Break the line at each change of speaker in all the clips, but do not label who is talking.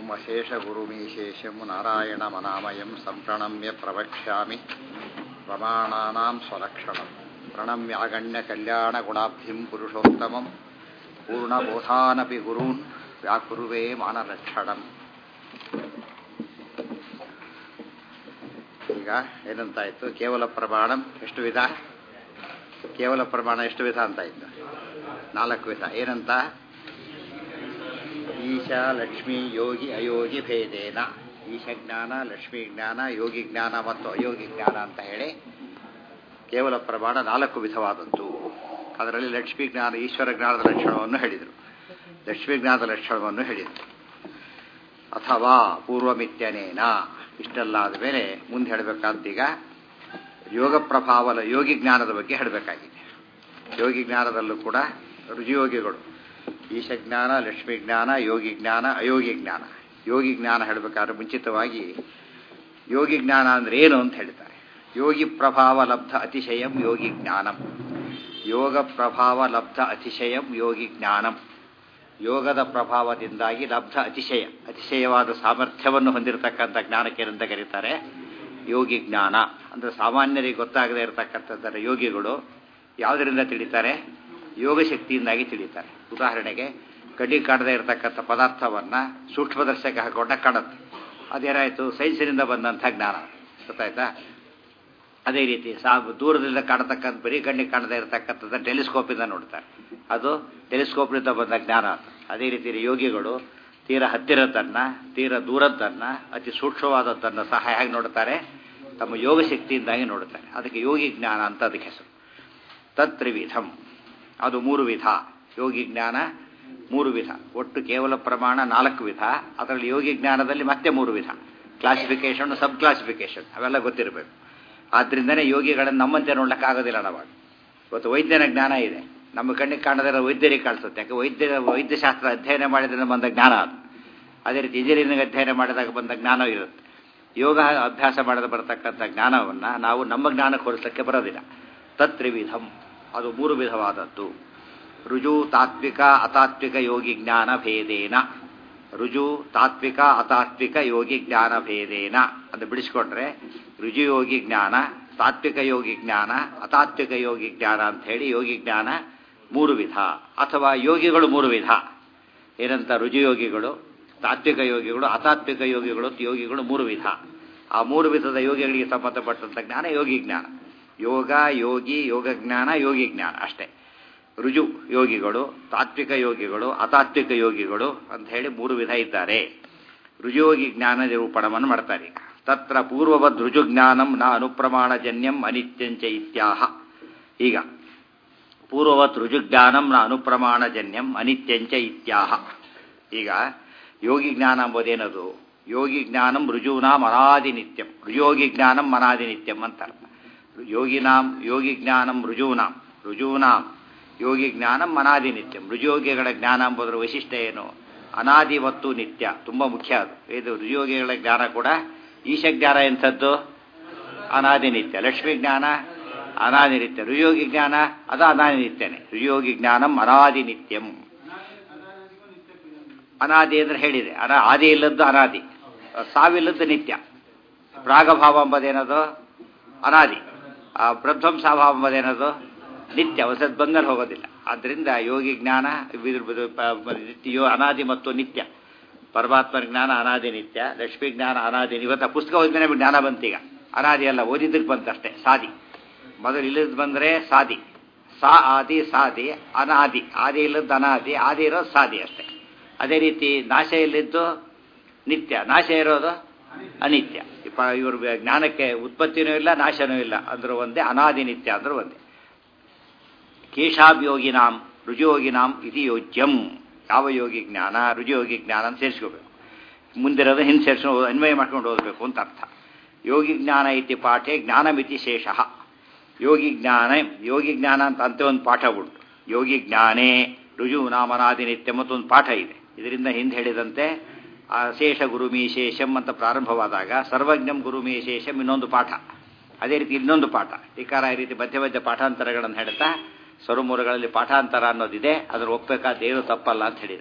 अशेषगुरुमीशेषं नारायणमनामयं सम्प्रणम्य प्रवक्ष्यामि प्रमाणानां स्वलक्षणं प्रणम्यागण्यकल्याणगुणाब्धिं पुरुषोत्तमं पूर्णबोधानपि गुरून् व्याकुर्वे ಮಾನಲಕ್ಷಣಂ ಈಗ ಏನಂತಾಯ್ತು ಕೇವಲ ಪ್ರಮಾಣ ಎಷ್ಟು ವಿಧ ಕೇವಲ ಪ್ರಮಾಣ ಎಷ್ಟು ವಿಧ ಅಂತ ಇತ್ತು ನಾಲ್ಕು ವಿಧ ಏನಂತ ಈಶಾ ಲಕ್ಷ್ಮಿ ಯೋಗಿ ಅಯೋಗಿ ಭೇದೇನ ಈಶ ಜ್ಞಾನ ಲಕ್ಷ್ಮೀ ಜ್ಞಾನ ಯೋಗಿ ಜ್ಞಾನ ಮತ್ತು ಅಯೋಗಿ ಜ್ಞಾನ ಅಂತ ಹೇಳಿ ಕೇವಲ ಪ್ರಮಾಣ ನಾಲ್ಕು ವಿಧವಾದದ್ದು ಅದರಲ್ಲಿ ಲಕ್ಷ್ಮೀ ಜ್ಞಾನ ಈಶ್ವರ ಜ್ಞಾನದ ಲಕ್ಷಣವನ್ನು ಹೇಳಿದರು ಲಕ್ಷ್ಮೀ ಜ್ಞಾನದ ಲಕ್ಷಣವನ್ನು ಹೇಳಿದರು ಅಥವಾ ಪೂರ್ವಮಿತ್ಯನೇನ ಇಷ್ಟೆಲ್ಲ ಆದಮೇಲೆ ಮುಂದೆ ಹೇಳಬೇಕಾದ್ದೀಗ ಯೋಗ ಪ್ರಭಾವ ಯೋಗಿ ಜ್ಞಾನದ ಬಗ್ಗೆ ಹೇಳಬೇಕಾಗಿದೆ ಯೋಗಿ ಜ್ಞಾನದಲ್ಲೂ ಕೂಡ ರುಜಿಯೋಗಿಗಳು ಈಶ ಜ್ಞಾನ ಲಕ್ಷ್ಮೀ ಜ್ಞಾನ ಯೋಗಿ ಜ್ಞಾನ ಅಯೋಗಿ ಜ್ಞಾನ ಯೋಗಿ ಜ್ಞಾನ ಹೇಳಬೇಕಾದ್ರೆ ಮುಂಚಿತವಾಗಿ ಯೋಗಿ ಜ್ಞಾನ ಅಂದ್ರೆ ಏನು ಅಂತ ಹೇಳ್ತಾರೆ ಯೋಗಿ ಪ್ರಭಾವ ಲಬ್ಧ ಅತಿಶಯಂ ಯೋಗಿ ಜ್ಞಾನಂ ಯೋಗ ಪ್ರಭಾವ ಲಬ್ಧ ಅತಿಶಯಂ ಯೋಗಿ ಜ್ಞಾನಂ ಯೋಗದ ಪ್ರಭಾವದಿಂದಾಗಿ ಲಬ್ಧ ಅತಿಶಯ ಅತಿಶಯವಾದ ಸಾಮರ್ಥ್ಯವನ್ನು ಹೊಂದಿರತಕ್ಕಂಥ ಜ್ಞಾನಕ್ಕೆ ಏನಂತ ಕರೀತಾರೆ ಯೋಗಿ ಜ್ಞಾನ ಅಂದರೆ ಸಾಮಾನ್ಯರಿಗೆ ಗೊತ್ತಾಗದೇ ಇರತಕ್ಕಂಥದ್ದರ ಯೋಗಿಗಳು ಯಾವುದರಿಂದ ತಿಳಿತಾರೆ ಯೋಗ ಶಕ್ತಿಯಿಂದಾಗಿ ತಿಳಿತಾರೆ ಉದಾಹರಣೆಗೆ ಕಡ್ಡಿ ಕಾಣದೇ ಇರತಕ್ಕಂಥ ಪದಾರ್ಥವನ್ನು ಸೂಕ್ಷ್ಮದರ್ಶಕ ಹಾಕೊಂಡ ಕಾಣುತ್ತೆ ಅದೇನಾಯಿತು ಸೈನ್ಸಿನಿಂದ ಬಂದಂಥ ಜ್ಞಾನ ಗೊತ್ತಾಯ್ತಾ ಅದೇ ರೀತಿ ಸಾ ದೂರದಿಂದ ಕಾಣತಕ್ಕಂಥ ಬರೀ ಕಣ್ಣಿಗೆ ಕಾಣದೇ ಇರತಕ್ಕಂಥದ್ದು ಟೆಲಿಸ್ಕೋಪಿಂದ ನೋಡ್ತಾರೆ ಅದು ಟೆಲಿಸ್ಕೋಪ್ನಿಂದ ಬಂದ ಜ್ಞಾನ ಅದೇ ರೀತಿ ಯೋಗಿಗಳು ತೀರ ಹತ್ತಿರದನ್ನು ತೀರ ದೂರದ್ದನ್ನು ಅತಿ ಸೂಕ್ಷ್ಮವಾದದ್ದನ್ನು ಸಹ ಹೇಗೆ ನೋಡ್ತಾರೆ ತಮ್ಮ ಯೋಗ ಶಕ್ತಿಯಿಂದಾಗಿ ನೋಡುತ್ತಾರೆ ಅದಕ್ಕೆ ಯೋಗಿ ಜ್ಞಾನ ಅಂತ ಅದಕ್ಕೆ ಹೆಸರು ತತ್ರಿವಿಧಂ ಅದು ಮೂರು ವಿಧ ಯೋಗಿ ಜ್ಞಾನ ಮೂರು ವಿಧ ಒಟ್ಟು ಕೇವಲ ಪ್ರಮಾಣ ನಾಲ್ಕು ವಿಧ ಅದರಲ್ಲಿ ಯೋಗಿ ಜ್ಞಾನದಲ್ಲಿ ಮತ್ತೆ ಮೂರು ವಿಧ ಕ್ಲಾಸಿಫಿಕೇಶನ್ ಸಬ್ ಕ್ಲಾಸಿಫಿಕೇಶನ್ ಅವೆಲ್ಲ ಗೊತ್ತಿರಬೇಕು ಆದ್ದರಿಂದನೇ ಯೋಗಿಗಳನ್ನು ನಮ್ಮಂತೆ ನೋಡ್ಲಿಕ್ಕಾಗೋದಿಲ್ಲ ನಾವಾಗ ಇವತ್ತು ವೈದ್ಯನ ಜ್ಞಾನ ಇದೆ ನಮ್ಮ ಕಣ್ಣಿಗೆ ಕಾಣದಿರೋ ವೈದ್ಯರಿಗೆ ಕಾಣಿಸುತ್ತೆ ಯಾಕೆ ವೈದ್ಯ ವೈದ್ಯಶಾಸ್ತ್ರ ಅಧ್ಯಯನ ಮಾಡಿದ್ರೆ ಬಂದ ಜ್ಞಾನ ಅದು ಅದೇ ರೀತಿ ಇಂಜಿನಿಯರಿಂಗ್ ಅಧ್ಯಯನ ಮಾಡಿದಾಗ ಬಂದ ಜ್ಞಾನ ಇರುತ್ತೆ ಯೋಗ ಅಭ್ಯಾಸ ಮಾಡದ ಬರತಕ್ಕಂಥ ಜ್ಞಾನವನ್ನು ನಾವು ನಮ್ಮ ಜ್ಞಾನಕ್ಕೆ ಹೋಲಿಸಲಿಕ್ಕೆ ಬರೋದಿಲ್ಲ ತತ್ರಿವಿಧಂ ಅದು ಮೂರು ವಿಧವಾದದ್ದು ರುಜು ತಾತ್ವಿಕ ಅತಾತ್ವಿಕ ಯೋಗಿ ಜ್ಞಾನ ಭೇದೇನ ರುಜು ತಾತ್ವಿಕ ಅತಾತ್ವಿಕ ಯೋಗಿ ಜ್ಞಾನ ಭೇದೇನ ಅಂತ ಬಿಡಿಸ್ಕೊಂಡ್ರೆ ರುಜುಯೋಗಿ ಜ್ಞಾನ ತಾತ್ವಿಕ ಯೋಗಿ ಜ್ಞಾನ ಅತಾತ್ವಿಕ ಯೋಗಿ ಜ್ಞಾನ ಅಂತ ಹೇಳಿ ಯೋಗಿ ಜ್ಞಾನ ಮೂರು ವಿಧ ಅಥವಾ ಯೋಗಿಗಳು ಮೂರು ವಿಧ ಏನಂತ ರುಜುಯೋಗಿಗಳು ತಾತ್ವಿಕ ಯೋಗಿಗಳು ಅತಾತ್ವಿಕ ಯೋಗಿಗಳು ಯೋಗಿಗಳು ಮೂರು ವಿಧ ಆ ಮೂರು ವಿಧದ ಯೋಗಿಗಳಿಗೆ ಸಂಬಂಧಪಟ್ಟಂಥ ಜ್ಞಾನ ಯೋಗಿ ಜ್ಞಾನ ಯೋಗ ಯೋಗಿ ಯೋಗ ಜ್ಞಾನ ಯೋಗಿ ಜ್ಞಾನ ಅಷ್ಟೇ ರುಜು ಯೋಗಿಗಳು ತಾತ್ವಿಕ ಯೋಗಿಗಳು ಅತಾತ್ವಿಕ ಯೋಗಿಗಳು ಅಂತ ಹೇಳಿ ಮೂರು ವಿಧ ಇದ್ದಾರೆ ರುಜುಯೋಗಿ ಜ್ಞಾನ ನಿರೂಪಣವನ್ನು ಮಾಡ್ತಾರೆ ತತ್ರ ಪೂರ್ವವದ್ ರುಜು ಜ್ಞಾನಂ ನ ಅನುಪ್ರಮಾಣಜನ್ಯಂ ಅನಿತ್ಯಂಚ ಇತ್ಯಾಹ ಈಗ ಪೂರ್ವವತ್ ರುಜುಜ್ಞಾನಂ ನ ಅನುಪ್ರಮಾಣಜನ್ಯಂ ಅನಿತ್ಯಂಚ ಇತ್ಯಾಹ ಈಗ ಯೋಗಿ ಜ್ಞಾನ ಎಂಬುದೇನದು ಯೋಗಿ ಜ್ಞಾನಂ ರುಜೂನಾಂ ಅನಾದಿ ನಿತ್ಯಂ ರುಜೋಗಿ ಜ್ಞಾನಂ ಅನಾದಿ ನಿತ್ಯಂ ಅಂತ ಅರ್ಥ ಯೋಗಿನಾಂ ಯೋಗಿ ಜ್ಞಾನಂ ರುಜೂನಾಂ ರುಜೂನಾಂ ಯೋಗಿ ಜ್ಞಾನಂ ಅನಾದಿ ನಿತ್ಯಂ ರುಜಯೋಗಿಗಳ ಜ್ಞಾನ ಎಂಬುದರ ವೈಶಿಷ್ಟ್ಯ ಏನು ಅನಾದಿ ಮತ್ತು ನಿತ್ಯ ತುಂಬ ಮುಖ್ಯ ಅದು ಇದು ರುಜಯೋಗಿಗಳ ಜ್ಞಾನ ಕೂಡ ಈಶ ಜ್ಞಾನ ಎಂಥದ್ದು ಅನಾದಿ ನಿತ್ಯ ಲಕ್ಷ್ಮೀ ಜ್ಞಾನ ಅನಾದಿ ನಿತ್ಯ ರುಯೋಗಿ ಜ್ಞಾನ ಅದು ಅನಾದಿ ನಿತ್ಯನೇ ರುಯೋಗಿ ಜ್ಞಾನಂ ಅನಾದಿ ನಿತ್ಯಂ ಅನಾದಿ ಅಂದ್ರೆ ಹೇಳಿದೆ ಅನ ಆದಿ ಇಲ್ಲದ್ದು ಅನಾದಿ ಸಾವಿಲ್ಲದ್ದು ನಿತ್ಯ ಪ್ರಾಗಭಾವ ಎಂಬುದೇನದು ಅನಾದಿ ಆ ಪ್ರಧ್ವಂಸಾಭಾವ ಎಂಬುದೇನದು ನಿತ್ಯ ಹೊಸದ್ ಬಂದಲ್ಲಿ ಹೋಗೋದಿಲ್ಲ ಆದ್ದರಿಂದ ಯೋಗಿ ಜ್ಞಾನ ಯೋ ಅನಾದಿ ಮತ್ತು ನಿತ್ಯ ಪರಮಾತ್ಮನ ಜ್ಞಾನ ಅನಾದಿ ನಿತ್ಯ ಲಕ್ಷ್ಮೀ ಜ್ಞಾನ ಅನಾದಿ ಇವತ್ತು ಪುಸ್ತಕ ಓದಿದ್ರೆ ಜ್ಞಾನ ಬಂತೀಗ ಅನಾದಿ ಅಲ್ಲ ಓದಿದ್ದಕ್ಕೆ ಬಂತಷ್ಟೇ ಸಾದಿ ಮೊದಲು ಇಲ್ಲದ್ ಬಂದರೆ ಸಾದಿ ಸಾ ಆದಿ ಸಾದಿ ಅನಾದಿ ಆದಿ ಇಲ್ಲದ್ದು ಅನಾದಿ ಆದಿ ಇರೋದು ಸಾದಿ ಅಷ್ಟೇ ಅದೇ ರೀತಿ ನಾಶ ಇಲ್ಲಿದ್ದು ನಿತ್ಯ ನಾಶ ಇರೋದು ಅನಿತ್ಯ ಇವ್ರ ಜ್ಞಾನಕ್ಕೆ ಉತ್ಪತ್ತಿನೂ ಇಲ್ಲ ನಾಶನೂ ಇಲ್ಲ ಅಂದ್ರೂ ಒಂದೇ ಅನಾದಿ ನಿತ್ಯ ಅಂದ್ರೂ ಒಂದೇ ಕೇಶಾಭಿಯೋಗಿನಾಂ ರುಜುಯೋಗಿನಾಂ ಇತಿ ಯೋಜ್ಯಂ ಯಾವ ಯೋಗಿ ಜ್ಞಾನ ರುಜುಯೋಗಿ ಜ್ಞಾನ ಅಂತ ಸೇರಿಸ್ಕೋಬೇಕು ಮುಂದಿರೋದು ಹಿಂದೆ ಸೇರಿಸ್ಕೊಂಡು ಅನ್ವಯ ಮಾಡ್ಕೊಂಡು ಓದಬೇಕು ಅಂತ ಅರ್ಥ ಯೋಗಿ ಜ್ಞಾನ ಇತಿ ಪಾಠೆ ಜ್ಞಾನಮಿತಿ ಶೇಷ ಯೋಗಿ ಜ್ಞಾನ ಯೋಗಿ ಜ್ಞಾನ ಅಂತ ಅಂತ ಒಂದು ಪಾಠ ಉಂಟು ಯೋಗಿ ಜ್ಞಾನೇ ರುಜು ನಾಮನಾದಿ ನಿತ್ಯ ಮತ್ತು ಒಂದು ಪಾಠ ಇದೆ ಇದರಿಂದ ಹಿಂದೆ ಹೇಳಿದಂತೆ ಶೇಷ ಗುರುಮಿ ಶೇಷಂ ಅಂತ ಪ್ರಾರಂಭವಾದಾಗ ಸರ್ವಜ್ಞಂ ಗುರುಮಿ ಶೇಷಂ ಇನ್ನೊಂದು ಪಾಠ ಅದೇ ರೀತಿ ಇನ್ನೊಂದು ಪಾಠ ಟೀಕಾರ ಈ ರೀತಿ ಮಧ್ಯ ಮಧ್ಯ ಪಾಠಾಂತರಗಳನ್ನು ಹೇಳ್ತಾ ಸ್ವರಮೂಲಗಳಲ್ಲಿ ಪಾಠಾಂತರ ಅನ್ನೋದಿದೆ ಅದನ್ನು ಒಪ್ಪಬೇಕಾದ ಏನು ತಪ್ಪಲ್ಲ ಅಂತ ಹೇಳಿದರು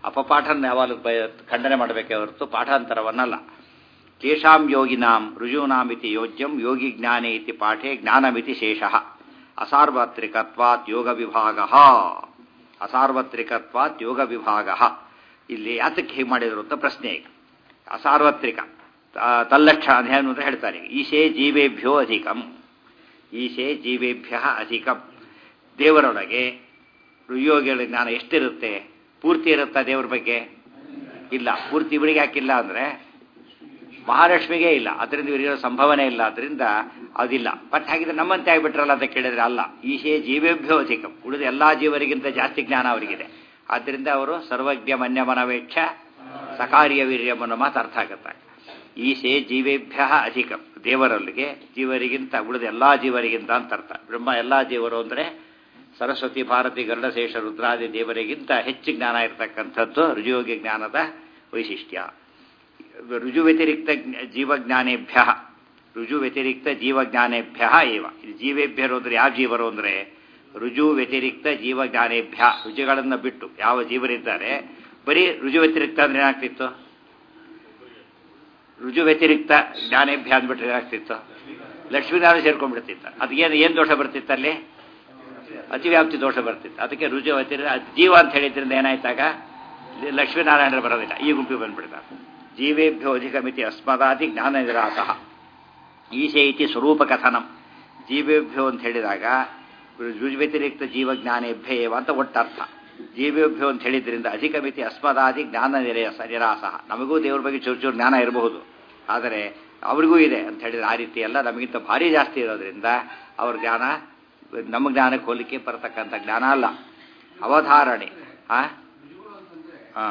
ಅಪಪಾಠನ ಯಾವಾಗಲೂ ಬ- ಖಂಡನೆ ಮಾಡಬೇಕೇ ಹೊರತು ಪಾಠಾಂತರವನ್ನಲ್ಲ ತೇಷಾಂ ಯೋಗಿನಾಂ ರುಜೂನಾಮಿತಿ ಯೋಜ್ಯಂ ಯೋಗಿ ಜ್ಞಾನೇ ಇತಿ ಪಾಠೆ ಜ್ಞಾನಮಿತಿ ಶೇಷಃ ಅಸಾರ್ವತ್ರಿಕತ್ವಾತ್ ಯೋಗ ವಿಭಾಗ ಅಸಾರ್ವತ್ರಿಕತ್ವಾತ್ ಯೋಗ ವಿಭಾಗ ಇಲ್ಲಿ ಯಾತಕ್ಕೆ ಹೀಗೆ ಮಾಡಿದ್ರು ಅಂತ ಪ್ರಶ್ನೆ ಈಗ ಅಸಾರ್ವತ್ರಿಕ ತ- ತಲ್ಲಕ್ಷ ಏನು ಅಂತ ಹೇಳ್ತಾರೆ ಈಶೇ ಜೀವೇಭ್ಯೋ ಅಧಿಕಂ ಈಶೇ ಜೀವೇಭ್ಯ ಅಧಿಕಂ ದೇವರೊಳಗೆ ರುಯೋಗಿಗಳ ಜ್ಞಾನ ಎಷ್ಟಿರುತ್ತೆ ಪೂರ್ತಿ ಇರುತ್ತಾ ದೇವರ ಬಗ್ಗೆ ಇಲ್ಲ ಪೂರ್ತಿ ಇವರಿಗೆ ಯಾಕಿಲ್ಲ ಅಂದರೆ ಮಹಾಲಕ್ಷ್ಮಿಗೆ ಇಲ್ಲ ಅದರಿಂದ ಇವರಿಗಿರೋ ಸಂಭವನೆ ಇಲ್ಲ ಅದರಿಂದ ಅದಿಲ್ಲ ಮತ್ತೆ ಹಾಗಿದ್ರೆ ನಮ್ಮಂತೆ ಆಗಿಬಿಟ್ರಲ್ಲ ಅಂತ ಕೇಳಿದ್ರೆ ಅಲ್ಲ ಈಶೇ ಜೀವೇಭ್ಯೋ ಅಧಿಕಂ ಉಳಿದ ಎಲ್ಲಾ ಜೀವರಿಗಿಂತ ಜಾಸ್ತಿ ಜ್ಞಾನ ಅವರಿಗಿದೆ ಆದ್ದರಿಂದ ಅವರು ಸರ್ವಜ್ಞ ಮನ್ಯಮನವೇಕ್ಷ ಸಕಾರ್ಯ ವೀರ್ಯಂ ಅನ್ನೋ ಮಾತು ಅರ್ಥ ಆಗುತ್ತೆ ಈಶೇ ಜೀವೇಭ್ಯ ಅಧಿಕಂ ದೇವರಲ್ಲಿಗೆ ಜೀವರಿಗಿಂತ ಉಳಿದ ಎಲ್ಲಾ ಜೀವರಿಗಿಂತ ಅಂತ ಅರ್ಥ ಬ್ರಹ್ಮ ಎಲ್ಲಾ ಜೀವರು ಅಂದರೆ ಸರಸ್ವತಿ ಭಾರತಿ ಗರುಡಶೇಷ ರುದ್ರಾದಿ ದೇವರಿಗಿಂತ ಹೆಚ್ಚು ಜ್ಞಾನ ಇರತಕ್ಕಂಥದ್ದು ರುಜುಯೋಗಿ ಜ್ಞಾನದ ವೈಶಿಷ್ಟ್ಯ ರುಜು ವ್ಯತಿರಿಕ್ತ ಜೀವಜ್ಞಾನೇಭ್ಯ ರುಜು ವ್ಯತಿರಿಕ್ತ ಜೀವಜ್ಞಾನೇಭ್ಯ ಏವ ಇದು ಜೀವೇಭ್ಯರು ಅಂದ್ರೆ ಯಾವ ಜೀವರು ಅಂದ್ರೆ ರುಜು ವ್ಯತಿರಿಕ್ತ ಜೀವಜ್ಞಾನೇಭ್ಯ ರುಜುಗಳನ್ನು ಬಿಟ್ಟು ಯಾವ ಜೀವರಿದ್ದಾರೆ ಬರೀ ರುಜು ವ್ಯತಿರಿಕ್ತ ಅಂದ್ರೆ ಏನಾಗ್ತಿತ್ತು ರುಜು ವ್ಯತಿರಿಕ್ತ ಜ್ಞಾನೇಭ್ಯ ಅಂದ್ಬಿಟ್ರೆ ಏನಾಗ್ತಿತ್ತು ಲಕ್ಷ್ಮೀನಾರಾಯಣ ಸೇರ್ಕೊಂಡ್ಬಿಡ್ತಿತ್ತು ಅದಕ್ಕೇನು ಏನು ದೋಷ ಬರ್ತಿತ್ತು ಅಲ್ಲಿ ಅತಿವ್ಯಾಪ್ತಿ ದೋಷ ಬರ್ತಿತ್ತು ಅದಕ್ಕೆ ರುಜು ವ್ಯತಿರಿಕ್ತ ಜೀವ ಅಂತ ಹೇಳಿದ್ರಿಂದ ಏನಾಯ್ತಾಗ ಲಕ್ಷ್ಮೀನಾರಾಯಣರು ಬರೋದಿಲ್ಲ ಈ ಗುಂಪಿಗೆ ಬಂದ್ಬಿಡ್ತಾರೆ ಜೀವೇಭ್ಯೋ ಅಧಿಕಮಿತಿ ಅಸ್ಮದಾದಿ ಜ್ಞಾನ ನಿರಾಸ ಈಶೆ ಇತಿ ಸ್ವರೂಪ ಕಥನಂ ಜೀವೇಭ್ಯೋ ಅಂತ ಹೇಳಿದಾಗ ರುಜು ವ್ಯತಿರಿಕ್ತ ಜೀವಜ್ಞಾನೇಭ್ಯ ಏವ ಅಂತ ಒಟ್ಟರ್ಥ ಜೀವೇಭ್ಯೋ ಅಂತ ಹೇಳಿದ್ರಿಂದ ಅಧಿಕಮಿತಿ ಅಸ್ಮದಾದಿ ಜ್ಞಾನ ನಿರಸ ನಿರಾಸ ನಮಗೂ ದೇವ್ರ ಬಗ್ಗೆ ಚೂರು ಚೂರು ಜ್ಞಾನ ಇರಬಹುದು ಆದರೆ ಅವ್ರಿಗೂ ಇದೆ ಅಂತ ಹೇಳಿದ್ರೆ ಆ ರೀತಿ ಎಲ್ಲ ನಮಗಿಂತ ಭಾರಿ ಜಾಸ್ತಿ ಇರೋದ್ರಿಂದ ಅವ್ರ ಜ್ಞಾನ ನಮ್ಮ ಜ್ಞಾನಕ್ಕೆ ಹೋಲಿಕೆ ಬರತಕ್ಕಂಥ ಜ್ಞಾನ ಅಲ್ಲ ಅವಧಾರಣೆ ಆ ಹಾಂ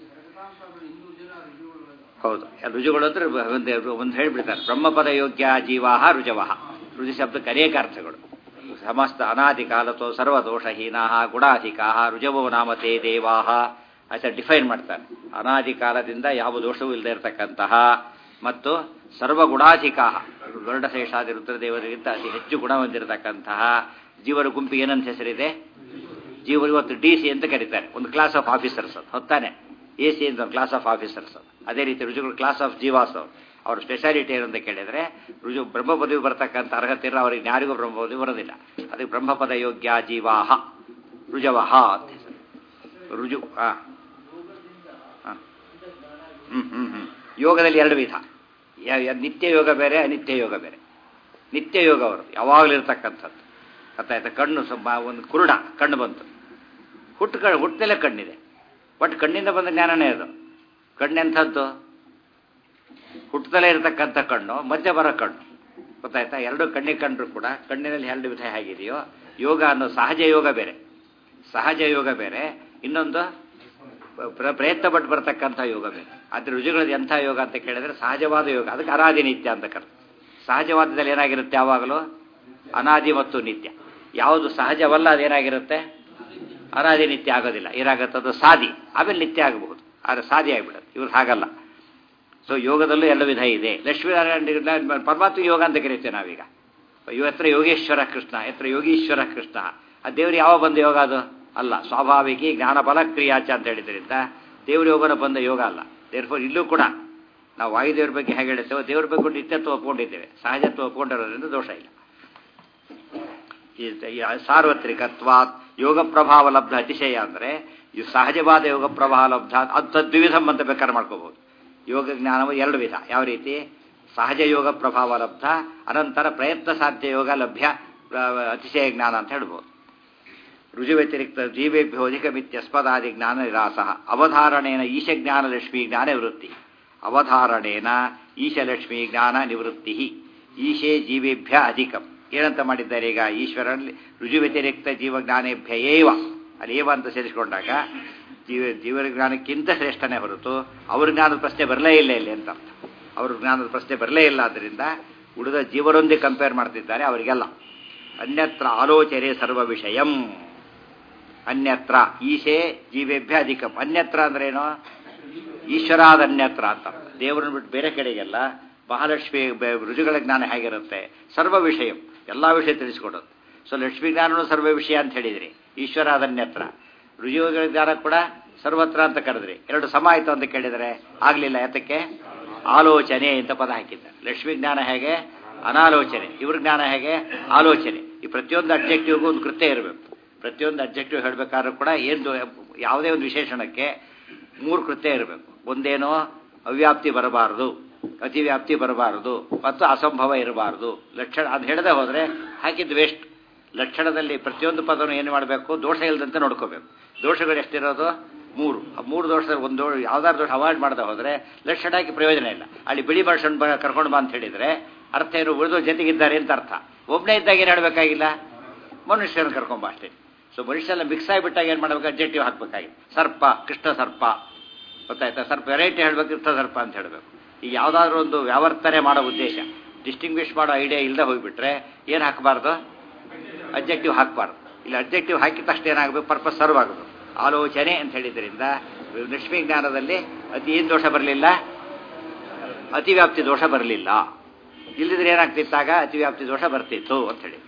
ಹೌದು ರುಜುಗಳು ಅಂದ್ರೆ ಒಂದು ಒಂದು ಹೇಳಿಬಿಡ್ತಾರೆ ಬ್ರಹ್ಮಪದ ಯೋಗ್ಯ ಜೀವಾಹ ರುಜವಹ ರುಜು ಶಬ್ದಕ್ಕೆ ಅನೇಕ ಅರ್ಥಗಳು ಸಮಸ್ತ ಅನಾದಿ ಕಾಲತೋ ಸರ್ವದೋಷಹೀನಾ ಗುಣಾಧಿಕಾ ರುಜವೋ ನಾಮತೆ ದೇವಾಹ ಅಂತ ಡಿಫೈನ್ ಮಾಡ್ತಾನೆ ಅನಾದಿ ಕಾಲದಿಂದ ಯಾವ ದೋಷವೂ ಇಲ್ಲದೆ ಇರತಕ್ಕಂತಹ ಮತ್ತು ಸರ್ವಗುಣಾಧಿಕಾ ಗರುಡಶೇಷಾದಿ ರುದ್ರದೇವರಿಗಿಂತ ಅತಿ ಹೆಚ್ಚು ಗುಣ ಹೊಂದಿರತಕ್ಕಂತಹ ಜೀವರ ಗುಂಪಿಗೆ ಏನಂತ ಹೆಸರಿದೆ ಜೀವರು ಇವತ್ತು ಡಿ ಸಿ ಅಂತ ಕರೀತಾರೆ ಒಂದು ಕ್ಲಾಸ್ ಆಫ್ ಆಫೀಸರ್ಸ್ ಅದು ಹೊತ್ತಾನೆ ಎ ಸಿ ಅಂತ ಒಂದು ಕ್ಲಾಸ್ ಆಫ್ ಆಫೀಸರ್ಸ್ ಅದೇ ರೀತಿ ರುಜುಗಳು ಕ್ಲಾಸ್ ಆಫ್ ಜೀವಾಸ್ ಅವರು ಅವ್ರ ಸ್ಪೆಷಾಲಿಟಿ ಏನು ಅಂತ ಕೇಳಿದರೆ ರುಜು ಬ್ರಹ್ಮ ಪದವಿ ಬರ್ತಕ್ಕಂಥ ಅರ್ಹತೆ ಇರೋ ಅವ್ರಿಗೆ ಯಾರಿಗೂ ಬ್ರಹ್ಮ ಪದವಿ ಬರೋದಿಲ್ಲ ಅದಕ್ಕೆ ಬ್ರಹ್ಮಪದ ಯೋಗ್ಯ ಜೀವಾಹ ರುಜವಹ ಅಂತ ಹೆಸರು ರುಜು ಹಾಂ ಹಾಂ ಹ್ಞೂ ಹ್ಞೂ ಹ್ಞೂ ಯೋಗದಲ್ಲಿ ಎರಡು ವಿಧ ಯ- ಯ- ನಿತ್ಯ ಯೋಗ ಬೇರೆ ಅನಿತ್ಯ ಯೋಗ ಬೇರೆ ನಿತ್ಯ ಯೋಗ ಅವರು ಯಾವಾಗಲೂ ಇರ್ತಕ್ಕಂಥದ್ದು ಗೊತ್ತಾಯ್ತಾ ಕಣ್ಣು ಸ್ವಲ್ಪ ಒಂದು ಕುರುಡ ಕಣ್ಣು ಬಂತು ಹುಟ್ಟು ಕ ಹುಟ್ಟದಲ್ಲೇ ಕಣ್ಣಿದೆ ಬಟ್ ಕಣ್ಣಿಂದ ಬಂದ ಜ್ಞಾನನೇ ಅದು ಕಣ್ಣೆಂಥದ್ದು ಹುಟ್ಟದಲ್ಲೇ ಇರತಕ್ಕಂಥ ಕಣ್ಣು ಮಧ್ಯೆ ಬರೋ ಕಣ್ಣು ಗೊತ್ತಾಯ್ತಾ ಎರಡು ಕಣ್ಣಿಗೆ ಕಂಡ್ರು ಕೂಡ ಕಣ್ಣಿನಲ್ಲಿ ಎರಡು ವಿಧ ಹೇಗಿದೆಯೋ ಯೋಗ ಅನ್ನೋ ಸಹಜ ಯೋಗ ಬೇರೆ ಸಹಜ ಯೋಗ ಬೇರೆ ಇನ್ನೊಂದು ಪ್ರ- ಪ್ರಯತ್ನ ಪಟ್ಟು ಬರ್ತಕ್ಕಂಥ ಯೋಗ ಬೇರೆ ಆದರೆ ರುಜುಗಳದ್ದು ಎಂಥ ಯೋಗ ಅಂತ ಕೇಳಿದ್ರೆ ಸಹಜವಾದ ಯೋಗ ಅದಕ್ಕೆ ಅನಾದಿ ನಿತ್ಯ ಅಂತ ಕರೆ ಸಹಜವಾದದಲ್ಲಿ ಏನಾಗಿರುತ್ತೆ ಯಾವಾಗಲೂ ಅನಾದಿ ಮತ್ತು ನಿತ್ಯ ಯಾವುದು ಸಹಜವಲ್ಲ ಅದೇನಾಗಿರುತ್ತೆ ಅನಾದಿ ನಿತ್ಯ ಆಗೋದಿಲ್ಲ ಏನಾಗುತ್ತೆ ಅದು ಸಾದಿ ಆಮೇಲೆ ನಿತ್ಯ ಆಗಬಹುದು ಆದರೆ ಸಾದಿ ಆಗಿಬಿಡುತ್ತೆ ಇವ್ರು ಹಾಗಲ್ಲ ಸೊ ಯೋಗದಲ್ಲೂ ಎಲ್ಲ ವಿಧ ಇದೆ ಲಕ್ಷ್ಮೀನಾರಾಯಣ ಪರಮಾತ್ಮ ಯೋಗ ಅಂತ ಕರಿತೇವೆ ನಾವೀಗ ಇವ ಎತ್ರ ಯೋಗೇಶ್ವರ ಕೃಷ್ಣ ಎತ್ರ ಯೋಗೀಶ್ವರ ಕೃಷ್ಣ ಆ ದೇವ್ರು ಯಾವ ಬಂದ ಯೋಗ ಅದು ಅಲ್ಲ ಸ್ವಾಭಾವಿಕ ಜ್ಞಾನ ಬಲ ಕ್ರಿಯಾಚ ಅಂತ ಹೇಳಿದ್ರಿಂದ ದೇವ್ರ ಯೋಗನ ಬಂದ ಯೋಗ ಅಲ್ಲ ದೇರ್ಫೋರ್ ಇಲ್ಲೂ ಕೂಡ ನಾವು ವಾಯುದೇವ್ರ ಬಗ್ಗೆ ಹೇಗೆ ಹೇಳ್ತೇವೆ ದೇವ್ರ ಬಗ್ಗೆ ನಿತ್ಯತ್ವ ಒಪ್ಕೊಂಡಿದ್ದೇವೆ ಸಹಜತ್ವ ಒಪ್ಕೊಂಡಿರೋದ್ರಿಂದ ದೋಷ ಇಲ್ಲ ಈ ಈ ಸಾರ್ವತ್ರಿಕತ್ವಾತ್ ಯೋಗ ಪ್ರಭಾವ ಲಬ್ಧ ಅತಿಶಯ ಅಂದರೆ ಇದು ಸಹಜವಾದ ಯೋಗ ಪ್ರಭಾವ ಲಬ್ಧ ಅದು ತದ್ವಿಧಂ ಅಂತ ಬೇಕಾದ್ರೆ ಮಾಡ್ಕೋಬಹುದು ಯೋಗ ಜ್ಞಾನವು ಎರಡು ವಿಧ ಯಾವ ರೀತಿ ಸಹಜ ಯೋಗ ಪ್ರಭಾವ ಲಬ್ಧ ಅನಂತರ ಪ್ರಯತ್ನ ಸಾಧ್ಯ ಯೋಗ ಲಭ್ಯ ಆ, ಅತಿಶಯ ಜ್ಞಾನ ಅಂತ ಹೇಳ್ಬೋದು ರುಜು ವ್ಯತಿರಿಕ್ತ ಜೀವೇಭ್ಯೋ ಅಧಿಕಮಿತ್ಯಸ್ಪದಾದಿ ಜ್ಞಾನ ನಿರಾಸ ಅವಧಾರಣೇನ ಈಶಜ್ಞಾನ ಲಕ್ಷ್ಮೀ ಜ್ಞಾನ ನಿವೃತ್ತಿ ಅವಧಾರಣೇನ ಈಶಲಕ್ಷ್ಮೀ ಜ್ಞಾನ ನಿವೃತ್ತಿ ಈಶೇ ಜೀವೇಭ್ಯ ಅಧಿಕಂ ಏನಂತ ಮಾಡಿದ್ದಾರೆ ಈಗ ಈಶ್ವರಲ್ಲಿ ರುಜು ವ್ಯತಿರಿಕ್ತ ಜೀವಜ್ಞಾನೇಭ್ಯ ಏವ ಅಲ್ಲಿ ಏವ ಅಂತ ಸೇರಿಸಿಕೊಂಡಾಗ ಜೀವ ಜೀವ ಜ್ಞಾನಕ್ಕಿಂತ ಶ್ರೇಷ್ಠನೇ ಹೊರತು ಅವ್ರ ಜ್ಞಾನದ ಪ್ರಶ್ನೆ ಬರಲೇ ಇಲ್ಲ ಇಲ್ಲಿ ಅಂತ ಅರ್ಥ ಅವ್ರ ಜ್ಞಾನದ ಪ್ರಶ್ನೆ ಬರಲೇ ಇಲ್ಲ ಆದ್ದರಿಂದ ಉಳಿದ ಜೀವರೊಂದಿಗೆ ಕಂಪೇರ್ ಮಾಡ್ತಿದ್ದಾರೆ ಅವರಿಗೆಲ್ಲ ಅನ್ಯತ್ರ ಆಲೋಚನೆ ಸರ್ವ ವಿಷಯಂ ಅನ್ಯತ್ರ ಈಶೆ ಜೀವೇಭ್ಯ ಅಧಿಕಂ ಅನ್ಯತ್ರ ಅಂದ್ರೇನು ಈಶ್ವರಾದ ಅನ್ಯತ್ರ ಅಂತ ದೇವರನ್ನು ಬಿಟ್ಟು ಬೇರೆ ಕಡೆಗೆಲ್ಲ ಮಹಾಲಕ್ಷ್ಮಿ ಬೆ- ರುಜುಗಳ ಜ್ಞಾನ ಹೇಗಿರುತ್ತೆ ಸರ್ವ ವಿಷಯ ಎಲ್ಲ ವಿಷಯ ತಿಳಿಸ್ಕೊಡೋದು ಸೊ ಲಕ್ಷ್ಮೀ ಜ್ಞಾನನು ಸರ್ವ ವಿಷಯ ಅಂತ ಹೇಳಿದ್ರಿ ಈಶ್ವರಾದ ಅನ್ಯತ್ರ ರುಜುಗಳ ಜ್ಞಾನ ಕೂಡ ಸರ್ವತ್ರ ಅಂತ ಕರೆದ್ರಿ ಎರಡು ಸಮ ಆಯ್ತು ಅಂತ ಕೇಳಿದರೆ ಆಗಲಿಲ್ಲ ಯಾತಕ್ಕೆ ಆಲೋಚನೆ ಅಂತ ಪದ ಹಾಕಿದ್ದಾರೆ ಲಕ್ಷ್ಮೀ ಜ್ಞಾನ ಹೇಗೆ ಅನಾಲೋಚನೆ ಇವ್ರ ಜ್ಞಾನ ಹೇಗೆ ಆಲೋಚನೆ ಈ ಪ್ರತಿಯೊಂದು ಅಬ್ಜೆಕ್ಟಿವ್ಗೂ ಒಂದು ಕೃತ್ಯ ಇರಬೇಕು ಪ್ರತಿಯೊಂದು ಅಬ್ಜೆಕ್ಟಿವ್ ಹೇಳಬೇಕಾದ್ರೂ ಕೂಡ ಏನು ಯಾವುದೇ ಒಂದು ವಿಶೇಷಣಕ್ಕೆ ಮೂರು ಕೃತ್ಯ ಇರಬೇಕು ಒಂದೇನೋ ಅವ್ಯಾಪ್ತಿ ಬರಬಾರದು ಅತಿವ್ಯಾಪ್ತಿ ಬರಬಾರದು ಮತ್ತು ಅಸಂಭವ ಇರಬಾರದು ಲಕ್ಷಣ ಅದು ಹೇಳದೆ ಹೋದರೆ ಹಾಕಿದ್ದು ವೇಸ್ಟ್ ಲಕ್ಷಣದಲ್ಲಿ ಪ್ರತಿಯೊಂದು ಪದವನ್ನು ಏನು ಮಾಡಬೇಕು ದೋಷ ಇಲ್ಲದಂತೆ ನೋಡ್ಕೋಬೇಕು ದೋಷಗಳು ಎಷ್ಟಿರೋದು ಮೂರು ಆ ಮೂರು ದೋಷದಲ್ಲಿ ಒಂದು ಯಾವ್ದಾದ್ರು ದೋಷ ಅವಾಯ್ಡ್ ಮಾಡದೆ ಹೋದರೆ ಲಕ್ಷಣ ಹಾಕಿ ಪ್ರಯೋಜನ ಇಲ್ಲ ಅಲ್ಲಿ ಬಿಳಿ ಮನುಷ್ಯನ್ ಬ ಕರ್ಕೊಂಡು ಬಾ ಅಂತ ಹೇಳಿದರೆ ಅರ್ಥ ಏನು ಉಳಿದು ಜೊತೆಗಿದ್ದಾರೆ ಅಂತ ಅರ್ಥ ಒಬ್ಬನೇ ಇದ್ದಾಗ ಏನು ಹೇಳಬೇಕಾಗಿಲ್ಲ ಮನುಷ್ಯರನ್ನು ಕರ್ಕೊಂಬ ಅಷ್ಟೇ ಸೊ ಮನುಷ್ಯೆಲ್ಲ ಮಿಕ್ಸ್ ಆಗಿಬಿಟ್ಟಾಗ ಏನು ಮಾಡಬೇಕು ಅಬ್ಜೆಕ್ಟಿವ್ ಹಾಕಬೇಕಾಗಿತ್ತು ಸರ್ಪ ಕೃಷ್ಣ ಸರ್ಪ ಗೊತ್ತಾಯ್ತಾ ಸರ್ಪ ವೆರೈಟಿ ಹೇಳಬೇಕು ಕೃಷ್ಣ ಸರ್ಪ ಅಂತ ಹೇಳಬೇಕು ಈಗ ಯಾವುದಾದ್ರೂ ಒಂದು ವ್ಯಾವರ್ತನೆ ಮಾಡೋ ಉದ್ದೇಶ ಡಿಸ್ಟಿಂಗ್ವಿಷ್ ಮಾಡೋ ಐಡಿಯಾ ಇಲ್ಲದೆ ಹೋಗಿಬಿಟ್ರೆ ಏನು ಹಾಕಬಾರ್ದು ಅಬ್ಜೆಕ್ಟಿವ್ ಹಾಕಬಾರ್ದು ಇಲ್ಲಿ ಅಬ್ಜೆಕ್ಟಿವ್ ಹಾಕಿದ ತಕ್ಷಣ ಏನಾಗಬೇಕು ಪರ್ಪಸ್ ಸರ್ವ್ ಆಗೋದು ಆಲೋಚನೆ ಅಂತ ಹೇಳಿದ್ರಿಂದ ಲಕ್ಷ್ಮೀ ಜ್ಞಾನದಲ್ಲಿ ಅತಿ ಏನು ದೋಷ ಬರಲಿಲ್ಲ ಅತಿವ್ಯಾಪ್ತಿ ದೋಷ ಬರಲಿಲ್ಲ ಇಲ್ಲದಿದ್ರೆ ಏನಾಗ್ತಿತ್ತಾಗ ಅತಿವ್ಯಾಪ್ತಿ ದೋಷ ಬರ್ತಿತ್ತು ಅಂತ ಹೇಳಿ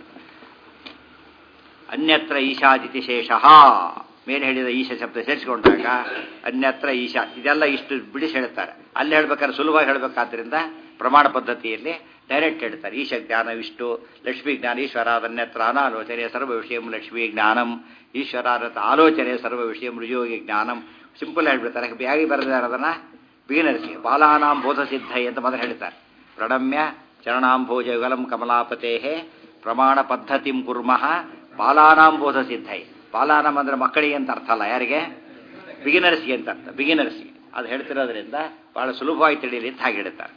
ಅನ್ಯತ್ರ ಈಶಾದಿತಿ ಶೇಷಃ ಮೇಲೆ ಹೇಳಿದ ಈಶ ಶಬ್ದ ಸೇರಿಸಿಕೊಂಡಾಗ ಅನ್ಯತ್ರ ಈಶಾ ಇದೆಲ್ಲ ಇಷ್ಟು ಬಿಡಿಸಿ ಹೇಳ್ತಾರೆ ಅಲ್ಲಿ ಹೇಳ್ಬೇಕಾದ್ರೆ ಸುಲಭವಾಗಿ ಹೇಳಬೇಕಾದ್ರಿಂದ ಪ್ರಮಾಣ ಪದ್ಧತಿಯಲ್ಲಿ ಡೈರೆಕ್ಟ್ ಹೇಳ್ತಾರೆ ಈಶ ಜ್ಞಾನವಿಷ್ಟು ಲಕ್ಷ್ಮೀ ಜ್ಞಾನ ಈಶ್ವರಾದನ್ಯತ್ರ ಅನಾಲೋಚನೆ ಸರ್ವ ವಿಷಯಂ ಲಕ್ಷ್ಮೀ ಜ್ಞಾನಂ ಈಶ್ವರಾದ ಆಲೋಚನೆ ಸರ್ವ ವಿಷಯಂ ರುಜೋಗಿ ಜ್ಞಾನಂ ಸಿಂಪಲ್ ಹೇಳ್ಬಿಡ್ತಾರೆ ಬ್ಯಾಗಿ ಬರೆದಿದ್ದಾರೆ ಅದನ್ನ ಬಿಗಿನರ್ಸಿ ಬಾಲಾನಾಂ ಬೋಧ ಸಿದ್ಧೈ ಅಂತ ಮೊದಲು ಹೇಳ್ತಾರೆ ಪ್ರಣಮ್ಯ ಚರಣಾಂಭೋಜ ಯುಗಲಂ ಕಮಲಾಪತೇ ಪ್ರಮಾಣ ಪದ್ಧತಿಂ ಕುರ್ಮಃ ಬಾಲಾನಾಂ ಬೋಧ ಸಿದ್ಧೈ ಬಾಲಾನಾಂ ಅಂದ್ರೆ ಮಕ್ಕಳಿಗೆ ಅಂತ ಅರ್ಥ ಅಲ್ಲ ಯಾರಿಗೆ ಬಿಗಿನರ್ಸ್ಗೆ ಅಂತ ಅರ್ಥ ಬಿಗಿನರ್ಸ್ಗೆ ಅದು ಹೇಳ್ತಿರೋದ್ರಿಂದ ಬಹಳ ಸುಲಭವಾಗಿ ತಿಳಿಯಲಿ ಅಂತ ಹಾಗೆ ಹೇಳ್ತಾರೆ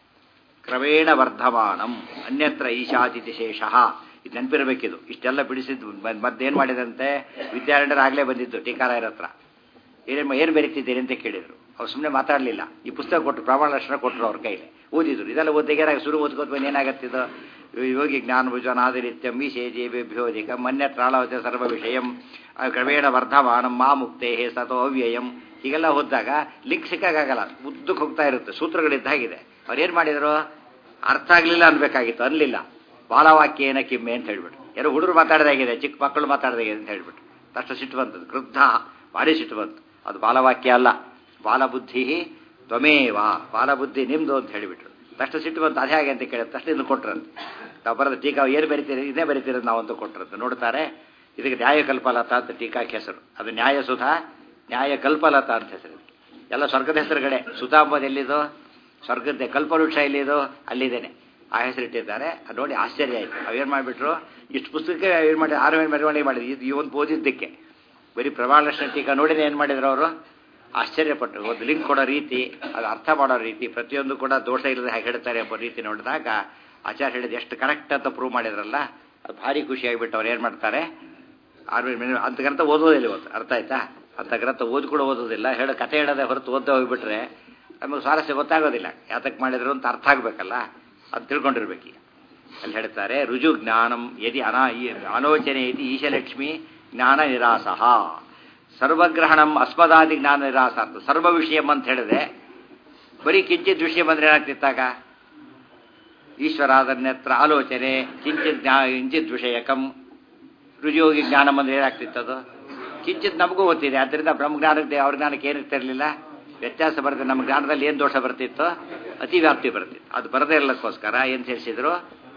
ಕ್ರಮೇಣ ವರ್ಧಮಾನಂ ಅನ್ಯತ್ರ ಈಶಾತಿಥಿ ಶೇಷಃ ಇದು ನೆನಪಿರಬೇಕಿದು ಇಷ್ಟೆಲ್ಲ ಬಿಡಿಸಿದ್ದು ಮತ್ತೇನು ಮಾಡಿದಂತೆ ವಿದ್ಯಾರಣ್ಯರಾಗಲೇ ಬಂದಿದ್ದು ಟೀಕಾರಾಯರ ಹತ್ರ ಏನೇನು ಏನು ಬೆರೀತಿದ್ದೀರಿ ಅಂತ ಕೇಳಿದರು ಅವ್ರು ಸುಮ್ಮನೆ ಮಾತಾಡಲಿಲ್ಲ ಈ ಪುಸ್ತಕ ಕೊಟ್ಟರು ಪ್ರಮಾಣ ಲಕ್ಷಣ ಕೊಟ್ಟರು ಅವ್ರ ಕೈಲಿ ಓದಿದ್ರು ಇದೆಲ್ಲ ಓದಿಗೆ ಶುರು ಓದ್ಕೋತ ಬಂದು ಏನಾಗತ್ತಿದ್ದು ಯೋಗಿ ಜ್ಞಾನ ಭುಜನಾದಿರಿತ್ಯಂ ವಿಶೇಷೇಭ್ಯೋಧಿಕ ಮನ್ಯ ತ್ರಾಳವಚ ಸರ್ವ ವಿಷಯಂ ಕ್ರಮೇಣ ವರ್ಧಮಾನಂ ಮಾ ಮುಕ್ತೇ ಸತೋ ಅವ್ಯಯಂ ಹೀಗೆಲ್ಲ ಓದಿದಾಗ ಲಿಂಕ್ ಸಿಕ್ಕಾಗಲ್ಲ ಉದ್ದಕ್ಕೆ ಹೋಗ್ತಾ ಇರುತ್ತೆ ಸೂತ್ರಗಳಿದ್ದಾಗಿದೆ ಅವ್ರು ಏನು ಮಾಡಿದರು ಅರ್ಥ ಆಗಲಿಲ್ಲ ಅನ್ಬೇಕಾಗಿತ್ತು ಅನ್ಲಿಲ್ಲ ಬಾಲವಾಕ್ಯೇನ ಕಿಮ್ಮೆ ಅಂತ ಹೇಳ್ಬಿಟ್ಟು ಯಾರೋ ಹುಡುಗರು ಮಾತಾಡ್ದಾಗಿದೆ ಚಿಕ್ಕ ಮಕ್ಕಳು ಮಾತಾಡ್ದಾಗಿದೆ ಅಂತ ಹೇಳ್ಬಿಟ್ಟು ತಕ್ಷಣ ಸಿಟ್ಟು ಬಂತದ್ದು ಕ್ರುದ್ಧ ಭಾರಿ ಸಿಟ್ಟು ಬಂತು ಅದು ಬಾಲವಾಕ್ಯ ಅಲ್ಲ ಬಾಲಬುದ್ಧಿ ತ್ವಮೇವ ಬಾಲಬುದ್ಧಿ ನಿಮ್ದು ಅಂತ ಹೇಳಿಬಿಟ್ರು ತಕ್ಷಣ ಸಿಟ್ಟು ಬಂತು ಅದೇ ಹಾಗೆ ಅಂತ ಕೇಳಿದ ತಕ್ಷಣ ಇದನ್ನು ಕೊಟ್ರಂತೆ ನಾವು ಬರೋದು ಟೀಕಾ ಏನು ಬರಿತೀರಿ ಇದೇ ಬರಿತೀರೋದು ನಾವು ಅಂತ ಕೊಟ್ರಂತೆ ನೋಡ್ತಾರೆ ಇದಕ್ಕೆ ನ್ಯಾಯ ಕಲ್ಪಲತ ಅಂತ ಟೀಕಾಕ್ಕೆ ಹೆಸರು ಅದು ನ್ಯಾಯ ಸುಧಾ ನ್ಯಾಯ ಕಲ್ಪಲತ ಅಂತ ಹೆಸರು ಎಲ್ಲ ಸ್ವರ್ಗದ ಹೆಸರುಗಡೆ ಸುಧಾಂಬದ್ ಎಲ್ಲಿದು ಸ್ವರ್ಗದ ಕಲ್ಪವೃಕ್ಷ ಎಲ್ಲಿದು ಅಲ್ಲಿದ್ದೇನೆ ಆ ಹೆಸರಿಟ್ಟಿದ್ದಾರೆ ಅದು ನೋಡಿ ಆಶ್ಚರ್ಯ ಆಯಿತು ಅವೇನು ಮಾಡಿಬಿಟ್ರು ಇಷ್ಟು ಪುಸ್ತಕಕ್ಕೆ ಏನು ಮಾಡಿ ಆರು ಮೆರವಣಿಗೆ ಮಾಡಿದ್ರು ಇದು ಈ ಒಂದು ಓದಿದ್ದಕ್ಕೆ ಬರೀ ಪ್ರಮಾಣಲಕ್ಷಣ ಟೀಕಾ ನೋಡಿದ್ರೆ ಏನು ಮಾಡಿದ್ರು ಅವರು ಆಶ್ಚರ್ಯಪಟ್ಟರು ಒಂದು ಲಿಂಕ್ ಕೊಡೋ ರೀತಿ ಅದು ಅರ್ಥ ಮಾಡೋ ರೀತಿ ಪ್ರತಿಯೊಂದು ಕೂಡ ದೋಷ ಇಲ್ಲದೆ ಹೇಗೆ ಹೇಳ್ತಾರೆ ಎಂಬ ರೀತಿ ನೋಡಿದಾಗ ಆಚಾರ್ಯ ಹೇಳಿದ ಎಷ್ಟು ಕರೆಕ್ಟ್ ಅಂತ ಪ್ರೂವ್ ಮಾಡಿದ್ರಲ್ಲ ಅದು ಭಾರಿ ಖುಷಿಯಾಗಿಬಿಟ್ಟು ಅವ್ರು ಏನು ಮಾಡ್ತಾರೆ ಆರು ಅಂತ ಗ್ರಂಥ ಓದೋದಿಲ್ಲ ಇವತ್ತು ಅರ್ಥ ಆಯ್ತಾ ಅಂತ ಗ್ರಂಥ ಓದಿ ಕೂಡ ಓದೋದಿಲ್ಲ ಹೇಳೋ ಕಥೆ ಹೇಳೋದೇ ಹೊರತು ಓದ್ದೆ ಹೋಗ್ಬಿಟ್ರೆ ನಮಗೆ ಸ್ವಾರಸ್ಯ ಗೊತ್ತಾಗೋದಿಲ್ಲ ಯಾತಕ್ಕೆ ಮಾಡಿದ್ರು ಅಂತ ಅರ್ಥ ಆಗಬೇಕಲ್ಲ ಅದು ತಿಳ್ಕೊಂಡಿರ್ಬೇಕು ಈಗ ಅಲ್ಲಿ ಹೇಳ್ತಾರೆ ರುಜು ಜ್ಞಾನಂ ಯದಿ ಅನಾ ಆಲೋಚನೆ ಇತಿ ಈಶಲಕ್ಷ್ಮಿ ಜ್ಞಾನ ನಿರಾಸಃ ಸರ್ವಗ್ರಹಣಂ ಅಸ್ಮದಾದಿ ಜ್ಞಾನ ನಿರಾಸ ಅಂತ ಸರ್ವ ವಿಷಯಂ ಅಂತ ಹೇಳಿದೆ ಬರೀ ಕಿಂಚಿತ್ ವಿಷಯ ಬಂದ್ರೆ ಏನಾಗ್ತಿತ್ತಾಗ ಈಶ್ವರಾದನ್ಯತ್ರ ಆಲೋಚನೆ ಕಿಂಚಿತ್ ಜ್ಞಾ ಕಿಂಚಿತ್ ವಿಷಯಕಂ ರುಜೋಗಿ ಜ್ಞಾನ ಬಂದ್ರೆ ಏನಾಗ್ತಿತ್ತದು ಕಿಂಚಿತ್ ನಮಗೂ ಗೊತ್ತಿದೆ ಆದ್ದರಿಂದ ಬ್ರಹ್ಮಜ್ಞಾನಕ್ಕೆ ಅವ್ರ ಜ್ಞಾನಕ್ಕೆ ಏನಿರ್ತಿರಲಿಲ್ಲ ವ್ಯತ್ಯಾಸ ಬರುತ್ತೆ ನಮ್ಮ ಜ್ಞಾನದಲ್ಲಿ ಏನು ದೋಷ ಬರ್ತಿತ್ತು ಅತಿ ವ್ಯಾಪ್ತಿ ಬರ್ತಿತ್ತು ಅದು ಬರದೇ ಇರಲಿಕ್ಕೋಸ್ಕರ ಏನು ಸೇರಿಸಿದ್ರು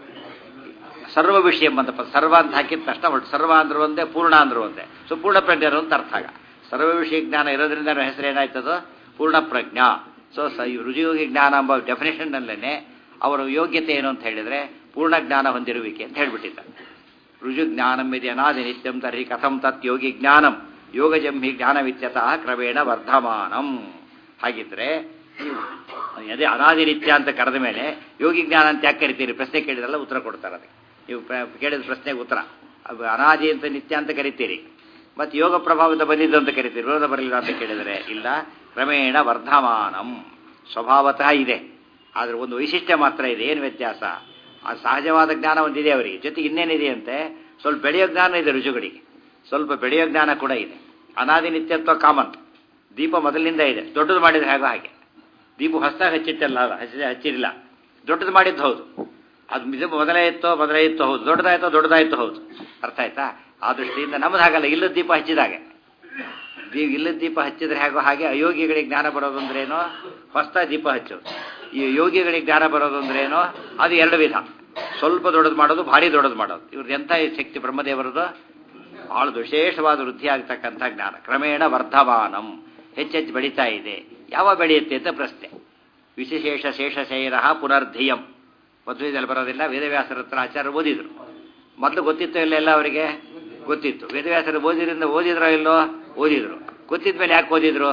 ಸರ್ವ ವಿಷಯ ಅಂತಪ್ಪ ಸರ್ವ ಅಂತ ಹಾಕಿದ ತಕ್ಷಣ ಹೊರಟು ಸರ್ವ ಅಂದ್ರೂ ಒಂದೇ ಪೂರ್ಣ ಅಂದ್ರೂ ಒಂದೇ ಸೊ ಪೂರ್ಣ ಪ್ರಜ್ಞರು ಅಂತ ಅರ್ಥ ಆಗ ಸರ್ವ ವಿಷಯ ಜ್ಞಾನ ಇರೋದ್ರಿಂದ ಹೆಸರು ಏನಾಯ್ತದು ಪೂರ್ಣ ಪ್ರಜ್ಞಾ ಸೊ ಸ ರುಜಿಯೋಗಿ ಜ್ಞಾನ ಎಂಬ ಡೆಫಿನೇಷನ್ನಲ್ಲೇ ಅವರ ಯೋಗ್ಯತೆ ಏನು ಅಂತ ಹೇಳಿದರೆ ಪೂರ್ಣ ಜ್ಞಾನ ಹೊಂದಿರುವಿಕೆ ಅಂತ ಹೇಳ್ಬಿಟ್ಟಿದ್ದಾರೆ ರುಜು ಜ್ಞಾನಂ ಇದು ಅನಾದಿ ನಿತ್ಯಂ ತರ್ಹಿ ಕಥಂ ತತ್ ಯೋಗಿ ಜ್ಞಾನಂ ಯೋಗಜಂ ಹಿ ಜ್ಞಾನವಿತ್ಯತಃ ಕ್ರಮೇಣ ವರ್ಧಮಾನಂ ಹಾಗಿದ್ರೆ ನೀವು ಅದೇ ಅನಾದಿ ನಿತ್ಯ ಅಂತ ಕರೆದ ಮೇಲೆ ಯೋಗಿ ಜ್ಞಾನ ಅಂತ ಯಾಕೆ ಕರಿತೀರಿ ಪ್ರಶ್ನೆ ಕೇಳಿದ್ರಲ್ಲ ಉತ್ತರ ಕೊಡ್ತಾರೆ ಅದಕ್ಕೆ ನೀವು ಕೇಳಿದ ಪ್ರಶ್ನೆಗೆ ಉತ್ತರ ಅದು ಅನಾದಿ ಅಂತ ನಿತ್ಯ ಅಂತ ಕರಿತೀರಿ ಮತ್ತು ಯೋಗ ಪ್ರಭಾವದ ಬಂದಿದ್ದು ಅಂತ ಕರಿತೀರಿ ವಿರೋಧ ಬರಲಿಲ್ಲ ಅಂತ ಕೇಳಿದರೆ ಇಲ್ಲ ಕ್ರಮೇಣ ವರ್ಧಮಾನಂ ಸ್ವಭಾವತಃ ಇದೆ ಆದರೆ ಒಂದು ವೈಶಿಷ್ಟ್ಯ ಮಾತ್ರ ಇದೆ ಏನು ವ್ಯತ್ಯಾಸ ಆ ಸಹಜವಾದ ಜ್ಞಾನ ಒಂದಿದೆ ಅವರಿಗೆ ಜೊತೆಗೆ ಇನ್ನೇನಿದೆ ಅಂತೆ ಸ್ವಲ್ಪ ಬೆಳೆಯೋ ಜ್ಞಾನ ಇದೆ ರುಜುಗಳಿಗೆ ಸ್ವಲ್ಪ ಬೆಳೆಯೋ ಜ್ಞಾನ ಕೂಡ ಇದೆ ಅನಾದಿ ನಿತ್ಯತ್ವ ಕಾಮನ್ ದೀಪ ಮೊದಲಿನಿಂದ ಇದೆ ದೊಡ್ಡದು ಮಾಡಿದ್ರೆ ಹೇಗೋ ಹಾಗೆ ದೀಪ ಹೊಸದಾಗಿ ಹಚ್ಚಿಟ್ಟಲ್ಲ ಹಚ್ಚಿ ಹಚ್ಚಿರಲಿಲ್ಲ ದೊಡ್ಡದು ಮಾಡಿದ್ದು ಹೌದು ಅದು ಇದು ಮೊದಲೇ ಇತ್ತೋ ಮೊದಲೇ ಇತ್ತು ಹೌದು ದೊಡ್ಡದಾಯ್ತೋ ದೊಡ್ಡದಾಯ್ತು ಹೌದು ಅರ್ಥ ಆಯ್ತಾ ಆ ದೃಷ್ಟಿಯಿಂದ ನಮ್ದು ಹಾಗಲ್ಲ ಇಲ್ಲದ ದೀಪ ಹಚ್ಚಿದಾಗೆ ದೀಪ ಇಲ್ಲದ ದೀಪ ಹಚ್ಚಿದ್ರೆ ಹೇಗೋ ಹಾಗೆ ಅಯೋಗಿಗಳಿಗೆ ಜ್ಞಾನ ಬರೋದು ಅಂದ್ರೇನೋ ಹೊಸ ದೀಪ ಹಚ್ಚೋದು ಈ ಯೋಗಿಗಳಿಗೆ ಜ್ಞಾನ ಬರೋದು ಅಂದ್ರೇನೋ ಅದು ಎರಡು ವಿಧ ಸ್ವಲ್ಪ ದೊಡ್ಡದು ಮಾಡೋದು ಭಾರಿ ದೊಡ್ಡದು ಮಾಡೋದು ಇವ್ರದ್ದು ಎಂಥ ಶಕ್ತಿ ಬ್ರಹ್ಮದೇವರದು ಬಹಳ ವಿಶೇಷವಾದ ವೃದ್ಧಿ ಆಗ್ತಕ್ಕಂಥ ಜ್ಞಾನ ಕ್ರಮೇಣ ವರ್ಧಮಾನಂ ಹೆಚ್ಚೆಚ್ಚು ಬೆಳೀತಾ ಇದೆ ಯಾವ ಬೆಳೆಯುತ್ತೆ ಅಂತ ಪ್ರಶ್ನೆ ವಿಶೇಷ ಶೇಷಶೈರ ಪುನರ್ಧಿಯಂ ಮಧ್ವದಲ್ಲಿ ಬರೋದಿಲ್ಲ ವೇದವ್ಯಾಸರ ಹತ್ರ ಆಚಾರ್ಯ ಓದಿದ್ರು ಮೊದಲು ಗೊತ್ತಿತ್ತು ಇಲ್ಲ ಎಲ್ಲ ಅವರಿಗೆ ಗೊತ್ತಿತ್ತು ವೇದವ್ಯಾಸರು ಓದಿದ್ರಿಂದ ಓದಿದ್ರೋ ಇಲ್ಲೋ ಓದಿದ್ರು ಗೊತ್ತಿದ ಮೇಲೆ ಯಾಕೆ ಓದಿದ್ರು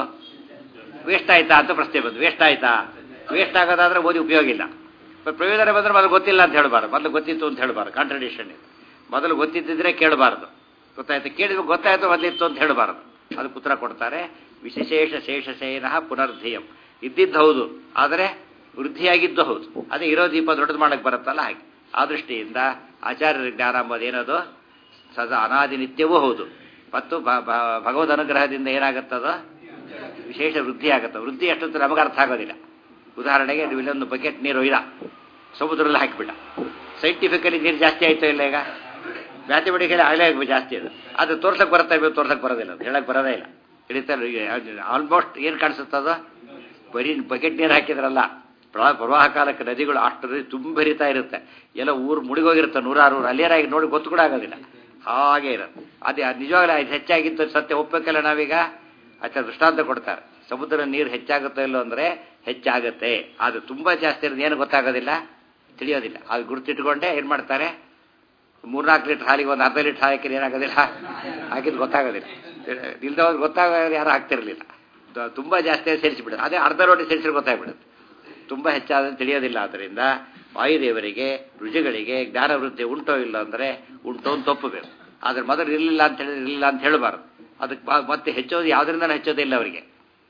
ವೇಸ್ಟ್ ಆಯ್ತಾ ಅಂತ ಪ್ರಶ್ನೆ ಬಂದು ವೇಸ್ಟ್ ಆಯ್ತಾ ವೇಸ್ಟ್ ಆಗೋದಾದ್ರೆ ಓದಿ ಉಪಯೋಗ ಇಲ್ಲ ಪ್ರಯೋಜನ ಬಂದ್ರೆ ಮೊದಲು ಗೊತ್ತಿಲ್ಲ ಅಂತ ಹೇಳಬಾರ್ದು ಮೊದಲು ಗೊತ್ತಿತ್ತು ಅಂತ ಹೇಳಬಾರ್ದು ಕಾಂಟ್ರಡಿಕ್ಷನ್ ಇದು ಮೊದಲು ಗೊತ್ತಿದ್ದಿದ್ರೆ ಕೇಳಬಾರ್ದು ಗೊತ್ತಾಯ್ತು ಕೇಳಿದ್ರೆ ಗೊತ್ತಾಯ್ತು ಮೊದಲಿತ್ತು ಅಂತ ಹೇಳಬಾರ್ದು ಅದಕ್ಕೆ ಉತ್ತರ ಕೊಡ್ತಾರೆ ವಿಶೇಷ ಶೇಷಶಯನ ಪುನರ್ಧಿಯಂ ಇದ್ದಿದ್ದು ಹೌದು ಆದರೆ ವೃದ್ಧಿಯಾಗಿದ್ದು ಹೌದು ಅದೇ ಇರೋ ದೀಪ ದೊಡ್ಡದು ಮಾಡಕ್ಕೆ ಬರುತ್ತಲ್ಲ ಹಾಗೆ ಆ ದೃಷ್ಟಿಯಿಂದ ಆಚಾರ್ಯರ ಜ್ಞಾನ ಎಂಬುದೇನದು ಸದಾ ಅನಾದಿ ನಿತ್ಯವೂ ಹೌದು ಮತ್ತು ಭಗವದ್ ಅನುಗ್ರಹದಿಂದ ಏನಾಗುತ್ತದೋ ವಿಶೇಷ ವೃದ್ಧಿ ಆಗುತ್ತೆ ವೃದ್ಧಿ ಎಷ್ಟೊತ್ತು ನಮಗೆ ಅರ್ಥ ಆಗೋದಿಲ್ಲ ಉದಾಹರಣೆಗೆ ನೀವು ಇಲ್ಲೊಂದು ಬಕೆಟ್ ನೀರು ಒಯ್ದ ಸಮುದ್ರದಲ್ಲಿ ಹಾಕಿಬಿಟ್ಟ ಸೈಂಟಿಫಿಕಲಿ ನೀರು ಜಾಸ್ತಿ ಆಯ್ತೋ ಇಲ್ಲ ಈಗ ಮ್ಯಾಥಮೆಟಿಕಲಿ ಆಗಲೇ ಜಾಸ್ತಿ ಅದು ಅದು ತೋರ್ಸಕ್ಕೆ ಬರುತ್ತಾ ಇವೆ ತೋರ್ಸಕ್ಕೆ ಬರೋದಿಲ್ಲ ಅದು ಹೇಳಕ್ಕೆ ಬರೋದೇ ಇಲ್ಲ ಹಿಡಿತಾರೆ ಆಲ್ಮೋಸ್ಟ್ ಏನು ಕಾಣಿಸುತ್ತದ ಬರೀ ಬಕೆಟ್ ನೀರು ಹಾಕಿದ್ರಲ್ಲ ಪ್ರವಾಹ ಕಾಲಕ್ಕೆ ನದಿಗಳು ಅಷ್ಟು ತುಂಬ ಹರಿತಾ ಇರುತ್ತೆ ಎಲ್ಲ ಊರು ಮುಡಿಗೋಗಿರುತ್ತೆ ನೂರಾರು ಊರು ಅಲ್ಲಿಯರಾಗಿ ನೋಡಿ ಗೊತ್ತು ಕೂಡ ಆಗೋದಿಲ್ಲ ಹಾಗೆ ಇರುತ್ತೆ ಅದೇ ಅದು ನಿಜವಾಗ್ಲೂ ಅದು ಹೆಚ್ಚಾಗಿತ್ತು ಸತ್ಯ ಒಪ್ಪಬೇಕಲ್ಲ ನಾವೀಗ ಆಚಾರ ದೃಷ್ಟಾಂತ ಕೊಡ್ತಾರೆ ಸಮುದ್ರ ನೀರು ಹೆಚ್ಚಾಗುತ್ತೋ ಇಲ್ಲೋ ಅಂದರೆ ಹೆಚ್ಚಾಗುತ್ತೆ ಅದು ತುಂಬ ಜಾಸ್ತಿ ಇರೋದು ಏನು ಗೊತ್ತಾಗೋದಿಲ್ಲ ತಿಳಿಯೋದಿಲ್ಲ ಅದು ಗುರುತಿಟ್ಕೊಂಡೆ ಏನು ಮಾಡ್ತಾರೆ ಮೂರ್ನಾಲ್ಕು ಲೀಟ್ರ್ ಹಾಲಿಗೆ ಒಂದು ಅರ್ಧ ಲೀಟ್ರ್ ಹಾಕಿದ್ರೆ ಏನಾಗೋದಿಲ್ಲ ಹಾಕಿದ್ದು ಗೊತ್ತಾಗೋದಿಲ್ಲ ಇಲ್ದವ್ರು ಗೊತ್ತಾಗೋದು ಯಾರು ಹಾಕ್ತಿರ್ಲಿಲ್ಲ ತುಂಬ ಜಾಸ್ತಿ ಸೇರಿಸಿಬಿಡುತ್ತೆ ಅದೇ ಅರ್ಧ ರೋಟಿ ಸೇರಿಸಿದ್ರೆ ಗೊತ್ತಾಗ್ಬಿಡುತ್ತೆ ತುಂಬ ಹೆಚ್ಚಾದ ತಿಳಿಯೋದಿಲ್ಲ ಆದ್ದರಿಂದ ವಾಯುದೇವರಿಗೆ ರುಚಿಗಳಿಗೆ ಜ್ಞಾನ ವೃದ್ಧಿ ಉಂಟೋ ಇಲ್ಲ ಅಂದರೆ ಉಂಟು ಅಂತ ಒಪ್ಪಬೇಕು ಆದ್ರೆ ಮೊದಲು ಇರಲಿಲ್ಲ ಅಂತ ಹೇಳಿ ಇರಲಿಲ್ಲ ಅಂತ ಹೇಳಬಾರ್ದು ಅದಕ್ಕೆ ಮತ್ತೆ ಹೆಚ್ಚೋದು ಯಾವುದರಿಂದ ಹೆಚ್ಚೋದೇ ಇಲ್ಲ ಅವರಿಗೆ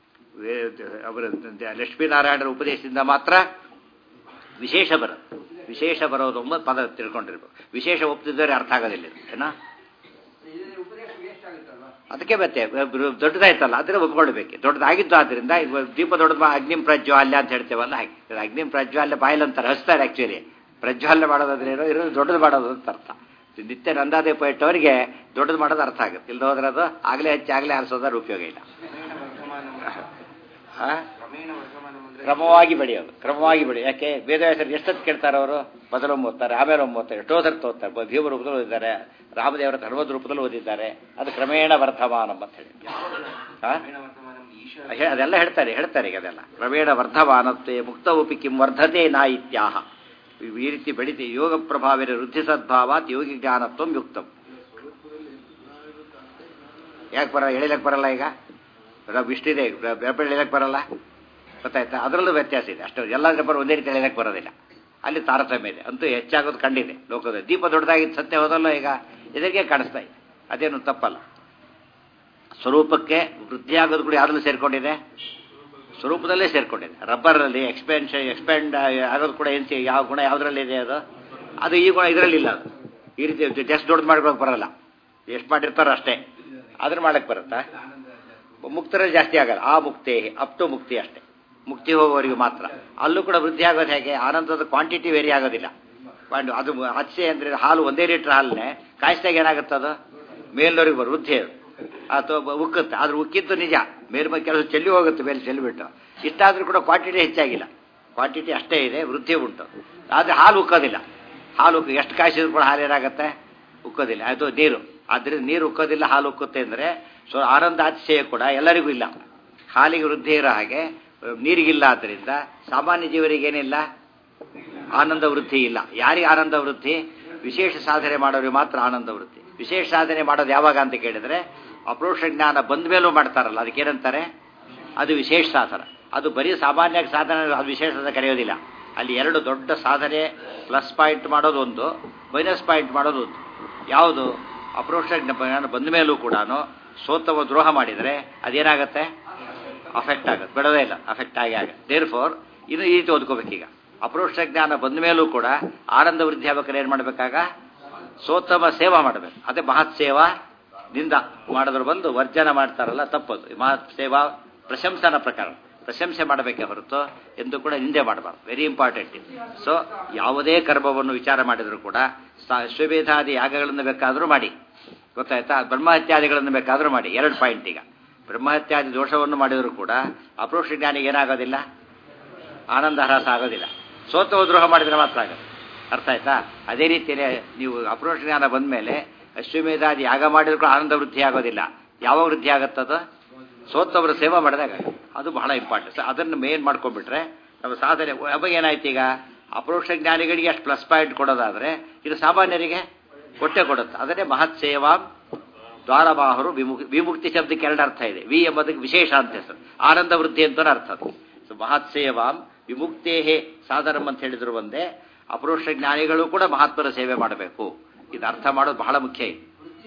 ಅವರ ಲಕ್ಷ್ಮೀನಾರಾಯಣರ ಉಪದೇಶದಿಂದ ಮಾತ್ರ ವಿಶೇಷ ಬರೋದು ವಿಶೇಷ ಬರೋದು ಒಂಬತ್ತು ಪದ ತಿಳ್ಕೊಂಡಿರ್ಬೇಕು ವಿಶೇಷ ಒಪ್ತಿದ್ದಾರೆ ಅರ್ಥ ಆಗೋದಿಲ್ಲ ಏನಾ ಅದಕ್ಕೆ ಮತ್ತೆ ದೊಡ್ಡದಾಯ್ತಲ್ಲ ಅದನ್ನ ಒಪ್ಕೊಳ್ಬೇಕು ದೊಡ್ಡದಾಗಿತ್ತು ಆದ್ರಿಂದ ದೀಪ ದೊಡ್ಡದ ಅಗ್ನಿಂ ಪ್ರಜ್ವಾಲ್ಯ ಅಂತ ಹೇಳ್ತೇವಲ್ಲ ಹಾಗೆ ಅಗ್ನಿಂ ಪ್ರಜ್ವಾಲ್ಯ ಬಾಯಿಲ್ ಅಂತಾರೆ ಹಚ್ತಾರೆ ಆಕ್ಚುಲಿ ಪ್ರಜ್ವಾಲ್ಯ ಮಾಡೋದಾದ್ರೆ ಏನೋ ಇರೋದು ದೊಡ್ಡದು ಮಾಡೋದು ಅಂತ ಅರ್ಥ ನಿತ್ಯ ನಂದಾದೀಪ ಇಟ್ಟವರಿಗೆ ದೊಡ್ಡದು ಮಾಡೋದು ಅರ್ಥ ಆಗುತ್ತೆ ಇಲ್ದ ಹೋದ್ರೆ ಅದು ಆಗಲೇ ಹೆಚ್ಚು ಆಗಲೇ ಆರಿಸೋದ್ರ ಉಪಯೋಗ ಇಲ್ಲ ಕ್ರಮವಾಗಿ ಬೆಳೆಯೋದು ಕ್ರಮವಾಗಿ ಬೆಳೆಯೋದು ಯಾಕೆ ವೇದವ್ಯಾಸರು ಎಷ್ಟೊತ್ತು ಕೇಳ್ತಾರೆ ಅವರು ಮೊದಲೊಮ್ಮೆ ಓದ್ತಾರೆ ಆಮೇಲೆ ಒಮ್ಮೆ ಓದ್ತಾರೆ ಎಷ್ಟೋ ಸರ್ತಿ ಓದ್ತಾರೆ ಭೀಮ ರೂಪದಲ್ಲಿ ಓದಿದ್ದಾರೆ ರಾಮದೇವರ ಹನುಮದ್ ರೂಪದಲ್ಲಿ ಓದಿದ್ದಾರೆ ಅದು ಕ್ರಮೇಣ ವರ್ಧಮಾನಂ ಅಂತ ಹೇಳಿ ಅದೆಲ್ಲ ಹೇಳ್ತಾರೆ ಹೇಳ್ತಾರೆ ಈಗ ಅದೆಲ್ಲ ಕ್ರಮೇಣ ವರ್ಧಮಾನತ್ವೇ ಮುಕ್ತವಪಿ ಕಿಂ ವರ್ಧತೆ ನಾ ಇತ್ಯಾಹ ಈ ರೀತಿ ಬೆಳಿತಿ ಯೋಗ ಪ್ರಭಾವೇನ ವೃದ್ಧಿ ಸದ್ಭಾವಾತ್ ಯೋಗಿ ಜ್ಞಾನತ್ವಂ ಯುಕ್ತಂ ಯಾಕೆ ಬರಲ್ಲ ಎಳಿಲಕ್ಕೆ ಬರಲ್ಲ ಈಗ ಇಷ್ಟಿದೆ ಬೆಳಪೆಳ್ಳಿ ಎಳಕ್ಕೆ ಬರಲ್ಲ ಗೊತ್ತಾಯ್ತಾ ಅದರಲ್ಲೂ ವ್ಯತ್ಯಾಸ ಇದೆ ಅಷ್ಟು ಎಲ್ಲ ಬರೋ ಒಂದೇ ರೀತಿ ಎಳಕ್ಕೆ ಬರೋದಿಲ್ಲ ಅಲ್ಲಿ ತಾರತಮ್ಯ ಇದೆ ಅಂತೂ ಹೆಚ್ಚಾಗೋದು ಕಂಡಿದೆ ಲೋಕದ ದೀಪ ದೊಡ್ಡದಾಗಿದ್ದು ಸತ್ಯ ಹೋದಲ್ಲ ಈಗ ಇದರಿಗೆ ಕಾಣಿಸ್ತಾ ಇದೆ ಅದೇನು ತಪ್ಪಲ್ಲ ಸ್ವರೂಪಕ್ಕೆ ವೃದ್ಧಿಯಾಗೋದು ಕೂಡ ಯಾವ್ದ್ರಲ್ಲಿ ಸೇರ್ಕೊಂಡಿದೆ ಸ್ವರೂಪದಲ್ಲೇ ಸೇರ್ಕೊಂಡಿದೆ ರಬ್ಬರಲ್ಲಿ ಎಕ್ಸ್ಪೆನ್ಷನ್ ಎಕ್ಸ್ಪೆಂಡ್ ಆಗೋದು ಕೂಡ ಏನು ಯಾವ ಗುಣ ಯಾವುದರಲ್ಲಿ ಇದೆ ಅದು ಅದು ಈ ಗುಣ ಇದರಲ್ಲಿ ಇಲ್ಲ ಅದು ಈ ರೀತಿ ಜಸ್ಟ್ ದೊಡ್ಡದು ಮಾಡ್ಕೊಳಕ್ಕೆ ಬರಲ್ಲ ಎಷ್ಟು ಮಾಡಿರ್ತಾರೋ ಅಷ್ಟೇ ಅದನ್ನ ಮಾಡಕ್ಕೆ ಬರುತ್ತಾ ಮುಕ್ತರಲ್ಲಿ ಜಾಸ್ತಿ ಆಗಲ್ಲ ಆ ಮುಕ್ತಿ ಅಪ್ ಟು ಮುಕ್ತಿ ಅಷ್ಟೇ ಮುಕ್ತಿ ಹೋಗೋವರೆಗೂ ಮಾತ್ರ ಅಲ್ಲೂ ಕೂಡ ವೃದ್ಧಿ ಆಗೋದು ಹೇಗೆ ಆನಂದದ ಕ್ವಾಂಟಿಟಿ ವೇರಿ ಆಗೋದಿಲ್ಲ ಅದು ಹಚ್ಚೆ ಅಂದರೆ ಹಾಲು ಒಂದೇ ಲೀಟ್ರ್ ಹಾಲನ್ನೇ ಕಾಯಿಸಿದಾಗ ಏನಾಗುತ್ತೆ ಅದು ಮೇಲ್ನವ್ರಿಗೆ ಬರೋ ವೃದ್ಧಿ ಅದು ಅಥವಾ ಉಕ್ಕುತ್ತೆ ಆದ್ರೆ ಉಕ್ಕಿದ್ದು ನಿಜ ಮೇಲ್ಮೈ ಕೆಲವು ಚೆಲ್ಲಿ ಹೋಗುತ್ತೆ ಮೇಲೆ ಚೆಲ್ಲಿಬಿಟ್ಟು ಇಷ್ಟಾದರೂ ಕೂಡ ಕ್ವಾಂಟಿಟಿ ಹೆಚ್ಚಾಗಿಲ್ಲ ಕ್ವಾಂಟಿಟಿ ಅಷ್ಟೇ ಇದೆ ವೃದ್ಧಿ ಉಂಟು ಆದರೆ ಹಾಲು ಉಕ್ಕೋದಿಲ್ಲ ಹಾಲು ಉಕ್ಕ ಎಷ್ಟು ಕಾಯಿಸಿದ್ರು ಕೂಡ ಹಾಲು ಏನಾಗುತ್ತೆ ಉಕ್ಕೋದಿಲ್ಲ ಅದು ನೀರು ಆದ್ದರಿಂದ ನೀರು ಉಕ್ಕೋದಿಲ್ಲ ಹಾಲು ಉಕ್ಕುತ್ತೆ ಅಂದರೆ ಸೊ ಆನಂದ ಅತಿಶಯ ಕೂಡ ಎಲ್ಲರಿಗೂ ಇಲ್ಲ ಹಾಲಿಗೆ ವೃದ್ಧಿ ಇರೋ ಹಾಗೆ ನೀರಿಗಿಲ್ಲ ಆದ್ದರಿಂದ ಸಾಮಾನ್ಯ ಜೀವರಿಗೇನಿಲ್ಲ ಆನಂದ ವೃದ್ಧಿ ಇಲ್ಲ ಯಾರಿಗೆ ಆನಂದ ವೃದ್ಧಿ ವಿಶೇಷ ಸಾಧನೆ ಮಾಡೋರಿಗೆ ಮಾತ್ರ ಆನಂದ ವೃದ್ಧಿ ವಿಶೇಷ ಸಾಧನೆ ಮಾಡೋದು ಯಾವಾಗ ಅಂತ ಕೇಳಿದ್ರೆ ಅಪ್ರೋಕ್ಷ ಜ್ಞಾನ ಬಂದ ಮೇಲೂ ಮಾಡ್ತಾರಲ್ಲ ಅದಕ್ಕೇನಂತಾರೆ ಅದು ವಿಶೇಷ ಸಾಧನ ಅದು ಬರೀ ಸಾಮಾನ್ಯ ಸಾಧನೆ ಅದು ವಿಶೇಷ ಅಂತ ಕರೆಯೋದಿಲ್ಲ ಅಲ್ಲಿ ಎರಡು ದೊಡ್ಡ ಸಾಧನೆ ಪ್ಲಸ್ ಪಾಯಿಂಟ್ ಮಾಡೋದು ಒಂದು ಮೈನಸ್ ಪಾಯಿಂಟ್ ಮಾಡೋದು ಒಂದು ಯಾವುದು ಅಪ್ರೋಕ್ಷ ಜ್ಞಾನ ಬಂದ ಮೇಲೂ ಕೂಡ ಸೋತವ ದ್ರೋಹ ಮಾಡಿದರೆ ಅದೇನಾಗತ್ತೆ ಅಫೆಕ್ಟ್ ಆಗುತ್ತೆ ಬಿಡೋದೇ ಇಲ್ಲ ಅಫೆಕ್ಟ್ ಆಗಿ ಆಗುತ್ತೆ ದೇರ್ ಫೋರ್ ಇದು ಈ ರೀತಿ ಓದ್ಕೋಬೇಕೀಗ ಅಪ್ರೋಕ್ಷ ಜ್ಞಾನ ಬಂದ ಮೇಲೂ ಕೂಡ ಆನಂದ ವೃದ್ಧಿ ಆಗ್ಬೇಕಾದ್ರೆ ಏನು ಮಾಡಬೇಕಾಗ ಸೋತ್ತಮ ಸೇವಾ ಮಾಡಬೇಕು ಅದೇ ಮಹತ್ ಸೇವಾ ನಿಂದ ಮಾಡಿದ್ರು ಬಂದು ವರ್ಜನ ಮಾಡ್ತಾರಲ್ಲ ತಪ್ಪದು ಮಹತ್ ಸೇವಾ ಪ್ರಶಂಸನ ಪ್ರಕಾರ ಪ್ರಶಂಸೆ ಮಾಡಬೇಕೇ ಹೊರತು ಎಂದು ಕೂಡ ನಿಂದೆ ಮಾಡಬಾರ್ದು ವೆರಿ ಇಂಪಾರ್ಟೆಂಟ್ ಇದು ಸೊ ಯಾವುದೇ ಕರ್ಮವನ್ನು ವಿಚಾರ ಮಾಡಿದರೂ ಕೂಡ ಶ್ವೇಭೇದಾದಿ ಯಾಗಗಳನ್ನು ಬೇಕಾದರೂ ಮಾಡಿ ಗೊತ್ತಾಯ್ತಾ ಬ್ರಹ್ಮಹತ್ಯಾದಿಗಳನ್ನು ಬೇಕಾದರೂ ಮಾಡಿ ಎರಡು ಪಾಯಿಂಟ್ ಈಗ ಬ್ರಹ್ಮಹತ್ಯಾದಿ ದೋಷವನ್ನು ಮಾಡಿದರೂ ಕೂಡ ಅಪರೋಕ್ಷ ಜ್ಞಾನಿಗೆ ಏನಾಗೋದಿಲ್ಲ ಆನಂದ ಹ್ರಾಸ ಆಗೋದಿಲ್ಲ ಸೋತವ ದ್ರೋಹ ಮಾಡಿದರೆ ಮಾತ್ರ ಆಗುತ್ತೆ ಅರ್ಥ ಆಯ್ತಾ ಅದೇ ರೀತಿಯೇ ನೀವು ಅಪರೋಕ್ಷ ಜ್ಞಾನ ಬಂದ ಮೇಲೆ ಅಶ್ವಮೇಧಾದಿ ಯಾಗ ಮಾಡಿದ್ರು ಕೂಡ ಆನಂದ ವೃದ್ಧಿ ಆಗೋದಿಲ್ಲ ಯಾವ ವೃದ್ಧಿ ಆಗುತ್ತದು ಸೋತವರ ಸೇವೆ ಮಾಡಿದಾಗ ಅದು ಬಹಳ ಇಂಪಾರ್ಟೆಂಟ್ ಅದನ್ನು ಮೇನ್ ಮಾಡ್ಕೊಂಡ್ಬಿಟ್ರೆ ನಮ್ಮ ಸಾಧನೆ ಅವಾಗ ಏನಾಯ್ತು ಈಗ ಅಪರೋಕ್ಷ ಜ್ಞಾನಿಗಳಿಗೆ ಅಷ್ಟು ಪ್ಲಸ್ ಪಾಯಿಂಟ್ ಕೊಡೋದಾದ್ರೆ ಇದು ಸಾಮಾನ್ಯರಿಗೆ ಕೊಟ್ಟೆ ಕೊಡುತ್ತೆ ಅದನ್ನೇ ಮಹತ್ ಸೇವಾ ದ್ವಾರಬಾಹರು ವಿಮುಕ್ತಿ ವಿಮುಕ್ತಿ ಶಬ್ದಕ್ಕೆ ಎರಡು ಅರ್ಥ ಇದೆ ವಿ ಎಂಬುದಕ್ಕೆ ವಿಶೇಷ ಅಂತ ಹೆಸರು ಆನಂದ ವೃದ್ಧಿ ಅಂತ ಅರ್ಥ ಅದು ಸೊ ಮಹತ್ ಸೇವಾಂ ವಿಮುಕ್ತೇಹೇ ಸಾಧನಂ ಅಂತ ಹೇಳಿದ್ರು ಒಂದೇ ಅಪರೋಕ್ಷ ಜ್ಞಾನಿಗಳು ಕೂಡ ಮಹಾತ್ಮರ ಸೇವೆ ಮಾಡಬೇಕು ಇದು ಅರ್ಥ ಮಾಡೋದು ಬಹಳ ಮುಖ್ಯ ಇದೆ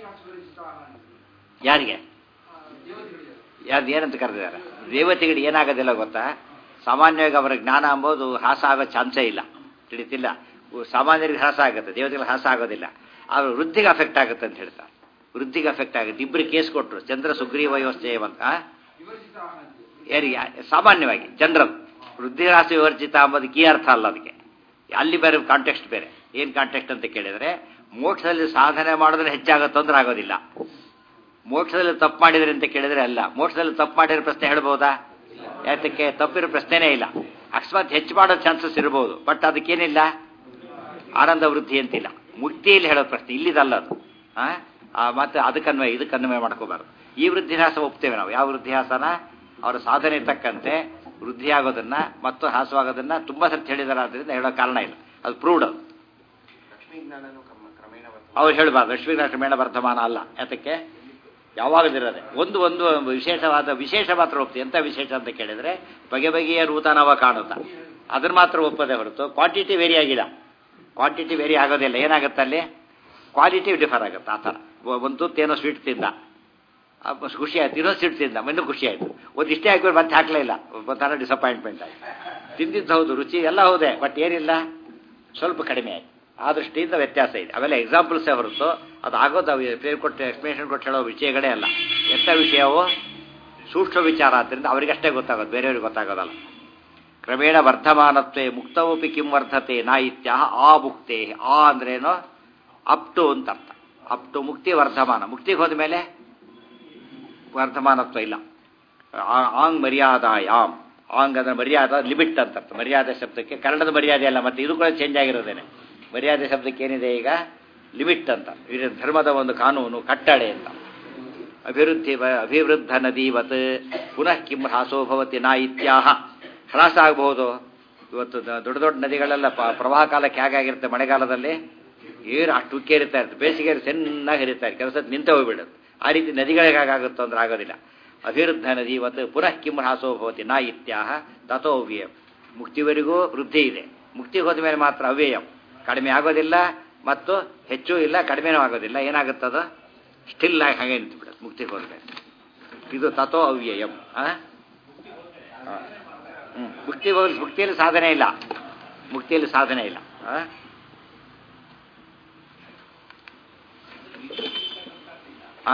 ಯಾರಿಗೆ ಯಾರು ಏನಂತ ಕರೆದಿದ್ದಾರೆ ದೇವತೆಗಳಿಗೆ ಏನಾಗೋದಿಲ್ಲ ಗೊತ್ತಾ ಸಾಮಾನ್ಯವಾಗಿ ಅವರ ಜ್ಞಾನ ಅಂಬೋದು ಹ್ರಾಸ ಆಗೋ ಚಾನ್ಸೇ ಇಲ್ಲ ತಿಳಿತಿಲ್ಲ ಸಾಮಾನ್ಯರಿಗೆ ಹ್ರಾಸ ಆಗುತ್ತೆ ದೇವತೆಗಳಿಗೆ ಹ್ರಾಸ ಆಗೋದಿಲ್ಲ ಅವ್ರ ವೃದ್ಧಿಗೆ ಅಫೆಕ್ಟ್ ಆಗುತ್ತೆ ಅಂತ ಹೇಳ್ತಾರೆ ವೃದ್ಧಿಗೆ ಅಫೆಕ್ಟ್ ಆಗುತ್ತೆ ಇಬ್ಬರು ಕೇಸ್ ಕೊಟ್ಟರು ಚಂದ್ರ ಸುಗ್ರೀವ ವ್ಯವಸ್ಥೆ ಅಂತ ಯಾರಿಗೆ ಸಾಮಾನ್ಯವಾಗಿ ಜನರಲ್ ವೃದ್ಧಿರಾಸ ವಿವರ್ಜಿತ ಅಂಬೋದಕ್ಕೆ ಈ ಅರ್ಥ ಅಲ್ಲ ಅದಕ್ಕೆ ಅಲ್ಲಿ ಬೇರೆ ಕಾಂಟೆಕ್ಸ್ಟ್ ಬೇರೆ ಏನು ಕಾಂಟೆಕ್ಸ್ಟ್ ಅಂತ ಕೇಳಿದರೆ ಮೋಕ್ಷದಲ್ಲಿ ಸಾಧನೆ ಮಾಡಿದ್ರೆ ಹೆಚ್ಚಾಗುತ್ತೆ ಅಂದ್ರೆ ಆಗೋದಿಲ್ಲ ಮೋಕ್ಷದಲ್ಲಿ ತಪ್ಪು ಮಾಡಿದ್ರೆ ಅಂತ ಕೇಳಿದ್ರೆ ಅಲ್ಲ ಮೋಕ್ಷದಲ್ಲಿ ತಪ್ಪು ಮಾಡಿರೋ ಪ್ರಶ್ನೆ ಹೇಳ್ಬೋದಾ ಯಾತಕ್ಕೆ ತಪ್ಪಿರೋ ಪ್ರಶ್ನೆನೇ ಇಲ್ಲ ಅಕಸ್ಮಾತ್ ಹೆಚ್ಚು ಮಾಡೋ ಚಾನ್ಸಸ್ ಇರ್ಬೋದು ಬಟ್ ಅದಕ್ಕೇನಿಲ್ಲ ಆನಂದ ವೃದ್ಧಿ ಅಂತಿಲ್ಲ ಮುಕ್ತಿಯಲ್ಲಿ ಹೇಳೋ ಪ್ರಶ್ನೆ ಇಲ್ಲಿದಲ್ಲ ಅದು ಆ ಮತ್ತೆ ಅದಕ್ಕನ್ವಯ ಇದಕ್ಕನ್ವಯ ಮಾಡ್ಕೋಬಾರ್ದು ಈ ವೃದ್ಧಿಹಾಸ ಒಪ್ತೇವೆ ನಾವು ಯಾವ ವೃದ್ಧಿಹಾಸನ ಅವರ ಸಾಧನೆ ತಕ್ಕಂತೆ ವೃದ್ಧಿಯಾಗೋದನ್ನ ಮತ್ತು ಹಾಸವಾಗೋದನ್ನ ತುಂಬಾ ಸರ್ತಿ ಹೇಳಿದಾರೆ ಆದ್ರಿಂದ ಹೇಳೋ ಕಾರಣ ಇಲ್ಲ ಅದು ಪ್ರೂವ್ಡ್ ಅದು ಅವ್ರು ಹೇಳಬಾರ್ದು ಲಕ್ಷ್ಮೀ ಕ್ರಮೇಣ ವರ್ಧಮಾನ ಅಲ್ಲ ಯಾತಕ್ಕೆ ಯಾವಾಗದಿರೋದೆ ಒಂದು ಒಂದು ವಿಶೇಷವಾದ ವಿಶೇಷ ಮಾತ್ರ ಒಪ್ತೀವಿ ಎಂಥ ವಿಶೇಷ ಅಂತ ಕೇಳಿದರೆ ಬಗೆ ಬಗೆಯ ನೂತನವ ಕಾಣುತ್ತ ಅದನ್ನು ಮಾತ್ರ ಒಪ್ಪದೆ ಹೊರತು ಕ್ವಾಂಟಿಟಿ ವೇರಿ ಆಗಿಲ್ಲ ಕ್ವಾಂಟಿಟಿ ವೇರಿ ಆಗೋದಿಲ್ಲ ಏನಾಗುತ್ತೆ ಅಲ್ಲಿ ಕ್ವಾಲಿಟಿ ಡಿಫರ್ ಆಗುತ್ತೆ ಆ ಥರ ಒಂದು ತುತ್ತೇನೋ ಸ್ವೀಟ್ ತಿಂದ ಖುಷಿ ಆಯ್ತು ಇನ್ನೊಂದು ಸ್ವೀಟ್ ತಿಂದ ಇನ್ನೂ ಖುಷಿ ಆಯಿತು ಒಂದು ಇಷ್ಟೇ ಹಾಕಿದ್ರೆ ಮತ್ತೆ ಹಾಕಲೇ ಇಲ್ಲ ಒಂಥರ ಡಿಸಪಾಯಿಂಟ್ಮೆಂಟ್ ಆಯಿತು ತಿಂದಿದ್ದು ಹೌದು ರುಚಿ ಎಲ್ಲ ಹೌದೇ ಬಟ್ ಏನಿಲ್ಲ ಸ್ವಲ್ಪ ಕಡಿಮೆ ಆಯಿತು ಆ ದೃಷ್ಟಿಯಿಂದ ವ್ಯತ್ಯಾಸ ಇದೆ ಅವೆಲ್ಲ ಎಕ್ಸಾಂಪಲ್ಸೇ ಹೊರತು ಅದು ಆಗೋದು ಪೇರ್ ಕೊಟ್ಟು ಎಕ್ಸ್ಪ್ಲೇಷನ್ ಕೊಟ್ಟು ಹೇಳೋ ವಿಷಯಗಳೇ ಅಲ್ಲ ಎಂಥ ವಿಷಯವು ಸೂಕ್ಷ್ಮ ವಿಚಾರ ಆದ್ದರಿಂದ ಅವರಿಗಷ್ಟೇ ಗೊತ್ತಾಗೋದು ಬೇರೆಯವ್ರಿಗೆ ಗೊತ್ತಾಗೋದಲ್ಲ ಕ್ರಮೇಣ ವರ್ಧಮಾನತ್ವೇ ಮುಕ್ತವಪಿ ಕಿಂ ವರ್ಧತೆ ನಾ ಇತ್ಯ ಆ ಮುಕ್ತೇ ಆ ಅಂದ್ರೇನು ಅಪ್ ಟು ಅಂತ ಅರ್ಥ ಅಪ್ ಟು ಮುಕ್ತಿ ವರ್ಧಮಾನ ಮುಕ್ತಿಗೆ ಹೋದ ಮೇಲೆ ವರ್ಧಮಾನತ್ವ ಇಲ್ಲ ಆಂಗ್ ಮರ್ಯಾದಾಯಾಮ್ ಆಂಗ್ ಅಂದ್ರೆ ಮರ್ಯಾದ ಲಿಮಿಟ್ ಅಂತ ಅರ್ಥ ಮರ್ಯಾದೆ ಶಬ್ದಕ್ಕೆ ಕನ್ನಡದ ಮರ್ಯಾದೆ ಅಲ್ಲ ಮತ್ತೆ ಇದು ಕೂಡ ಚೇಂಜ್ ಆಗಿರೋದೇನೆ ಮರ್ಯಾದೆ ಶಬ್ದಕ್ಕೆ ಏನಿದೆ ಈಗ ಲಿಮಿಟ್ ಅಂತ ಇದು ಧರ್ಮದ ಒಂದು ಕಾನೂನು ಕಟ್ಟಳೆ ಅಂತ ಅಭಿವೃದ್ಧಿ ಅಭಿವೃದ್ಧ ನದೀವತ್ ಪುನಃ ಕಿಂ ಹ್ರಾಸೋ ಭವತಿ ನಾ ಇತ್ಯಾಹ ಹ್ರಾಸ ಆಗಬಹುದು ಇವತ್ತು ದೊಡ್ಡ ದೊಡ್ಡ ನದಿಗಳೆಲ್ಲ ಪ್ರವಾಹ ಕಾಲಕ್ಕೆ ಹೇಗಾಗಿರುತ್ತೆ ಮಳೆಗಾಲದಲ್ಲಿ ಏನು ಅಷ್ಟು ಉಕ್ಕಿ ಹರಿತಾ ಇರುತ್ತೆ ಬೇಸಿಗೆ ಚೆನ್ನಾಗಿ ಹರಿತಾ ಇರುತ್ತೆ ಕೆಲಸ ನಿಂತೆ ಹೋಗ್ಬಿಡುತ್ತೆ ಆ ರೀತಿ ನದಿಗಳಿಗೆ ಹೇಗಾಗುತ್ತೋ ಅಂದ್ರೆ ಆಗೋದಿಲ್ಲ ಅಭಿವೃದ್ಧ ನದಿ ಇವತ್ತು ಪುನಃ ಕಿಂ ಹ್ರಾಸೋ ಭವತಿ ನಾ ಇತ್ಯಾಹ ತಥೋ ಅವ್ಯಯ ಮುಕ್ತಿವರೆಗೂ ವೃದ್ಧಿ ಇದೆ ಮುಕ್ತಿಗೆ ಹೋದ ಮೇಲೆ ಮಾತ್ರ ಅವ್ಯಯಂ ಕಡಿಮೆ ಆಗೋದಿಲ್ಲ ಮತ್ತು ಹೆಚ್ಚು ಇಲ್ಲ ಕಡಿಮೆನೂ ಆಗೋದಿಲ್ಲ ಏನಾಗುತ್ತದ ಸ್ಟಿಲ್ ಆಗಿ ಹಾಗೆ ನಿಂತುಬಿಡುತ್ತೆ ಮುಕ್ತಿಗೆ ಹೋದ್ಮೇಲೆ ಇದು ತಥೋ ಅವ್ಯಯಂ ಹ್ಞೂ ಮುಕ್ತಿಗೆ ಹೋಗಿ ಮುಕ್ತಿಯಲ್ಲಿ ಸಾಧನೆ ಇಲ್ಲ ಮುಕ್ತಿಯಲ್ಲಿ ಸಾಧನೆ ಇಲ್ಲ ಆ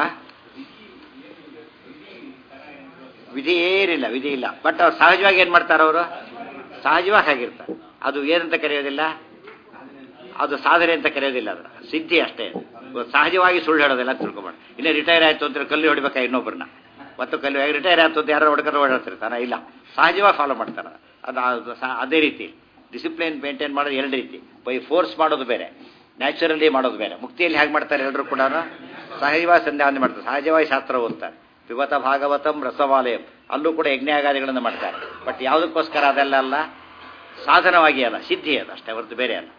ವಿಧಿ ಏನಿಲ್ಲ ವಿಧಿ ಇಲ್ಲ ಬಟ್ ಅವ್ರು ಸಹಜವಾಗಿ ಏನು ಮಾಡ್ತಾರೆ ಅವರು ಸಹಜವಾಗಿ ಹಾಗಿರ್ತಾರೆ ಅದು ಏನಂತ ಕರೆಯೋದಿಲ್ಲ ಅದು ಸಾಧನೆ ಅಂತ ಕರೆಯೋದಿಲ್ಲ ಅದರ ಸಿದ್ಧಿ ಅಷ್ಟೇ ಸಹಜವಾಗಿ ಸುಳ್ಳು ಹೇಳೋದಿಲ್ಲ ತಿಳ್ಕೊಬೇಡ ಇನ್ನೇ ರಿಟೈರ್ ಆಯ್ತು ಅಂತ ಕಲ್ಲು ಹೊಡಿಬೇಕಾ ಇನ್ನೊಬ್ಬರನ್ನ ಮತ್ತು ಕಲ್ಲು ರಿಟೈರ್ ಆಯ್ತು ಅಂತ ಯಾರೋ ಹೊಡ್ಕೊಂಡು ಓಡಾಡ್ತಿರ್ತಾರ ಇಲ್ಲ ಸಹಜವಾಗಿ ಫಾಲೋ ಮಾಡ್ತಾರೆ ಅದು ಅದೇ ರೀತಿ ಡಿಸಿಪ್ಲಿನ್ ಮೇಂಟೈನ್ ಮಾಡೋದು ಎರಡು ರೀತಿ ಬೈ ಫೋರ್ಸ್ ಮಾಡೋದು ಬೇರೆ ನ್ಯಾಚುರಲಿ ಮಾಡೋದು ಬೇರೆ ಮುಕ್ತಿಯಲ್ಲಿ ಹೇಗೆ ಮಾಡ್ತಾರೆ ಎಲ್ಲರೂ ಕೂಡ ಸಹಜವಾಗಿ ಸಂಧ್ಯಾವಂದನೆ ಮಾಡ್ತಾರೆ ಸಹಜವಾಗಿ ಶಾಸ್ತ್ರ ಓದ್ತಾರೆ ಪಿಬತ ಭಾಗವತಂ ರಸವಾಲಯಂ ಅಲ್ಲೂ ಕೂಡ ಯಜ್ಞಾಗಾದಿಗಳನ್ನು ಮಾಡ್ತಾರೆ ಬಟ್ ಯಾವುದಕ್ಕೋಸ್ಕರ ಅದೆಲ್ಲ ಅಲ್ಲ ಸಾಧನವಾಗಿ ಅಲ್ಲ ಸಿದ್ಧಿ ಅದು ಅಷ್ಟೇ ಹೊರತು ಬೇರೆ ಅಲ್ಲ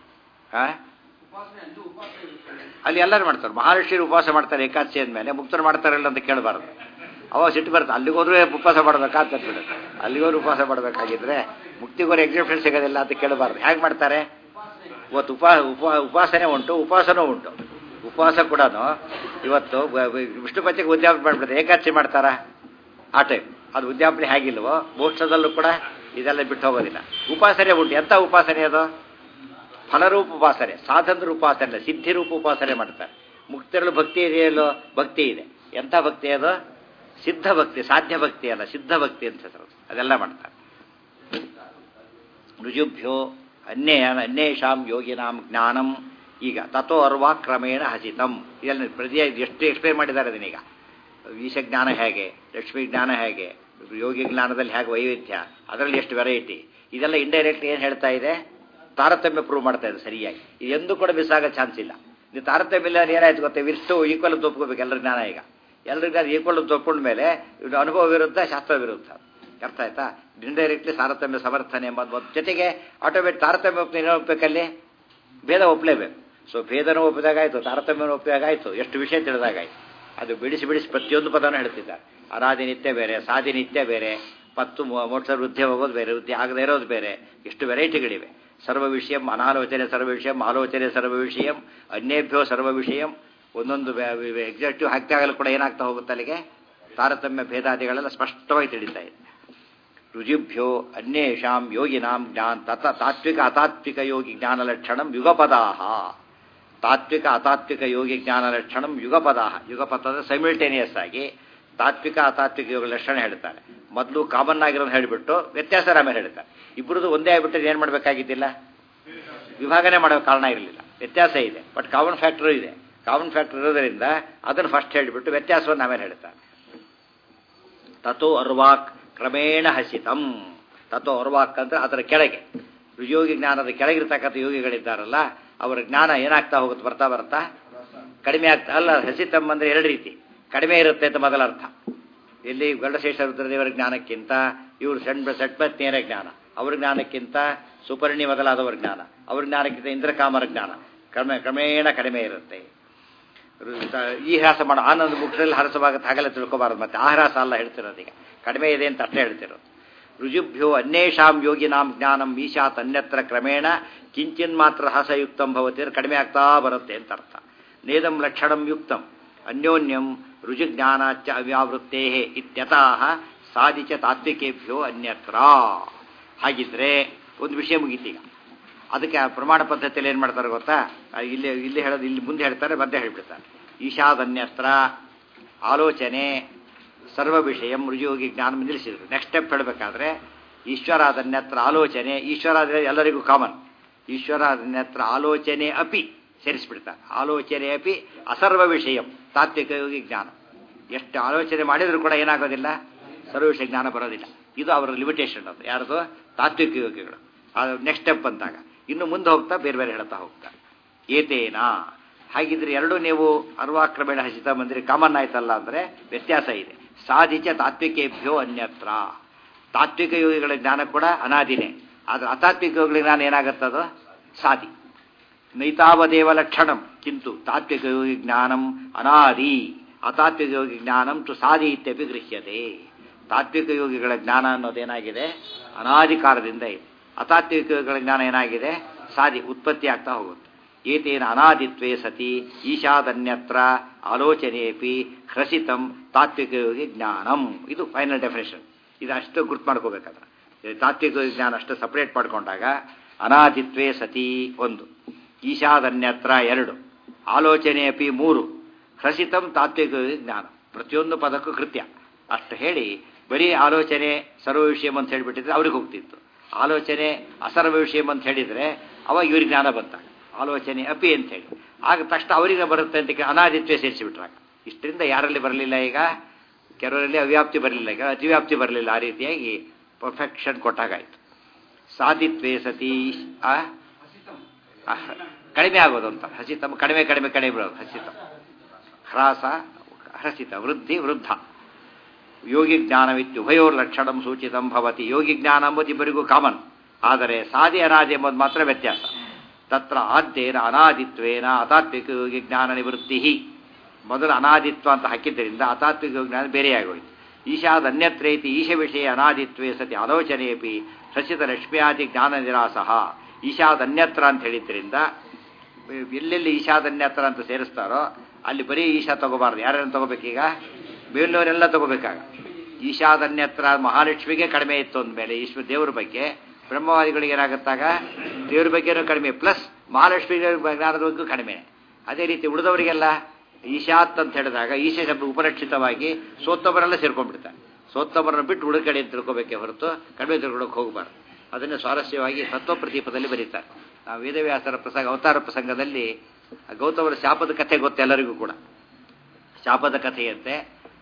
ಅಲ್ಲಿ ಎಲ್ಲರೂ ಮಾಡ್ತಾರೆ ಮಹಾರಾಷ್ಟ್ರೀಯರು ಉಪವಾಸ ಮಾಡ್ತಾರೆ ಏಕಾದಶಿ ಅಂದಮೇಲೆ ಮುಕ್ತರು ಮಾಡ್ತಾರಲ್ಲ ಅಂತ ಕೇಳಬಾರ್ದು ಅವಾಗ ಸಿಟ್ಟು ಬರುತ್ತೆ ಅಲ್ಲಿಗೆ ಹೋದ್ರೆ ಉಪವಾಸ ಮಾಡಬೇಕಾಅಂತ ಬಿಡುತ್ತೆ ಅಲ್ಲಿಗೋರು ಉಪವಾಸ ಮಾಡಬೇಕಾಗಿದ್ರೆ ಮುಕ್ತಿಗೋರು ಎಕ್ಸಿಬಿಷನ್ ಸಿಗೋದಿಲ್ಲ ಅಂತ ಕೇಳಬಾರ್ದು ಹೇಗೆ ಮಾಡ್ತಾರೆ ಇವತ್ತು ಉಪಾ ಉಪ ಉಪಾಸನೆ ಉಂಟು ಉಪವಾಸನೂ ಉಂಟು ಉಪವಾಸ ಕೂಡ ಇವತ್ತು ವಿಷ್ಣು ಪಂಚಕ್ಕೆ ಉದ್ಯಾಪನೆ ಮಾಡ್ಬಿಡ್ತಾರೆ ಏಕಾದಶಿ ಮಾಡ್ತಾರಾ ಆ ಟೈಮ್ ಅದು ಉದ್ಯಾಪನೆ ಹೇಗಿಲ್ವೋ ಮೋಕ್ಷದಲ್ಲೂ ಕೂಡ ಇದೆಲ್ಲ ಬಿಟ್ಟು ಹೋಗೋದಿಲ್ಲ ಉಪಾಸನೆ ಉಂಟು ಎಂಥ ಉಪಾಸನೆ ಅದು ಫಲರೂಪ ಉಪಾಸನೆ ಸಾಧನದ ಉಪಾಸನೆ ಸಿದ್ಧಿರೂಪ ಉಪಾಸನೆ ಮಾಡ್ತಾರೆ ಮುಕ್ತರಲು ಭಕ್ತಿ ಇದೆಯಲ್ಲೋ ಭಕ್ತಿ ಇದೆ ಎಂಥ ಭಕ್ತಿ ಅದು ಸಿದ್ಧ ಭಕ್ತಿ ಸಾಧ್ಯ ಭಕ್ತಿ ಅಲ್ಲ ಸಿದ್ಧ ಭಕ್ತಿ ಅಂತ ಹೆಸರು ಅದೆಲ್ಲ ಮಾಡ್ತಾರೆ ರುಜುಭ್ಯೋ ಅನ್ಯೇ ಅನ್ಯೇಷಾಂ ಯೋಗಿನಾಂ ಜ್ಞಾನಂ ಈಗ ತಥೋ ಅರ್ವಾ ಕ್ರಮೇಣ ಹಸಿತಂ ಇದನ್ನು ಪ್ರತಿ ಎಷ್ಟು ಎಕ್ಸ್ಪ್ಲೇನ್ ಮಾಡಿದ್ದಾರೆ ಅದನ್ನೀಗ ಈಶ ಜ್ಞಾನ ಹೇಗೆ ಲಕ್ಷ್ಮೀ ಜ್ಞಾನ ಹೇಗೆ ಯೋಗಿ ಜ್ಞಾನದಲ್ಲಿ ಹೇಗೆ ವೈವಿಧ್ಯ ಅದರಲ್ಲಿ ಎಷ್ಟು ವೆರೈಟಿ ಇದೆಲ್ಲ ಇಂಡೈರೆಕ್ಟ್ ಏನು ಹೇಳ್ತಾ ಇದೆ ತಾರತಮ್ಯ ಪ್ರೂವ್ ಮಾಡ್ತಾ ಇದೆ ಸರಿಯಾಗಿ ಇದು ಎಂದೂ ಕೂಡ ಮಿಸ್ ಆಗೋ ಚಾನ್ಸ್ ಇಲ್ಲ ಇದು ತಾರತಮ್ಯ ಇಲ್ಲ ಏನಾಯ್ತು ಗೊತ್ತಾ ಇಷ್ಟು ಈಕ್ವಲ್ ಅಂತ ಒಪ್ಕೋಬೇಕು ಎಲ್ಲರ ಜ್ಞಾನ ಈಗ ಎಲ್ಲರ ಜ್ಞಾನ ಈಕ್ವಲ್ ಅಂತ ಒಪ್ಕೊಂಡ ಮೇಲೆ ಇದು ಅನುಭವ ವಿರುದ್ಧ ಶಾಸ್ತ್ರ ವಿರುದ್ಧ ಅರ್ಥ ಆಯ್ತಾ ಇಂಡೈರೆಕ್ಟ್ಲಿ ತಾರತಮ್ಯ ಸಮರ್ಥನೆ ಎಂಬುದು ಒಂದು ಜೊತೆಗೆ ಆಟೋಮೇಟಿಕ್ ತಾರತಮ್ಯ ಒಪ್ಪ ಏನು ಒಪ್ಪಬೇಕಲ್ಲಿ ಭೇದ ಒಪ್ಪಲೇಬೇಕು ಸೊ ಭೇದನೂ ಒಪ್ಪಿದಾಗಾಯ್ತು ತಾರತಮ್ಯನೂ ಒಪ್ಪಿದಾಗಾಯ್ತು ಎಷ್ಟು ವಿಷಯ ತಿಳಿದಾಗಾಯ್ತು ಅದು ಬಿಡಿಸಿ ಬಿಡಿಸಿ ಪ್ರತಿಯೊಂದು ಪದನೂ ಹೇಳ್ತಿದ್ದಾರೆ ಅರಾಧಿ ನಿತ್ಯ ಬೇರೆ ಸಾಧಿ ನಿತ್ಯ ಬೇರೆ ಮತ್ತು ಮೋಕ್ಷ ವೃದ್ಧಿ ಹೋಗೋದು ಬೇರೆ ವೃದ್ಧಿ ಆಗದೇ ಇರೋದು ಬೇರೆ ಎಷ್ಟು ವೆರೈಟಿಗಳಿವೆ ಸರ್ವ ವಿಷಯಂ ಅನಾಲೋಚನೆ ಸರ್ವ ವಿಷಯಂ ಆಲೋಚನೆ ಸರ್ವ ವಿಷಯಂ ಅನ್ಯೇಭ್ಯೋ ಸರ್ವ ವಿಷಯಂ ಒಂದೊಂದು ಎಕ್ಸಾಕ್ಟಿವ್ ಹಾಕ್ತಾಗಲೂ ಕೂಡ ಏನಾಗ್ತಾ ಹೋಗುತ್ತೆ ಅಲ್ಲಿಗೆ ತಾರತಮ್ಯ ಭೇದಾದಿಗಳೆಲ್ಲ ಸ್ಪಷ್ಟವಾಗಿ ತಿಳಿತಾ ಇದೆ ರುಜಿಭ್ಯೋ ಅನ್ಯೇಷಾಂ ಯೋಗಿನಾಂ ಜ್ಞಾನ್ ತತ ತಾತ್ವಿಕ ಅತಾತ್ವಿಕ ಯೋಗಿ ಜ್ಞಾನ ಲಕ್ಷಣಂ ಯುಗಪದಾಹ ತಾತ್ವಿಕ ಅತಾತ್ವಿಕ ಯೋಗಿ ಜ್ಞಾನ ಲಕ್ಷಣಂ ಯುಗಪದಾಹ ಯುಗಪದ ಅಂದರೆ ಸೈಮಿಲ್ಟೇನಿಯಸ್ ಆಗಿ ತಾತ್ವಿಕ ಅತಾತ್ವಿಕ ಯೋಗ ಲಕ್ಷಣ ಹೇಳ್ತಾರೆ ಮೊದಲು ಕಾಮನ್ ಆಗಿರೋದು ಹೇಳಿಬಿಟ್ಟು ವ್ಯತ್ಯಾಸ ಆಮೇಲೆ ಹೇಳ್ತಾರೆ ಇಬ್ಬರದು ಒಂದೇ ಆಗಿಬಿಟ್ಟು ಏನು ಮಾಡಬೇಕಾಗಿದ್ದಿಲ್ಲ ವಿಭಾಗನೆ ಮಾಡೋ ಕಾರಣ ಇರಲಿಲ್ಲ ವ್ಯತ್ಯಾಸ ಇದೆ ಬಟ್ ಕಾಮನ್ ಫ್ಯಾಕ್ಟರ್ ಇದೆ ಕಾಮನ್ ಫ್ಯಾಕ್ಟರ್ ಇರೋದರಿಂದ ಅದನ್ನು ಫಸ್ಟ್ ಹೇಳಿಬಿಟ್ಟು ವ್ಯತ್ಯಾಸವನ್ನು ಆಮೇಲೆ ಹೇಳ್ತಾರೆ ತಥೋ ಅರ್ವಾಕ್ ಕ್ರಮೇಣ ಹಸಿತಂ ತಥೋ ಅರ್ವಾಕ್ ಅಂದ್ರೆ ಅದರ ಕೆಳಗೆ ಯೋಗಿ ಜ್ಞಾನದ ಕೆಳಗಿರ್ತಕ್ಕಂಥ ಯೋಗಿಗಳಿದ್ದಾರಲ್ಲ ಅವರ ಜ್ಞಾನ ಏನಾಗ್ತಾ ಹೋಗುತ್ತೆ ಬರ್ತಾ ಬರ್ತಾ ಕಡಿಮೆ ಆಗ್ತಾ ಅಲ್ಲ ಹಸಿತಂ ಅಂದ್ರೆ ಎರಡು ರೀತಿ ಕಡಿಮೆ ಇರುತ್ತೆ ಅಂತ ಮೊದಲ ಅರ್ಥ ಇಲ್ಲಿ ಗರುಡಶೇಷ ರುದ್ರದೇವರ ಜ್ಞಾನಕ್ಕಿಂತ ಇವರು ಸಣ್ಣ ಸಟ್ಪತ್ ನೇರ ಜ್ಞಾನ ಅವ್ರ ಜ್ಞಾನಕ್ಕಿಂತ ಸುಪರ್ಣಿ ಮೊದಲಾದವರ ಜ್ಞಾನ ಅವ್ರ ಜ್ಞಾನಕ್ಕಿಂತ ಇಂದ್ರಕಾಮರ ಜ್ಞಾನ ಕ್ರಮ ಕ್ರಮೇಣ ಕಡಿಮೆ ಇರುತ್ತೆ ಈ ಹ್ರಾಸ ಮಾಡೋ ಆನಂದ ಮುಖದಲ್ಲಿ ಹರಸವಾಗುತ್ತೆ ಹಾಗೆಲ್ಲ ತಿಳ್ಕೊಬಾರದು ಮತ್ತೆ ಆ ಹ್ರಾಸ ಅಲ್ಲ ಹೇಳ್ತಿರೋದು ಈಗ ಕಡಿಮೆ ಇದೆ ಅಂತ ಅಷ್ಟೇ ಹೇಳ್ತಿರೋದು ರುಜುಭ್ಯೋ ಅನ್ಯೇಷಾಂ ಯೋಗಿನಾಂ ಜ್ಞಾನಂ ಈಶಾತ್ ಅನ್ಯತ್ರ ಕ್ರಮೇಣ ಕಿಂಚಿನ್ ಮಾತ್ರ ಹಸಯುಕ್ತಂ ಭವತಿ ಅಂದ್ರೆ ಕಡಿಮೆ ಆಗ್ತಾ ಬರುತ್ತೆ ಅಂತ ಅರ್ಥ ನೇದಂ ಲಕ್ಷಣಂ ಯುಕ್ತಂ ಅನ್ಯೋನ್ಯಂ ರುಜುಜ್ಞಾನಾಚ ಅವ್ಯಾವೃತ್ತೇ ಇತ್ಯತಃ ಸಾಧಿಚ ತಾತ್ವಿಕೇಭ್ಯೋ ಅನ್ಯತ್ರ ಹಾಗಿದ್ರೆ ಒಂದು ವಿಷಯ ಮುಗೀತೀಗ ಅದಕ್ಕೆ ಆ ಪ್ರಮಾಣ ಪದ್ಧತಿಯಲ್ಲಿ ಏನು ಮಾಡ್ತಾರೆ ಗೊತ್ತಾ ಇಲ್ಲಿ ಇಲ್ಲಿ ಹೇಳೋದು ಇಲ್ಲಿ ಮುಂದೆ ಹೇಳ್ತಾರೆ ಮಧ್ಯೆ ಹೇಳ್ಬಿಡ್ತಾರೆ ಈಶಾದನ್ಯತ್ರ ಆಲೋಚನೆ ಸರ್ವ ವಿಷಯ ಮೃಜಯೋಗಿ ಜ್ಞಾನ ನಿಲ್ಲಿಸಿದ್ರು ನೆಕ್ಸ್ಟ್ ಸ್ಟೆಪ್ ಹೇಳಬೇಕಾದ್ರೆ ಈಶ್ವರಾದನ್ಯತ್ರ ಆಲೋಚನೆ ಈಶ್ವರ ಎಲ್ಲರಿಗೂ ಕಾಮನ್ ಈಶ್ವರಾದನ್ಯತ್ರ ಆಲೋಚನೆ ಅಪಿ ಸೇರಿಸ್ಬಿಡ್ತಾರೆ ಆಲೋಚನೆ ಅಪಿ ಅಸರ್ವ ವಿಷಯ ತಾತ್ವಿಕ ಯೋಗಿ ಜ್ಞಾನ ಎಷ್ಟು ಆಲೋಚನೆ ಮಾಡಿದರೂ ಕೂಡ ಏನಾಗೋದಿಲ್ಲ ಸರ್ವ ವಿಷಯ ಜ್ಞಾನ ಬರೋದಿಲ್ಲ ಇದು ಅವರ ಲಿಮಿಟೇಷನ್ ಅದು ಯಾರ್ದು ತಾತ್ವಿಕ ಯೋಗಿಗಳು ನೆಕ್ಸ್ಟ್ ಸ್ಟೆಪ್ ಅಂತಾಗ ಇನ್ನು ಮುಂದೆ ಹೋಗ್ತಾ ಬೇರೆ ಬೇರೆ ಹೇಳ್ತಾ ಹೋಗ್ತಾ ಏತೇನಾ ಹಾಗಿದ್ರೆ ಎರಡು ನೀವು ಅರ್ವಾಕ್ರಮೇಣ ಹಸಿತ ಮಂದಿರ ಕಾಮನ್ ಆಯ್ತಲ್ಲ ಅಂದ್ರೆ ವ್ಯತ್ಯಾಸ ಇದೆ ಸಾಧಿಚ ತಾತ್ವಿಕೇಭ್ಯೋ ಅನ್ಯತ್ರ ತಾತ್ವಿಕ ಯೋಗಿಗಳ ಜ್ಞಾನ ಕೂಡ ಅನಾದಿನೇ ಆದ್ರೆ ಅತಾತ್ವಿಕ ಯೋಗಿಗಳ ಜ್ಞಾನ ಏನಾಗುತ್ತದೋ ಸಾಧಿ ನೈತಾವದೇವ ಲಕ್ಷಣಂ ಕಿಂತು ತಾತ್ವಿಕ ಯೋಗಿ ಜ್ಞಾನಂ ಅನಾದಿ ಅತಾತ್ವಿಕ ಯೋಗಿ ಜ್ಞಾನಂ ತು ಸಾಧಿ ಇತ್ಯಪಿ ಗೃಹ್ಯತೆ ತಾತ್ವಿಕ ಯೋಗಿಗಳ ಜ್ಞಾನ ಅನ್ನೋದೇನಾಗಿದೆ ಅನಾದಿ ಕಾಲದಿಂದ ಇದೆ ಅತಾತ್ವಿಕ ಯೋಗಿಗಳ ಜ್ಞಾನ ಏನಾಗಿದೆ ಸಾಧಿ ಉತ್ಪತ್ತಿ ಆಗ್ತಾ ಹೋಗುತ್ತೆ ಏತೇನ ಅನಾದಿತ್ವೇ ಸತಿ ಈಶಾದನ್ಯತ್ರ ಆಲೋಚನೆಯಪಿ ಹ್ರಸಿತಂ ತಾತ್ವಿಕ ಯೋಗಿ ಜ್ಞಾನಂ ಇದು ಫೈನಲ್ ಡೆಫಿನೇಷನ್ ಇದು ಅಷ್ಟು ಗುರ್ತು ಮಾಡ್ಕೋಬೇಕಾದ್ರೆ ತಾತ್ವಿಕ ಯೋಗಿ ಜ್ಞಾನ ಅಷ್ಟು ಸಪರೇಟ್ ಮಾಡ್ಕೊಂಡಾಗ ಅನಾದಿತ್ವೇ ಸತಿ ಒಂದು ಈಶಾದನ್ಯತ್ರ ಎರಡು ಆಲೋಚನೆಯಪಿ ಮೂರು ಹ್ರಸಿತಂ ತಾತ್ವಿಕ ಯೋಗಿ ಜ್ಞಾನ ಪ್ರತಿಯೊಂದು ಪದಕ್ಕೂ ಕೃತ್ಯ ಅಷ್ಟು ಹೇಳಿ ಬರೀ ಆಲೋಚನೆ ಸರ್ವ ವಿಷಯಂ ಅಂತ ಹೇಳಿಬಿಟ್ಟಿದ್ರೆ ಅವ್ರಿಗೆ ಹೋಗ್ತಿತ್ತು ಆಲೋಚನೆ ಅಸರ್ವ ವಿಷಯಂ ಅಂತ ಹೇಳಿದರೆ ಅವಾಗ ಇವ್ರಿಗೆ ಜ್ಞಾನ ಬಂತ ಆಲೋಚನೆ ಅಪಿ ಅಂತ ಹೇಳಿ ಆಗ ತಕ್ಷಣ ಅವರಿಗೆ ಬರುತ್ತೆ ಅಂತ ಅನಾದಿತ್ವೇ ಸೇರಿಸಿಬಿಟ್ರಾಗ ಇಷ್ಟರಿಂದ ಯಾರಲ್ಲಿ ಬರಲಿಲ್ಲ ಈಗ ಕೆಲವರಲ್ಲಿ ಅವ್ಯಾಪ್ತಿ ಬರಲಿಲ್ಲ ಈಗ ಅತಿವ್ಯಾಪ್ತಿ ಬರಲಿಲ್ಲ ಆ ರೀತಿಯಾಗಿ ಪರ್ಫೆಕ್ಷನ್ ಕೊಟ್ಟಾಗಾಯ್ತು ಸಾಧಿತ್ವೇ ಸತಿ ಕಡಿಮೆ ಆಗೋದು ಅಂತ ಹಸಿತಂ ಕಡಿಮೆ ಕಡಿಮೆ ಕಡಿಮೆ ಬರೋದು ಹಸಿತಂ ಹ್ರಾಸ ಹಸಿತ ವೃದ್ಧಿ ವೃದ್ಧ ಯೋಗಿ ಜ್ಞಾನವಿತ್ತು ಉಭಯೋರ್ ಲಕ್ಷಣಂ ಸೂಚಿತಂ ಭವತಿ ಯೋಗಿ ಜ್ಞಾನ ಎಂಬುದು ಇಬ್ಬರಿಗೂ ಕಾಮನ್ ಆದರೆ ಸಾಧಿ ಅನಾದಿ ಎಂಬುದು ಮಾತ್ರ ವ್ಯತ್ಯಾಸ ತತ್ರ ಆದ್ಯೇನ ಅನಾದಿತ್ವೇನ ಅತಾತ್ವಿಕ ಯೋಗಿ ಜ್ಞಾನ ನಿವೃತ್ತಿ ಮೊದಲು ಅನಾದಿತ್ವ ಅಂತ ಹಾಕಿದ್ದರಿಂದ ಅತಾತ್ವಿಕ ಯೋಗಿ ಜ್ಞಾನ ಬೇರೆಯಾಗೋಯ್ತು ಈಶಾದ ಅನ್ಯತ್ರೇತಿ ಈಶ ವಿಷಯ ಅನಾದಿತ್ವೇ ಸತಿ ಆಲೋಚನೆಯಪಿ ಸಸಿತ ಲಕ್ಷ್ಮಿಯಾದಿ ಜ್ಞಾನ ನಿರಾಸಃ ಈಶಾದ ಅನ್ಯತ್ರ ಅಂತ ಹೇಳಿದ್ರಿಂದ ಎಲ್ಲೆಲ್ಲಿ ಈಶಾದನ್ಯತ್ರ ಅಂತ ಸೇರಿಸ್ತಾರೋ ಅಲ್ಲಿ ಬರೀ ಈಶಾ ತಗೋಬಾರ್ದು ಯಾರ್ಯಾರು ತಗೋಬೇಕೀಗ ಮೇಲಿನವರೆಲ್ಲ ತಗೋಬೇಕಾಗ ಈಶಾದನ್ಯತ್ರ ಮಹಾಲಕ್ಷ್ಮಿಗೆ ಕಡಿಮೆ ಇತ್ತು ಅಂದಮೇಲೆ ಈಶ್ವರ ದೇವರ ಬಗ್ಗೆ ಬ್ರಹ್ಮವಾದಿಗಳಿಗೆ ಏನಾಗುತ್ತಾಗ ದೇವ್ರ ಬಗ್ಗೆನೂ ಕಡಿಮೆ ಪ್ಲಸ್ ಮಹಾಲಕ್ಷ್ಮಿ ಜ್ಞಾನದ ಬಗ್ಗೂ ಕಡಿಮೆ ಅದೇ ರೀತಿ ಉಳಿದವರಿಗೆಲ್ಲ ಈಶಾತ್ ಅಂತ ಹೇಳಿದಾಗ ಈಶ ಶಬ್ದ ಉಪರಕ್ಷಿತವಾಗಿ ಸೋತ್ತೊಬ್ಬರೆಲ್ಲ ಸೇರ್ಕೊಂಡ್ಬಿಡ್ತಾರೆ ಸೋತ್ತೊಬ್ಬರನ್ನು ಬಿಟ್ಟು ಉಳಿದ ಕಡೆ ಅಂತ ತಿಳ್ಕೊಬೇಕೆ ಹೊರತು ಕಡಿಮೆ ತಿಳ್ಕೊಳಕ್ಕೆ ಹೋಗಬಾರ್ದು ಅದನ್ನು ಸ್ವಾರಸ್ಯವಾಗಿ ತತ್ವ ಪ್ರದೀಪದಲ್ಲಿ ಬರೀತಾರೆ ನಾವು ವೇದವ್ಯಾಸರ ಪ್ರಸಂಗ ಅವತಾರ ಪ್ರಸಂಗದಲ್ಲಿ ಗೌತಮರ ಶಾಪದ ಕಥೆ ಗೊತ್ತು ಎಲ್ಲರಿಗೂ ಕೂಡ ಶಾಪದ ಕಥೆಯಂತೆ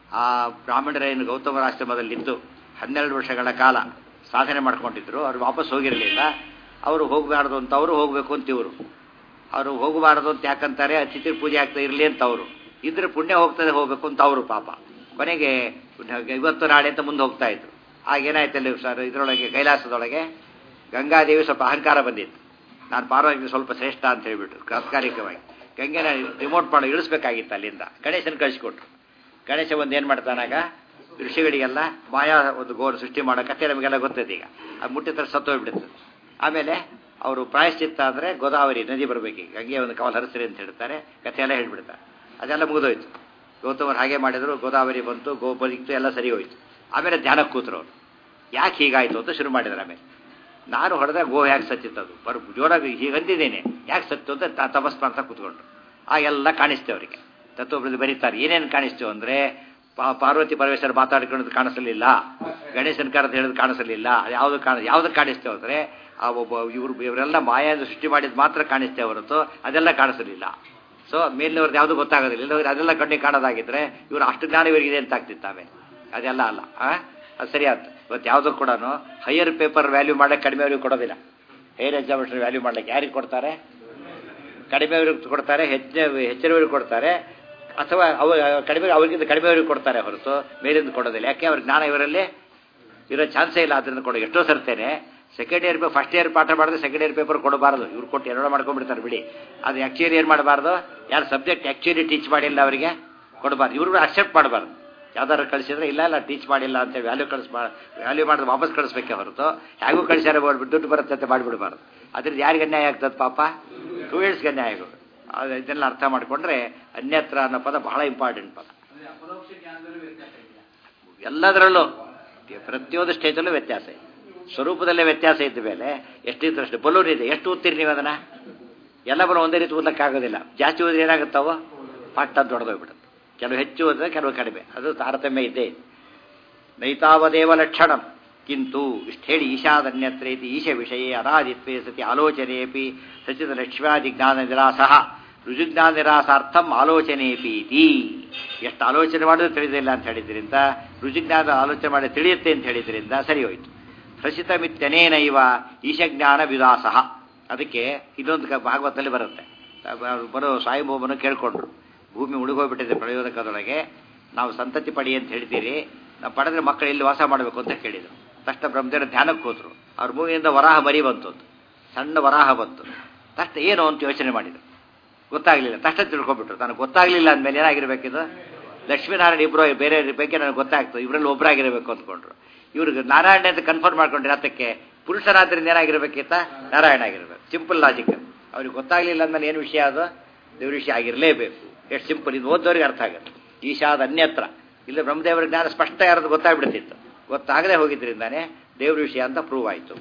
ಆ ಬ್ರಾಹ್ಮಣರೇನು ಗೌತಮರ ಆಶ್ರಮದಲ್ಲಿದ್ದು ಹನ್ನೆರಡು ವರ್ಷಗಳ ಕಾಲ ಸಾಧನೆ ಮಾಡ್ಕೊಂಡಿದ್ರು ಅವ್ರು ವಾಪಸ್ ಹೋಗಿರಲಿಲ್ಲ ಅವರು ಹೋಗಬಾರ್ದು ಅಂತ ಅವರು ಹೋಗಬೇಕು ಅಂತ ಇವರು ಅವರು ಹೋಗಬಾರದು ಅಂತ ಯಾಕಂತಾರೆ ಅತಿಥಿ ಪೂಜೆ ಆಗ್ತಾ ಇರಲಿ ಅಂತ ಅವರು ಇದ್ರೆ ಪುಣ್ಯ ಹೋಗ್ತದೆ ಹೋಗ್ಬೇಕು ಅಂತ ಅವರು ಪಾಪ ಕೊನೆಗೆ ಇವತ್ತು ನಾಳೆ ಅಂತ ಮುಂದೆ ಹೋಗ್ತಾ ಇದ್ರು ಆಗೇನಾಯ್ತಲ್ಲಿ ಸರ್ ಇದರೊಳಗೆ ಕೈಲಾಸದೊಳಗೆ ಗಂಗಾದೇವಿ ಸ್ವಲ್ಪ ಅಹಂಕಾರ ಬಂದಿತ್ತು ನಾನು ಪಾರ್ವತಿ ಸ್ವಲ್ಪ ಶ್ರೇಷ್ಠ ಅಂತ ಹೇಳ್ಬಿಟ್ಟು ತಾತ್ಕಾಲಿಕವಾಗಿ ಗಂಗೆನ ರಿಮೋಟ್ ಮಾಡಿ ಇಳಿಸ್ಬೇಕಾಗಿತ್ತು ಅಲ್ಲಿಂದ ಗಣೇಶನ ಕಳಿಸ್ಕೊಟ್ರು ಗಣೇಶ ಒಂದು ಏನು ಮಾಡ್ತಾನಾಗ ಋಷಿಗಳಿಗೆಲ್ಲ ಮಾಯಾ ಒಂದು ಗೋರು ಸೃಷ್ಟಿ ಮಾಡೋ ಕಥೆ ನಮಗೆಲ್ಲ ಗೊತ್ತೈತೆ ಈಗ ಅದು ಮುಟ್ಟಿದ್ರೆ ಸತ್ತೋಗ್ಬಿಡುತ್ತೆ ಆಮೇಲೆ ಅವರು ಪ್ರಾಯಶ್ಚಿತ್ತ ಅಂದರೆ ಗೋದಾವರಿ ನದಿ ಬರಬೇಕು ಗಂಗೆ ಒಂದು ಕವಲ್ ಹರಿಸ್ರಿ ಅಂತ ಹೇಳ್ತಾರೆ ಕಥೆ ಎಲ್ಲ ಹೇಳ್ಬಿಡ್ತಾರೆ ಅದೆಲ್ಲ ಮುಗಿದೋಯ್ತು ಗೌತಮರು ಹಾಗೆ ಮಾಡಿದ್ರು ಗೋದಾವರಿ ಬಂತು ಗೋ ಬದಿಕ್ತು ಎಲ್ಲ ಸರಿ ಹೋಯ್ತು ಆಮೇಲೆ ಧ್ಯಾನಕ್ಕೆ ಕೂತರು ಅವರು ಯಾಕೆ ಹೀಗಾಯಿತು ಅಂತ ಶುರು ಮಾಡಿದ್ರು ಆಮೇಲೆ ನಾನು ಹೊಡೆದ ಗೋ ಯಾಕೆ ಸತ್ತಿತ್ತು ಅದು ಬರ್ ಜೋರಾಗಿ ಹೀಗೆ ಅಂದಿದ್ದೇನೆ ಯಾಕೆ ಸತ್ತು ಅಂತ ತ- ತಪಸ್ ಮಾಡ್ತಾ ಕೂತ್ಕೊಂಡ್ರು ಆ ಎಲ್ಲ ಕಾಣಿಸ್ತೇವೆ ಅವರಿಗೆ ತತ್ವಬ್ರದ್ದು ಬರೀತಾರೆ ಏನೇನು ಕಾಣಿಸ್ತೇವೆ ಅಂದರೆ ಪಾರ್ವತಿ ಪರಮೇಶ್ವರ ಮಾತಾಡ್ಕೊಳ್ಳೋದು ಕಾಣಿಸಲಿಲ್ಲ ಗಣೇಶನ ಕರೆದು ಹೇಳೋದು ಕಾಣಿಸಲಿಲ್ಲ ಯಾವುದು ಕಾಣ ಯಾವ್ದು ಕಾಣಿಸ್ತೇವೆ ಅಂದರೆ ಆ ಒಬ್ಬ ಇವರು ಇವರೆಲ್ಲ ಮಾಯಿಂದ ಸೃಷ್ಟಿ ಮಾಡಿದ ಮಾತ್ರ ಕಾಣಿಸ್ತೇವೆ ಹೊರತು ಅದೆಲ್ಲ ಕಾಣಿಸಲಿಲ್ಲ ಸೊ ಮೇಲಿನವ್ರದ್ದು ಯಾವುದು ಗೊತ್ತಾಗೋದಿಲ್ಲ ಇಲ್ಲವ್ರು ಅದೆಲ್ಲ ಕಣ್ಣಿಗೆ ಕಾಣೋದಾಗಿದ್ರೆ ಇವರು ಅಷ್ಟು ಜ್ಞಾನ ಇವರಿಗಿದೆ ಅಂತ ಆಗ್ತಿತ್ತು ಆಮೇಲೆ ಅದೆಲ್ಲ ಅಲ್ಲ ಆ? ಅದು ಸರಿಯಾದ ಇವತ್ತು ಯಾವುದೂ ಕೂಡ ಹೈಯರ್ ಪೇಪರ್ ವ್ಯಾಲ್ಯೂ ಮಾಡಕ್ಕೆ ಕಡಿಮೆ ಅವ್ರಿಗೆ ಕೊಡೋದಿಲ್ಲ ಹೈಯರ್ ಎಕ್ಸಾಮಿನೇಷನ್ ವ್ಯಾಲ್ಯೂ ಮಾಡ್ಲಿಕ್ಕೆ ಯಾರಿಗೆ ಕೊಡ್ತಾರೆ ಕಡಿಮೆ ಅವ್ರಿಗೆ ಕೊಡ್ತಾರೆ ಹೆಚ್ಚಿನ ಹೆಚ್ಚಿನವರಿಗೆ ಕೊಡ್ತಾರೆ ಅಥವಾ ಅವ ಕಡಿಮೆ ಅವ್ರಿಗಿಂತ ಕಡಿಮೆಯವರಿಗೆ ಕೊಡ್ತಾರೆ ಹೊರತು ಮೇಲಿಂದ ಕೊಡೋದಿಲ್ಲ ಯಾಕೆ ಅವ್ರ ಜ್ಞಾನ ಇವರಲ್ಲಿ ಇರೋ ಚಾನ್ಸೇ ಇಲ್ಲ ಅದರಿಂದ ಕೊಡೋ ಎಷ್ಟೋ ಸರ್ತೇನೆ ಸೆಕೆಂಡ್ ಇಯರ್ ಫಸ್ಟ್ ಇಯರ್ ಪಾಠ ಮಾಡಿದ್ರೆ ಸೆಕೆಂಡ್ ಇಯರ್ ಪೇಪರ್ ಕೊಡಬಾರದು ಇವ್ರು ಕೊಟ್ಟು ಎರಡು ಮಾಡ್ಕೊಂಡ್ಬಿಡ್ತಾರೆ ಬಿಡಿ ಅದು ಆ್ಯಕ್ಚುಲಿ ಏನು ಮಾಡಬಾರ್ದು ಯಾರು ಸಬ್ಜೆಕ್ಟ್ ಆ್ಯಕ್ಚುಲಿ ಟೀಚ್ ಮಾಡಿಲ್ಲ ಅವರಿಗೆ ಕೊಡಬಾರ್ದು ಇವ್ರು ಅಕ್ಸೆಪ್ಟ್ ಮಾಡಬಾರ್ದು ಯಾವ್ದಾರು ಕಳಿಸಿದ್ರೆ ಇಲ್ಲ ಇಲ್ಲ ಟೀಚ್ ಮಾಡಿಲ್ಲ ಅಂತೇಳಿ ವ್ಯಾಲ್ಯೂ ಕಳಿಸ್ ವ್ಯಾಲ್ಯೂ ಮಾಡಿದ್ರೆ ವಾಪಸ್ ಕಳಿಸ್ಬೇಕೆ ಹೊರತು ಹೇಗೂ ಕಳಿಸ್ಯಾರ ಮಾಡ್ಬಿಟ್ಟು ದುಡ್ಡು ಬರುತ್ತೆ ಅಂತ ಮಾಡಿಬಿಡ್ಬಾರ್ದು ಅದ್ರದ್ದು ಯಾರಿಗೆ ಅನ್ಯಾಯ ಆಗ್ತದೆ ಪಾಪ ಸ್ಟೂಡೆಂಟ್ಸ್ಗೆ ಅನ್ಯಾಯ ಆಗೋದು ಅದು ಇದನ್ನೆಲ್ಲ ಅರ್ಥ ಮಾಡಿಕೊಂಡ್ರೆ ಅನ್ಯತ್ರ ಅನ್ನೋ ಪದ ಬಹಳ ಇಂಪಾರ್ಟೆಂಟ್ ಪದ ಎಲ್ಲದರಲ್ಲೂ ಪ್ರತಿಯೊಂದು ಸ್ಟೇಜಲ್ಲೂ ವ್ಯತ್ಯಾಸ ಇದೆ ಸ್ವರೂಪದಲ್ಲೇ ವ್ಯತ್ಯಾಸ ಇದ್ದ ಮೇಲೆ ಎಷ್ಟಿದ್ರು ಅಷ್ಟು ಬಲೂನ್ ಇದೆ ಎಷ್ಟು ಓದ್ತೀರಿ ನೀವು ಅದನ್ನ ಎಲ್ಲ ಬರೋ ಒಂದೇ ರೀತಿ ಓದಕ್ಕಾಗೋದಿಲ್ಲ ಜಾಸ್ತಿ ಓದಿದ್ರೆ ಏನಾಗುತ್ತಾವೋ ಪಟ್ಟ ದೊಡ್ಡದೋಗ್ಬಿಡುತ್ತೆ ಕೆಲವು ಹೆಚ್ಚು ಓದಿದ್ರೆ ಕೆಲವು ಕಡಿಮೆ ಅದು ತಾರತಮ್ಯ ಇದ್ದೇ ಇದೆ ನೈತಾವದೇವ ಲಕ್ಷಣಂ ಕಿಂತು ಇಷ್ಟು ಹೇಳಿ ಈಶಾದನ್ಯತ್ರ ಇತಿ ಈಶ ವಿಷಯೇ ಅನಾದಿತ್ವೇ ಸತಿ ಆಲೋಚನೆಯಪಿ ಸಚಿತ ಲಕ್ಷ್ಮ್ಯಾದಿ ಜ್ಞಾನ ನಿರಾಸಃ ರುಜುಜ್ಞಾನ ನಿರಾಸಾರ್ಥಂ ಆಲೋಚನೆಯಪಿ ಇತಿ ಎಷ್ಟು ಆಲೋಚನೆ ಮಾಡಿದ್ರೆ ತಿಳಿದಿಲ್ಲ ಅಂತ ಹೇಳಿದ್ರಿಂದ ರುಜುಜ್ಞಾನ ಆಲೋಚನೆ ಮಾಡಿ ತಿಳಿಯುತ್ತೆ ಅಂತ ಹೇಳಿದ್ರಿಂದ ಸರಿ ಹೋಯಿತು ಪ್ರಸಿತಮಿತ್ಯನೇನೈವ ಈಶಜ್ಞಾನ ವಿಲಾಸಃ ಅದಕ್ಕೆ ಇದೊಂದು ಕ- ಭಾಗವತದಲ್ಲಿ ಬರುತ್ತೆ ಅವ್ರು ಬರೋ ಸಾಯಿಬಾಬನು ಕೇಳ್ಕೊಂಡ್ರು ಭೂಮಿ ಉಳುಗೋಗ್ಬಿಟ್ಟಿದೆ ಪ್ರಯೋಜಕದೊಳಗೆ ನಾವು ಸಂತತಿ ಪಡಿ ಅಂತ ಹೇಳ್ತೀರಿ ನಾವು ಪಡೆದ್ರೆ ಮಕ್ಕಳು ಇಲ್ಲಿ ವಾಸ ಮಾಡಬೇಕು ಅಂತ ಕೇಳಿದರು ತಕ್ಷಣ ಬ್ರಹ್ಮದೇವರು ಧ್ಯಾನಕ್ಕೆ ಹೋದ್ರು ಅವ್ರ ಭೂಮಿಯಿಂದ ವರಾಹ ಮರಿ ಬಂತು ಅದು. ಸಣ್ಣ ವರಾಹ ಬಂತು ತಕ್ಷಣ ಏನು ಅಂತ ಯೋಚನೆ ಮಾಡಿದರು ಗೊತ್ತಾಗಲಿಲ್ಲ ತಕ್ಷಣ ತಿಳ್ಕೊಂಡ್ಬಿಟ್ರು ನನಗೆ ಗೊತ್ತಾಗಲಿಲ್ಲ ಅಂದಮೇಲೆ ಏನಾಗಿರ್ಬೇಕಿದು ಲಕ್ಷ್ಮೀನಾರಾಯಣ ಇಬ್ಬರು ಬೇರೆ ಬಗ್ಗೆ ನನಗೆ ಗೊತ್ತಾಗ್ತು ಇವರಲ್ಲಿ ಒಬ್ಬರಾಗಿರಬೇಕು ಅಂದ್ಕೊಂಡ್ರು ಇವ್ರಿಗೆ ನಾರಾಯಣ ಅಂತ ಕನ್ಫರ್ಮ್ ಮಾಡ್ಕೊಂಡ್ರೆ ಅದಕ್ಕೆ ಪುರುಷರಾದ್ರಿಂದ ಏನಾಗಿರ್ಬೇಕಿತ್ತ ನಾರಾಯಣ ಆಗಿರ್ಬೇಕು ಸಿಂಪಲ್ ಲಾಜಿಕ್ ಅವ್ರಿಗೆ ಗೊತ್ತಾಗ್ಲಿಲ್ಲ ಅಂದ್ಮೇಲೆ ಏನು ವಿಷಯ ಅದು ದೇವ್ರ ವಿಷಯ ಆಗಿರಲೇಬೇಕು ಎಷ್ಟು ಸಿಂಪಲ್ ಇದು ಓದೋರಿಗೆ ಅರ್ಥ ಆಗುತ್ತೆ ಈಶಾದ ಅನ್ಯತ್ರ ಇಲ್ಲ ಬ್ರಹ್ಮದೇವರ ಜ್ಞಾನ ಸ್ಪಷ್ಟ ಯಾರದು ಗೊತ್ತಾಗ್ಬಿಡ್ತಿತ್ತು ಗೊತ್ತಾಗದೆ ಹೋಗಿದ್ರಿಂದಾನೆ ದೇವ್ರ ವಿಷಯ ಅಂತ ಪ್ರೂವ್ ಆಯಿತು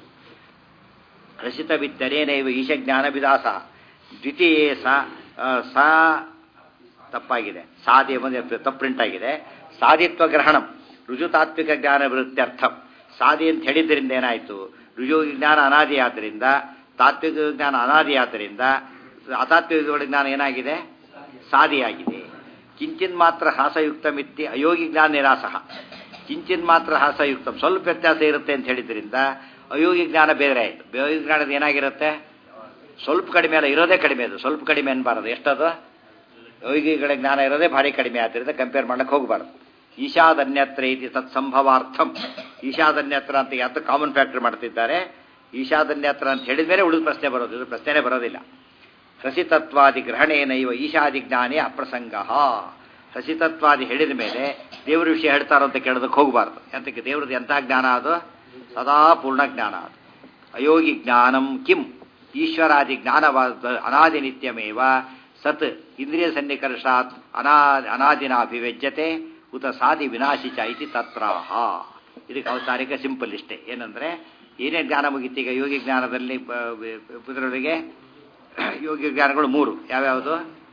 ರಸಿತ ಬಿತ್ತನೇನೈವ ಈಶ ಜ್ಞಾನ ವಿದಾಸ ದ್ವಿತೀಯೇ ಸ ಆ, ಸಾ ತಪ್ಪಾಗಿದೆ ಸಾದಿ ಬಂದು ತಪ್ಪು ಪ್ರಿಂಟ್ ಆಗಿದೆ ಸಾದಿತ್ವ ಗ್ರಹಣಂ ರುಜುತಾತ್ವಿಕ ಜ್ಞಾನ ವೃತ್ತ್ಯರ್ಥಂ ಸಾದಿ ಅಂತ ಹೇಳಿದ್ರಿಂದ ಏನಾಯಿತು ರುಜು ಜ್ಞಾನ ಅನಾದಿ ಆದ್ದರಿಂದ ತಾತ್ವಿಕ ಜ್ಞಾನ ಅನಾದಿ ಆದ್ದರಿಂದ ಅತಾತ್ವಿಕ ಜ್ಞಾನ ಏನಾಗಿದೆ ಸಾದಿಯಾಗಿದೆ ಕಿಂಚಿನ್ ಮಾತ್ರ ಹಾಸಯುಕ್ತ ಮಿತ್ತಿ ಅಯೋಗಿ ಜ್ಞಾನ ನಿರಾಸಃ ಕಿಂಚಿನ್ ಮಾತ್ರ ಹಾಸಯುಕ್ತ ಸ್ವಲ್ಪ ವ್ಯತ್ಯಾಸ ಇರುತ್ತೆ ಅಂತ ಹೇಳಿದ್ರಿಂದ ಅಯೋಗಿ ಜ್ಞಾನ ಬೇರೆ ಆಯಿತು ಅಯೋಗಿ ಜ್ಞಾನದ ಏನಾಗಿರುತ್ತೆ ಸ್ವಲ್ಪ ಕಡಿಮೆ ಅಲ್ಲ ಇರೋದೇ ಕಡಿಮೆ ಅದು ಸ್ವಲ್ಪ ಕಡಿಮೆ ಅನ್ಬಾರದು ಎಷ್ಟದು ಯೋಗಿಗಳ ಜ್ಞಾನ ಇರೋದೇ ಭಾರಿ ಕಡಿಮೆ ಆದ್ದರಿಂದ ಕಂಪೇರ್ ಮಾಡಕ್ಕೆ ಹೋಗಬಾರ್ದು ಈಶಾದನ್ಯತ್ರ ಇತಿ ತತ್ಸಂಭವಾರ್ಥಂ ಈಶಾದನ್ಯತ್ರ ಅಂತ ಯಾತ ಕಾಮನ್ ಫ್ಯಾಕ್ಟರ್ ಮಾಡ್ತಿದ್ದಾರೆ ಈಶಾದನ್ಯತ್ರ ಅಂತ ಹೇಳಿದ ಮೇಲೆ ಉಳಿದ ಪ್ರಶ್ನೆ ಬರೋದು ಇದು ಪ್ರಶ್ನೆನೇ ಬರೋದಿಲ್ಲ ಹಸಿತತ್ವಾದಿ ಗ್ರಹಣೇನೈವ ಈಶಾದಿ ಜ್ಞಾನೇ ಅಪ್ರಸಂಗ ಹಸಿತತ್ವಾದಿ ಹೇಳಿದ ಮೇಲೆ ದೇವ್ರ ವಿಷಯ ಹೇಳ್ತಾರೋ ಅಂತ ಕೇಳೋದಕ್ಕೆ ಹೋಗಬಾರ್ದು ಎಂತಕ್ಕೆ ದೇವ್ರದ್ದು ಎಂಥ ಜ್ಞಾನ ಅದು ಸದಾ ಪೂರ್ಣ ಜ್ಞಾನ ಅದು ಅಯೋಗಿ ಜ್ಞಾನಂ ಕಿಂ ಈಶ್ವರಾದಿ ಜ್ಞಾನವಾದ ಅನಾದಿ ನಿತ್ಯಮೇವ ಸತ್ ಇಂದ್ರಿಯ ಸನ್ನಿಕರ್ಷಾತ್ ಅನಾ ಅನಾದಿನ ಅಭಿವ್ಯಜ್ಯತೆ ಉತ ಸಾದಿ ವಿನಾಶಿ ಚ ಇತಿ ತತ್ರಾಹ ಇದಕ್ಕೆ ಅವತಾರಿಕ ಸಿಂಪಲ್ ಇಷ್ಟೇ ಏನಂದ್ರೆ ಏನೇನು ಜ್ಞಾನ ಮುಗೀತು ಈಗ ಯೋಗಿ ಜ್ಞಾನದಲ್ಲಿ ಇದರೊಳಗೆ ಯೋಗಿ ಜ್ಞಾನಗಳು ಮೂರು ಯಾವ್ಯಾವುದು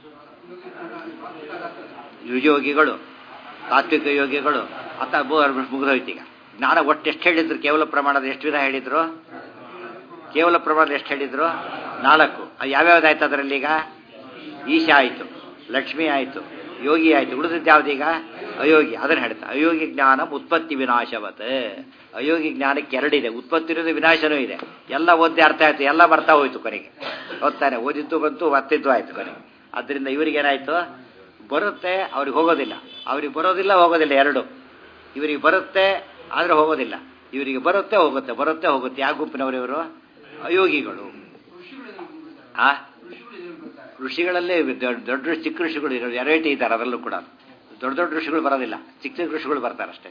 ಯೋಗಿಗಳು ತಾತ್ವಿಕ ಯೋಗಿಗಳು ಅತ್ತ ಮುಗಿದೋಯ್ತು ಈಗ ಜ್ಞಾನ ಒಟ್ಟು ಎಷ್ಟು ಹೇಳಿದ್ರು ಕೇವಲ ಪ್ರಮಾಣದ ಎಷ್ಟು ವಿಧ ಹೇಳಿದ್ರು ಕೇವಲ ಪ್ರಮಾಣದ ಎಷ್ಟು ಹೇಳಿದ್ರು ನಾಲ್ಕು ಅದು ಯಾವ್ಯಾವ್ದಾಯ್ತು ಅದರಲ್ಲಿ ಈಗ ಈಶ ಆಯಿತು ಲಕ್ಷ್ಮಿ ಆಯಿತು ಯೋಗಿ ಆಯಿತು ಉಳಿದಿದ್ದು ಯಾವುದೀಗ ಅಯೋಗಿ ಅದನ್ನ ಹೇಳ್ತಾ ಅಯೋಗಿ ಜ್ಞಾನ ಉತ್ಪತ್ತಿ ವಿನಾಶವತ್ ಅಯೋಗಿ ಜ್ಞಾನಕ್ಕೆ ಎರಡಿದೆ ಉತ್ಪತ್ತಿ ಇರೋದು ವಿನಾಶನೂ ಇದೆ ಎಲ್ಲ ಓದಿ ಅರ್ಥ ಆಯ್ತು ಎಲ್ಲ ಬರ್ತಾ ಹೋಯ್ತು ಕೊನೆಗೆ ಓದ್ತಾನೆ ಓದಿದ್ದು ಬಂತು ಮತ್ತಿದ್ದು ಆಯ್ತು ಕೊನೆಗೆ ಅದರಿಂದ ಇವರಿಗೆ ಏನಾಯ್ತು ಬರುತ್ತೆ ಅವ್ರಿಗೆ ಹೋಗೋದಿಲ್ಲ ಅವ್ರಿಗೆ ಬರೋದಿಲ್ಲ ಹೋಗೋದಿಲ್ಲ ಎರಡು ಇವರಿಗೆ ಬರುತ್ತೆ ಆದರೆ ಹೋಗೋದಿಲ್ಲ ಇವರಿಗೆ ಬರುತ್ತೆ ಹೋಗುತ್ತೆ ಬರುತ್ತೆ ಹೋಗುತ್ತೆ ಯಾವ ಗುಂಪಿನವರು ಇವರು ಅಯೋಗಿಗಳು ಆ ಋಷಿಗಳಲ್ಲೇ ದೊಡ್ಡ ದೊಡ್ಡ ಚಿಕ್ಕ ಋಷಿಗಳು ಇರೋ ವೆರೈಟಿ ಇದ್ದಾರೆ ಅದರಲ್ಲೂ ಕೂಡ ದೊಡ್ಡ ದೊಡ್ಡ ಋಷಿಗಳು ಬರೋದಿಲ್ಲ ಚಿಕ್ಕ ಚಿಕ್ಕ ಋಷಿಗಳು ಬರ್ತಾರೆ ಅಷ್ಟೇ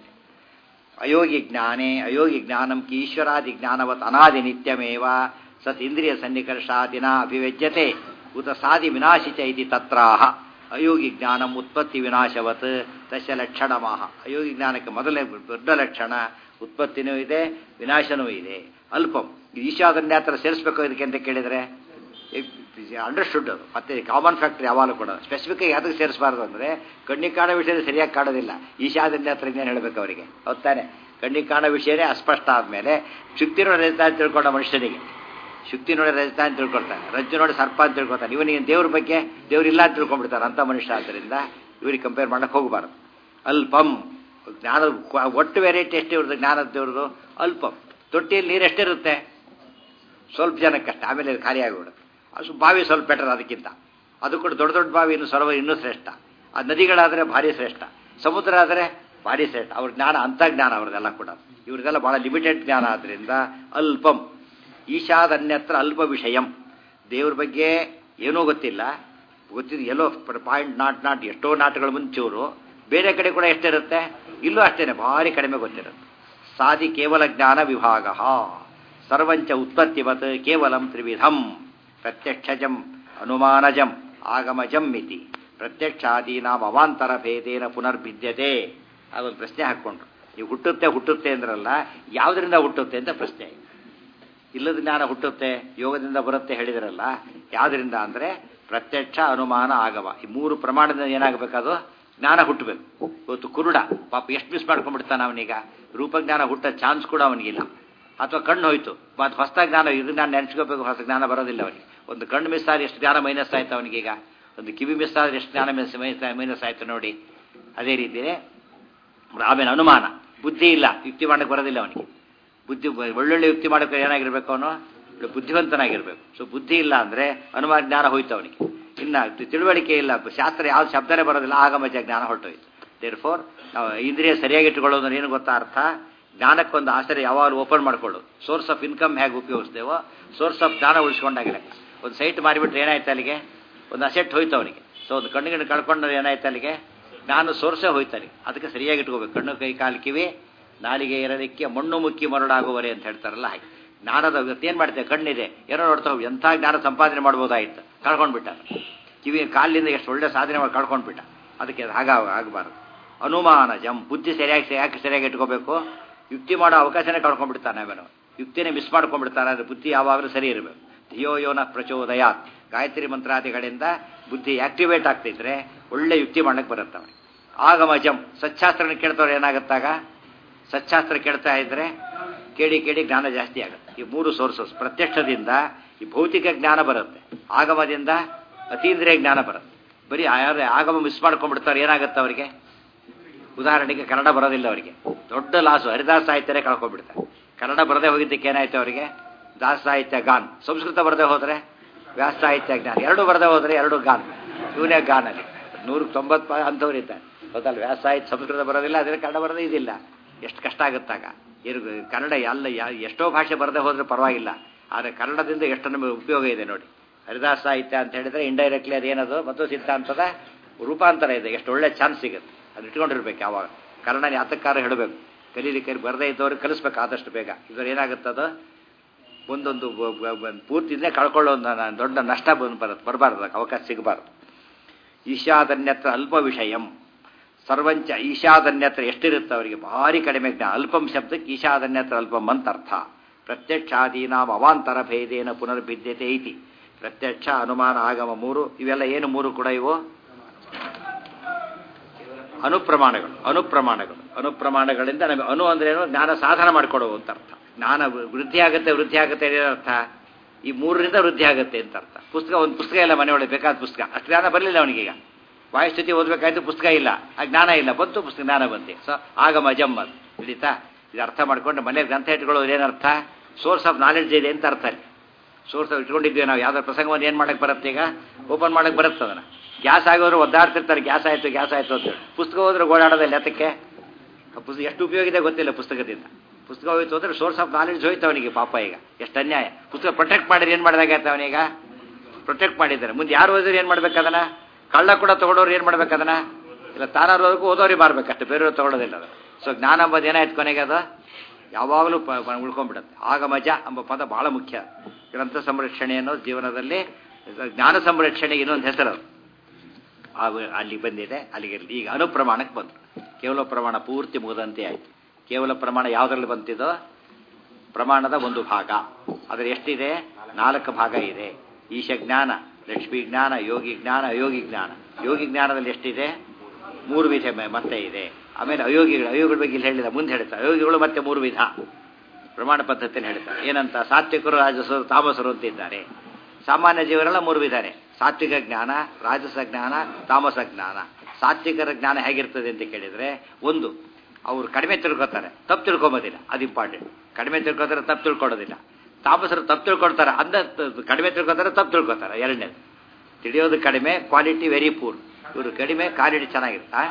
ಅಯೋಗಿ ಜ್ಞಾನೇ ಅಯೋಗಿ ಜ್ಞಾನಂ ಕಿ ಈಶ್ವರಾದಿ ಜ್ಞಾನವತ್ ಅನಾದಿ ನಿತ್ಯಮೇವ ಸತ್ ಇಂದ್ರಿಯ ಸನ್ನಿಕರ್ಷಾದಿನ ಅಭಿವ್ಯಜ್ಯತೆ ಉತ ಸಾದಿ ವಿನಾಶಿ ಚ ಇತಿ ತತ್ರಾಹ ಅಯೋಗಿ ಜ್ಞಾನಂ ಉತ್ಪತ್ತಿ ವಿನಾಶವತ್ ತಸ್ಯ ಲಕ್ಷಣಮಾಹ ಅಯೋಗಿ ಜ್ಞಾನಕ್ಕೆ ಮೊದಲನೇ ದೊಡ್ಡ ಲಕ್ಷಣ ಉತ್ಪತ್ತಿನೂ ಇದೆ ವಿನಾಶನೂ ಇದೆ ಅಲ್ಪಂ ಈಶಾದನ್ಯಾತ್ರ ಸೇರಿಸ್ಬೇಕು ಇದಕ್ಕೆ ಅಂತ ಕೇಳಿದರೆ ಅಂಡರ್ಸ್ಟುಡ್ ಅದು ಮತ್ತೆ ಕಾಮನ್ ಫ್ಯಾಕ್ಟರ್ ಯಾವಾಗಲೂ ಕೂಡ ಸ್ಪೆಸಿಫಿಕ್ ಯಾವುದಕ್ಕೆ ಸೇರಿಸಬಾರ್ದು ಅಂದರೆ ಕಣ್ಣಿಗೆ ಕಾಣೋ ವಿಷಯದ ಸರಿಯಾಗಿ ಕಾಣೋದಿಲ್ಲ ಈಶಾದನ್ಯಾತ್ರ ಇನ್ನೇನು ಹೇಳಬೇಕು ಅವರಿಗೆ ಹೊತ್ತಾನೆ ಕಣ್ಣಿಗೆ ಕಾಣೋ ವಿಷಯನೇ ಅಸ್ಪಷ್ಟ ಆದಮೇಲೆ ಶುಕ್ತಿ ನೋಡಿ ರಜತ ಅಂತ ತಿಳ್ಕೊಂಡ ಮನುಷ್ಯನಿಗೆ ಶುಕ್ತಿ ನೋಡಿ ರಜತ ಅಂತ ತಿಳ್ಕೊಳ್ತಾನೆ ರಜ್ಜು ನೋಡಿ ಸರ್ಪ ಅಂತ ತಿಳ್ಕೊತಾನೆ ಇವನಿಗೆ ದೇವ್ರ ಬಗ್ಗೆ ದೇವ್ರಿಲ್ಲ ಅಂತ ತಿಳ್ಕೊಂಡ್ಬಿಡ್ತಾನೆ ಅಂಥ ಮನುಷ್ಯ ಆದ್ದರಿಂದ ಇವ್ರಿಗೆ ಕಂಪೇರ್ ಮಾಡಕ್ಕೆ ಹೋಗಬಾರ್ದು ಅಲ್ಪಂ ಜ್ಞಾನದ ಒಟ್ಟು ವೆರೈಟಿ ಎಷ್ಟು ಇವ್ರದ್ದು ಜ್ಞಾನದ ದೇವ್ರದ್ದು ಅಲ್ಪಂ ತೊಟ್ಟಿಯಲ್ಲಿ ನೀರು ಎಷ್ಟಿರುತ್ತೆ ಸ್ವಲ್ಪ ಜನಕ್ಕಷ್ಟೇ ಆಮೇಲೆ ಅದು ಖಾಲಿ ಆಗಿಬಿಡುತ್ತೆ ಅದು ಬಾವಿ ಸ್ವಲ್ಪ ಬೆಟರ್ ಅದಕ್ಕಿಂತ ಅದು ಕೂಡ ದೊಡ್ಡ ದೊಡ್ಡ ಬಾವಿ ಇನ್ನು ಸರೋವರ ಇನ್ನೂ ಶ್ರೇಷ್ಠ ಆ ನದಿಗಳಾದರೆ ಭಾರಿ ಶ್ರೇಷ್ಠ ಸಮುದ್ರ ಆದರೆ ಭಾರಿ ಶ್ರೇಷ್ಠ ಅವ್ರ ಜ್ಞಾನ ಅಂಥ ಜ್ಞಾನ ಅವ್ರದ್ದೆಲ್ಲ ಕೂಡ ಇವ್ರದೆಲ್ಲ ಭಾಳ ಲಿಮಿಟೆಡ್ ಜ್ಞಾನ ಆದ್ದರಿಂದ ಅಲ್ಪಂ ಈಶಾದನ್ಯತ್ರ ಅಲ್ಪ ವಿಷಯಂ ದೇವ್ರ ಬಗ್ಗೆ ಏನೂ ಗೊತ್ತಿಲ್ಲ ಗೊತ್ತಿದ್ದು ಎಲ್ಲೋ ಪಾಯಿಂಟ್ ನಾಟ್ ನಾಟ್ ಎಷ್ಟೋ ನಾಟ್ಗಳು ಮುಂಚೂರು ಬೇರೆ ಕಡೆ ಕೂಡ ಎಷ್ಟಿರುತ್ತೆ ಇಲ್ಲೂ ಅಷ್ಟೇನೆ ಭಾರಿ ಕಡಿಮೆ ಗೊತ್ತಿರುತ್ತೆ ಸಾದಿ ಕೇವಲ ಜ್ಞಾನ ವಿಭಾಗ ಸರ್ವಂಚ ಉತ್ಪತ್ತಿವತ್ ಕೇವಲಂ ತ್ರಿವಿಧಂ ಪ್ರತ್ಯಕ್ಷಜಂ ಅನುಮಾನಜಂ ಆಗಮಜಂ ಮಿತಿ ಪ್ರತ್ಯಕ್ಷಾದೀನಾಂ ಅವಾಂತರ ಭೇದೇನ ಪುನರ್ಭಿದ್ಯತೆ ಅದೊಂದು ಪ್ರಶ್ನೆ ಹಾಕ್ಕೊಂಡ್ರು ನೀವು ಹುಟ್ಟುತ್ತೆ ಹುಟ್ಟುತ್ತೆ ಅಂದ್ರಲ್ಲ ಯಾವುದರಿಂದ ಹುಟ್ಟುತ್ತೆ ಅಂತ ಪ್ರಶ್ನೆ ಇಲ್ಲದ ಜ್ಞಾನ ಹುಟ್ಟುತ್ತೆ ಯೋಗದಿಂದ ಬರುತ್ತೆ ಹೇಳಿದ್ರಲ್ಲ ಯಾವುದರಿಂದ ಅಂದರೆ ಪ್ರತ್ಯಕ್ಷ ಅನುಮಾನ ಆಗಮ ಈ ಮೂರು ಪ್ರಮಾಣದಿಂದ ಏನಾಗಬೇಕದು ಜ್ಞಾನ ಹುಟ್ಟಬೇಕು ಇವತ್ತು ಕುರುಡ ಪಾಪ ಎಷ್ಟು ಮಿಸ್ ಮಾಡ್ಕೊಂಡ್ಬಿಡ್ತಾನೆ ಅವನೀಗ ರೂಪಜ್ಞಾನ ಹುಟ್ಟ ಚಾನ್ಸ್ ಕೂಡ ಅವನಿಗಿಲ್ಲ ಅಥವಾ ಕಣ್ಣು ಹೋಯ್ತು ಮತ್ತು ಹೊಸ ಜ್ಞಾನ ಇದು ನಾನು ನೆನೆಸ್ಕೋಬೇಕು ಹೊಸ ಜ್ಞಾನ ಬರೋದಿಲ್ಲ ಅವನಿಗೆ ಒಂದು ಕಣ್ಣು ಮಿಸ್ ಆದ್ರೆ ಎಷ್ಟು ಜ್ಞಾನ ಮೈನಸ್ ಆಯ್ತು ಅವನಿಗೀಗ ಒಂದು ಕಿವಿ ಮಿಸ್ ಆದ್ರೆ ಎಷ್ಟು ಜ್ಞಾನ ಮಿಸ್ ಮೈನಸ್ ಆಯ್ತು ನೋಡಿ ಅದೇ ರೀತಿಯೇ ಆಮೇಲೆ ಅನುಮಾನ ಬುದ್ಧಿ ಇಲ್ಲ ಯುಕ್ತಿ ಮಾಡಕ್ಕೆ ಬರೋದಿಲ್ಲ ಅವನಿಗೆ ಬುದ್ಧಿ ಒಳ್ಳೊಳ್ಳೆ ಯುಕ್ತಿ ಮಾಡೋಕೆ ಏನಾಗಿರ್ಬೇಕು ಅವನು ಬುದ್ಧಿವಂತನಾಗಿರ್ಬೇಕು ಸೊ ಬುದ್ಧಿ ಇಲ್ಲ ಅಂದರೆ ಅನುಮಾನ ಜ್ಞಾನ ಹೋಯ್ತು ಅವನಿಗೆ ಇನ್ನು ತಿಳುವಳಿಕೆ ಇಲ್ಲ ಶಾಸ್ತ್ರ ಯಾವ ಶಬ್ದನೇ ಬರೋದಿಲ್ಲ ಆಗಮಜ ಜ್ಞಾನ ಹೊರಟೋಯ್ತು ದೇರ್ ಫೋರ್ ನಾವು ಇಂದ್ರಿಯ ಸರಿಯಾಗಿ ಇಟ್ಟುಕೊಳ್ಳೋದು ಏನು ಗೊತ್ತಾ ಅರ್ಥ ಜ್ಞಾನಕ್ಕೊಂದು ಆಸರೆ ಯಾವಾಗಲೂ ಓಪನ್ ಮಾಡ್ಕೊಳ್ಳೋದು ಸೋರ್ಸ್ ಆಫ್ ಇನ್ಕಮ್ ಹೇಗೆ ಉಪಯೋಗಿಸ್ತೇವೋ ಸೋರ್ಸ್ ಆಫ್ ಜ್ಞಾನ ಉಳಿಸ್ಕೊಂಡಾಗಿಲ್ಲ ಒಂದು ಸೈಟ್ ಮಾರಿಬಿಟ್ರೆ ಏನಾಯ್ತು ಅಲ್ಲಿಗೆ ಒಂದು ಅಸೆಟ್ ಹೋಯ್ತು ಅವನಿಗೆ ಸೊ ಒಂದು ಕಣ್ಣಿಗೆ ಕಳ್ಕೊಂಡ್ರೆ ಏನಾಯ್ತು ಅಲ್ಲಿಗೆ ಜ್ಞಾನ ಸೋರ್ಸೇ ಹೋಯ್ತಾನೆ ಅದಕ್ಕೆ ಸರಿಯಾಗಿ ಇಟ್ಕೋಬೇಕು ಕಣ್ಣು ಕೈ ಕಾಲು ಕಿವಿ ನಾಲಿಗೆ ಇರಲಿಕ್ಕೆ ಮಣ್ಣು ಮುಕ್ಕಿ ಮರಳಾಗುವರೆ ಅಂತ ಹೇಳ್ತಾರಲ್ಲ ಹಾಗೆ ಜ್ಞಾನದ ಏನು ಮಾಡ್ತೇವೆ ಕಣ್ಣಿದೆ ಏನೋ ನೋಡ್ತಾ ಹೋಗಿ ಎಂಥ ಜ್ಞಾನ ಸಂಪಾದನೆ ಮಾಡ್ಬೋದಾಗಿತ್ತು ಕಳ್ಕೊಂಡ್ಬಿಟ್ಟ ಕಿವಿ ಕಾಲಿಂದ ಎಷ್ಟು ಒಳ್ಳೆ ಸಾಧನೆ ಮಾಡಿ ಕಳ್ಕೊಂಡ್ಬಿಟ್ಟ ಅದಕ್ಕೆ ಅದು ಹಾಗ ಆಗಬಾರ್ದು ಅನುಮಾನ ಜಂ ಬುದ್ಧಿ ಸರಿಯಾಗಿ ಯಾಕೆ ಸರಿಯಾಗಿ ಇಟ್ಕೋಬೇಕು ಯುಕ್ತಿ ಮಾಡೋ ಅವಕಾಶನೇ ಕಳ್ಕೊಂಡ್ಬಿಡ್ತಾನೆ ಅವನು ಯುಕ್ತಿನೇ ಮಿಸ್ ಮಾಡ್ಕೊಂಡ್ಬಿಡ್ತಾನೆ ಅದು ಬುದ್ಧಿ ಯಾವಾಗಲೂ ಸರಿ ಇರಬೇಕು ಧಿಯೋ ಯೋನ ಪ್ರಚೋದಯಾತ್ ಗಾಯತ್ರಿ ಮಂತ್ರಾದಿಗಳಿಂದ ಬುದ್ಧಿ ಆಕ್ಟಿವೇಟ್ ಆಗ್ತಿದ್ರೆ ಒಳ್ಳೆ ಯುಕ್ತಿ ಮಾಡಕ್ಕೆ ಬರುತ್ತೆ ಅವನಿಗೆ ಆಗಮಜಂ ಸಚ್ಚಾಸ್ತ್ರನ ಕೇಳ್ತವ್ರು ಏನಾಗುತ್ತಾಗ ಸಚ್ಚಾಸ್ತ್ರ ಕೇಳ್ತಾ ಇದ್ರೆ ಕೇಳಿ ಕೇಳಿ ಜ್ಞಾನ ಜಾಸ್ತಿ ಆಗುತ್ತೆ ಈ ಮೂರು ಸೋರ್ಸಸ್ ಪ್ರತ್ಯಕ್ಷದಿಂದ ಈ ಭೌತಿಕ ಜ್ಞಾನ ಬರುತ್ತೆ ಆಗಮದಿಂದ ಅತೀಂದ್ರಿಯ ಜ್ಞಾನ ಬರುತ್ತೆ ಬರೀ ಯಾರು ಆಗಮ ಮಿಸ್ ಮಾಡ್ಕೊಂಡ್ಬಿಡ್ತಾರೆ ಏನಾಗುತ್ತೆ ಅವರಿಗೆ ಉದಾಹರಣೆಗೆ ಕನ್ನಡ ಬರೋದಿಲ್ಲ ಅವರಿಗೆ ದೊಡ್ಡ ಲಾಸು ಹರಿದಾಸ ಸಾಹಿತ್ಯನೇ ಕಳ್ಕೊಂಡ್ಬಿಡ್ತಾರೆ ಕನ್ನಡ ಬರದೇ ಹೋಗಿದ್ದಕ್ಕೆ ಏನಾಯ್ತು ಅವರಿಗೆ ದಾಸ ಸಾಹಿತ್ಯ ಗಾನ್ ಸಂಸ್ಕೃತ ಬರದೇ ಹೋದರೆ ವ್ಯಾಸ ಸಾಹಿತ್ಯ ಜ್ಞಾನ ಎರಡು ಬರದೇ ಹೋದರೆ ಎರಡು ಗಾನ್ ಇವನೇ ಗಾನ್ ಅಲ್ಲಿ ನೂರಕ್ಕೆ ತೊಂಬತ್ತು ಅಂಥವ್ರು ಇದ್ದಾರೆ ಗೊತ್ತಲ್ಲ ವ್ಯಾಸ ಸಾಹಿತ್ಯ ಸಂಸ್ಕೃತ ಬರೋದಿಲ್ಲ ಅದೇ ಕನ್ನಡ ಬರೋದೇ ಇದಿಲ್ಲ ಎಷ್ಟು ಕಷ್ಟ ಆಗುತ್ತಾಗ ಏನು ಕನ್ನಡ ಎಲ್ಲ ಎಷ್ಟೋ ಭಾಷೆ ಬರದೇ ಹೋದ್ರೆ ಪರವಾಗಿಲ್ಲ ಆದರೆ ಕನ್ನಡದಿಂದ ಎಷ್ಟು ನಮಗೆ ಉಪಯೋಗ ಇದೆ ನೋಡಿ ಹರಿದಾಸ ಸಾಹಿತ್ಯ ಅಂತ ಹೇಳಿದ್ರೆ ಇಂಡೈರೆಕ್ಟ್ಲಿ ಅದೇನದು ಮತ್ತು ಸಿದ್ಧಾಂತದ ರೂಪಾಂತರ ಇದೆ ಎಷ್ಟು ಒಳ್ಳೆ ಚಾನ್ಸ್ ಸಿಗುತ್ತೆ ಅದು ಇಟ್ಕೊಂಡಿರ್ಬೇಕು ಯಾವಾಗ ಕನ್ನಡ ಯಾತಕ್ಕಾರ ಹೇಳಬೇಕು ಕಲೀಲಿಕ್ಕೆ ಬರದೇ ಇದ್ದವ್ರಿಗೆ ಕಲಿಸ್ಬೇಕು ಆದಷ್ಟು ಬೇಗ ಇದ್ರ ಏನಾಗುತ್ತದು ಒಂದೊಂದು ಪೂರ್ತಿನೇ ಕಳ್ಕೊಳ್ಳೋ ಒಂದು ದೊಡ್ಡ ನಷ್ಟ ಬಂದು ಬರುತ್ತೆ ಬರಬಾರ್ದು ಅವಕಾಶ ಸಿಗಬಾರ್ದು ಈಶಾದನ್ಯತ್ರ ಅಲ್ಪ ವಿಷಯಂ ಸರ್ವಂಚ ಈಶಾದನ್ಯತ್ರ ಎಷ್ಟಿರುತ್ತೆ ಅವರಿಗೆ ಭಾರಿ ಕಡಿಮೆ ಜ್ಞಾನ ಅಲ್ಪಂ ಶಬ್ದಕ್ಕೆ ಈಶಾದನ್ಯತ್ರ ಅಲ್ಪಂ ಅಂತ ಅರ್ಥ ಪ್ರತ್ಯಕ್ಷಾದೀನಾಂ ಅವಾಂತರ ಭೇದೇನ ಪುನರ್ಭಿದ್ಯತೆ ಐತಿ ಪ್ರತ್ಯಕ್ಷ ಅನುಮಾನ ಆಗಮ ಮೂರು ಇವೆಲ್ಲ ಏನು ಮೂರು ಕೂಡ ಇವು ಅನುಪ್ರಮಾಣಗಳು ಅನುಪ್ರಮಾಣಗಳು ಅನುಪ್ರಮಾಣಗಳಿಂದ ನಮಗೆ ಅನು ಅಂದ್ರೆ ಏನು ಜ್ಞಾನ ಸಾಧನ ಮಾಡಿಕೊಡುವ ಅಂತ ಅರ್ಥ ಜ್ಞಾನ ವೃದ್ಧಿ ಆಗುತ್ತೆ ವೃದ್ಧಿ ಆಗುತ್ತೆ ಅರ್ಥ ಈ ಮೂರರಿಂದ ವೃದ್ಧಿ ಆಗುತ್ತೆ ಅಂತ ಅರ್ಥ ಪುಸ್ತಕ ಒಂದು ಪುಸ್ತಕ ಎಲ್ಲ ಮನೆಯೊಳಗೆ ಬೇಕಾದ ಪುಸ್ತಕ ಅಷ್ಟು ಜ್ಞಾನ ಬರಲಿಲ್ಲ ಅವನಿಗೀಗ ವಾಯುಸ್ಥಿತಿ ಓದಬೇಕಾಯ್ತು ಪುಸ್ತಕ ಇಲ್ಲ ಆ ಜ್ಞಾನ ಇಲ್ಲ ಬಂತು ಪುಸ್ತಕ ಜ್ಞಾನ ಬಂತೆ ಸೊ ಆಗಮ ಜಮ್ ಅದು ಹಿಡಿತಾ ಇದು ಅರ್ಥ ಮಾಡ್ಕೊಂಡು ಮನೆ ಗ್ರಂಥ ಇಟ್ಕೊಳ್ಳೋದು ಏನರ್ಥ ಸೋರ್ಸ್ ಆಫ್ ನಾಲೆಡ್ಜ್ ಇದೆ ಅಂತ ಅರ್ಥ ಅಲ್ಲಿ ಸೋರ್ಸ್ ಆಫ್ ಇಟ್ಕೊಂಡಿದ್ವಿ ನಾವು ಯಾವ್ದಾರು ಪ್ರಸಂಗವನ್ನು ಏನು ಮಾಡಕ್ಕೆ ಬರುತ್ತೆ ಈಗ ಓಪನ್ ಮಾಡಕ್ಕೆ ಬರುತ್ತೆ ಅದನ್ನು ಗ್ಯಾಸ್ ಆಗೋರು ಒದ್ದಾಡ್ತಿರ್ತಾರೆ ಗ್ಯಾಸ್ ಆಯಿತು ಗ್ಯಾಸ್ ಆಯಿತು ಅಂತೇಳಿ ಪುಸ್ತಕ ಹೋದ್ರೆ ಓಡಾಡೋದಿಲ್ಲ ಯಾತಕ್ಕೆ ಆ ಪುಸ್ತಕ ಎಷ್ಟು ಉಪಯೋಗ ಇದೆ ಗೊತ್ತಿಲ್ಲ ಪುಸ್ತಕದಿಂದ ಪುಸ್ತಕ ಹೋಯ್ತು ಅಂದ್ರೆ ಸೋರ್ಸ್ ಆಫ್ ನಾಲೆಡ್ಜ್ ಹೋಯ್ತು ಅವನಿಗೆ ಪಾಪ ಈಗ ಎಷ್ಟು ಅನ್ಯಾಯ ಪುಸ್ತಕ ಪ್ರೊಟೆಕ್ಟ್ ಮಾಡಿದ್ರೆ ಏನು ಮಾಡಿದಾಗೈತೆ ಅವನೀಗ ಪ್ರೊಟೆಕ್ಟ್ ಮಾಡಿದ್ದಾರೆ ಮುಂದೆ ಯಾರು ಓದಿದ್ರೆ ಏನು ಮಾಡ್ಬೇಕು ಅದನ್ನ ಕಳ್ಳ ಕೂಡ ತಗೊಂಡವ್ರು ಏನು ಮಾಡ್ಬೇಕು ಅದನ್ನ ಇಲ್ಲ ತಾನಾರೋರ್ಗೂ ಓದೋರಿಗೆ ಮಾರ್ಬೇಕು ಅಷ್ಟೇ ಬೇರೆಯವ್ರು ತಗೊಳ್ಳೋದಿಲ್ಲ ಅದು ಸೊ ಜ್ಞಾನ ಎಂಬುದು ಏನಾಯ್ತು ಕೊನೆಗೆ ಅದು ಯಾವಾಗಲೂ ಪ ಪ- ಉಳ್ಕೊಂಡ್ಬಿಡುತ್ತೆ ಆಗ ಮಜ ಎಂಬ ಪದ ಬಹಳ ಮುಖ್ಯ ಗ್ರಂಥ ಸಂರಕ್ಷಣೆ ಅನ್ನೋದು ಜೀವನದಲ್ಲಿ ಜ್ಞಾನ ಸಂರಕ್ಷಣೆಗೆ ಇನ್ನೊಂದು ಹೆಸರು ಅದು. ಆ- ಅಲ್ಲಿ ಬಂದಿದೆ ಅಲ್ಲಿಗೆ ಇರ್ಲಿ. ಈಗ ಅನುಪ್ರಮಾಣಕ್ಕೆ ಬಂತು ಕೇವಲ ಪ್ರಮಾಣ ಪೂರ್ತಿ ಮುಗದಂತೆ ಆಯಿತು ಕೇವಲ ಪ್ರಮಾಣ ಯಾವುದರಲ್ಲಿ ಬಂತಿದೋ ಪ್ರಮಾಣದ ಒಂದು ಭಾಗ ಅದರ ಎಷ್ಟಿದೆ ನಾಲ್ಕು ಭಾಗ ಇದೆ ಈಶ ಜ್ಞಾನ ಲಕ್ಷ್ಮೀ ಜ್ಞಾನ ಯೋಗಿ ಜ್ಞಾನ ಅಯೋಗಿ ಜ್ಞಾನ ಯೋಗಿ ಜ್ಞಾನದಲ್ಲಿ ಎಷ್ಟಿದೆ ಮೂರು ವಿಧ ಮ- ಮತ್ತೆ ಇದೆ ಆಮೇಲೆ ಅಯೋಗಿಗಳು ಅಯೋಗಿಗಳ ಬಗ್ಗೆ ಇಲ್ಲಿ ಹೇಳಿದ ಮುಂದೆ ಹೇಳ್ತಾರೆ ಅಯೋಗಿಗಳು ಮತ್ತೆ ಮೂರು ವಿಧ ಪ್ರಮಾಣ ಪದ್ಧತಿಯಲ್ಲಿ ಹೇಳ್ತಾರೆ ಏನಂತ ಸಾತ್ವಿಕರು ರಾಜಸರು ತಾಮಸರು ಅಂತ ಇದ್ದಾರೆ ಸಾಮಾನ್ಯ ಜೀವರೆಲ್ಲ ಮೂರು ವಿಧಾನೆ ಸಾತ್ವಿಕ ಜ್ಞಾನ ರಾಜಸ ಜ್ಞಾನ ತಾಮಸ ಜ್ಞಾನ ಸಾತ್ವಿಕರ ಜ್ಞಾನ ಹೇಗಿರ್ತದೆ ಅಂತ ಕೇಳಿದ್ರೆ ಒಂದು ಅವ್ರು ಕಡಿಮೆ ತಿಳ್ಕೊತಾರೆ ತಪ್ಪು ತಿಳ್ಕೊಂಬೋದಿಲ್ಲ ಅದು ಇಂಪಾರ್ಟೆಂಟ್ ಕಡಿಮೆ ತಿಳ್ಕೊತಾರೆ ತಪ್ಪು ತಿಳ್ಕೊಡೋದಿಲ್ಲ ತಾಮಸರು ತಪ್ಪು ತಿಳ್ಕೊಳ್ತಾರೆ ಅಂದ ಕಡಿಮೆ ತಿಳ್ಕೊತಾರೆ ತಪ್ಪು ತಿಳ್ಕೊತಾರೆ ಎರಡನೇದು ತಿಳಿಯೋದು ಕಡಿಮೆ ಕ್ವಾಲಿಟಿ ವೆರಿ ಪೂರ್ ಇವರು ಕಡಿಮೆ ಕ್ವಾಲಿಟಿ ಚೆನ್ನಾಗಿರುತ್ತಾ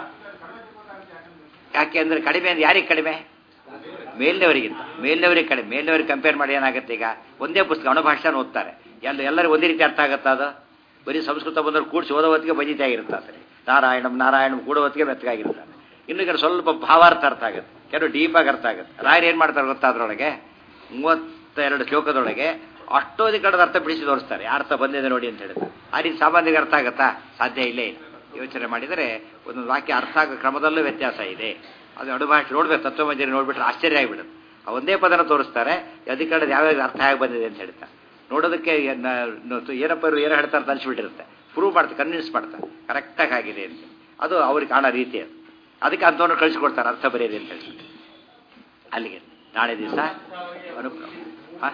ಯಾಕೆ ಅಂದ್ರೆ ಕಡಿಮೆ ಅಂದ್ರೆ ಯಾರಿಗೆ ಕಡಿಮೆ ಮೇಲ್ನವರಿಗಿಂತ ಮೇಲ್ನವರಿಗೆ ಕಡಿಮೆ ಮೇಲ್ನವರಿಗೆ ಕಂಪೇರ್ ಮಾಡಿ ಏನಾಗುತ್ತೆ ಈಗ ಒಂದೇ ಪುಸ್ತಕ ಅಣುಭಾಷೆನ ಓದ್ತಾರೆ ಎಲ್ಲ ಎಲ್ಲರಿಗೂ ಒಂದೇ ರೀತಿ ಅರ್ಥ ಆಗುತ್ತಾ ಅದು ಬರೀ ಸಂಸ್ಕೃತ ಬಂದ್ರೆ ಕೂಡಿಸಿ ಓದೋ ಹೊತ್ತಿಗೆ ಬಜಿತೆ ಆಗಿರುತ್ತೆ ಅಸಲಿ ನಾರಾಯಣಂ ನಾರಾಯಣಂ ಕೂಡೋ ಹೊತ್ತಿಗೆ ಮೆತ್ತಗಾಗಿರ್ತಾರೆ ಇನ್ನು ಕೆಲವು ಸ್ವಲ್ಪ ಭಾವಾರ್ಥ ಅರ್ಥ ಆಗುತ್ತೆ ಕೆಲವು ಡೀಪಾಗಿ ಅರ್ಥ ಆಗುತ್ತೆ ರಾಯರು ಏನು ಮಾಡ್ತಾರೆ ಗೊತ್ತಾ ಅದರೊಳಗೆ ಮೂವತ್ತೆರಡು ಶ್ಲೋಕದೊಳಗೆ ಅಷ್ಟೋದಿ ಕಡದ ಅರ್ಥ ಬಿಡಿಸಿ ತೋರಿಸ್ತಾರೆ ಯಾವ ಅರ್ಥ ಬಂದಿದೆ ನೋಡಿ ಅಂತ ಹೇಳ್ತಾರೆ ಆ ರೀತಿ ಸಾಮಾನ್ಯರಿಗೆ ಅರ್ಥ ಆಗುತ್ತಾ ಸಾಧ್ಯ ಇಲ್ಲೇ ಇಲ್ಲ ಯೋಚನೆ ಮಾಡಿದರೆ ಒಂದೊಂದು ವಾಕ್ಯ ಅರ್ಥ ಆಗೋ ಕ್ರಮದಲ್ಲೂ ವ್ಯತ್ಯಾಸ ಇದೆ ಅದು ಅಡುಭಾಷೆ ನೋಡ್ಬೇಕು ತತ್ವಮಂಜರಿ ನೋಡ್ಬಿಟ್ರೆ ಆಶ್ಚರ್ಯ ಆಗಿಬಿಡುತ್ತೆ ಆ ಒಂದೇ ಪದನ ತೋರಿಸ್ತಾರೆ ಅದಿ ಕಡೆ ಯಾವ್ಯಾವ ಅರ್ಥ ಆಗಿ ಬಂದಿದೆ ಅಂತ ಹೇಳ್ತಾರೆ ನೋಡೋದಕ್ಕೆ ಏನ- ನ- ಏನಪ್ಪ ಇವ್ರು ಏನೋ ಹೇಳ್ತಾರೆ ಅಂತ ಅನ್ಸ್ಬಿಟ್ಟಿರುತ್ತೆ ಪ್ರೂವ್ ಮಾಡ್ತಾರೆ ಕನ್ವಿನ್ಸ್ ಮಾಡ್ತಾರೆ ಕರೆಕ್ಟಾಗಿ ಆಗಿದೆ ಅಂತ ಅದು ಅವ್ರಿಗೆ ಕಾಣೋ ರೀತಿ ಅದು ಅದಕ್ಕೆ ಅಂಥವ್ರನ್ನ ಕಳಿಸ್ಕೊಡ್ತಾರೆ ಅರ್ಥ ಬರೆಯೋದು ಅಂತ ಹೇಳಿ ಅಲ್ಲಿಗೆ ನಾಳೆ ದಿವಸ ಅನುಕ್ರಮ ಹಾಂ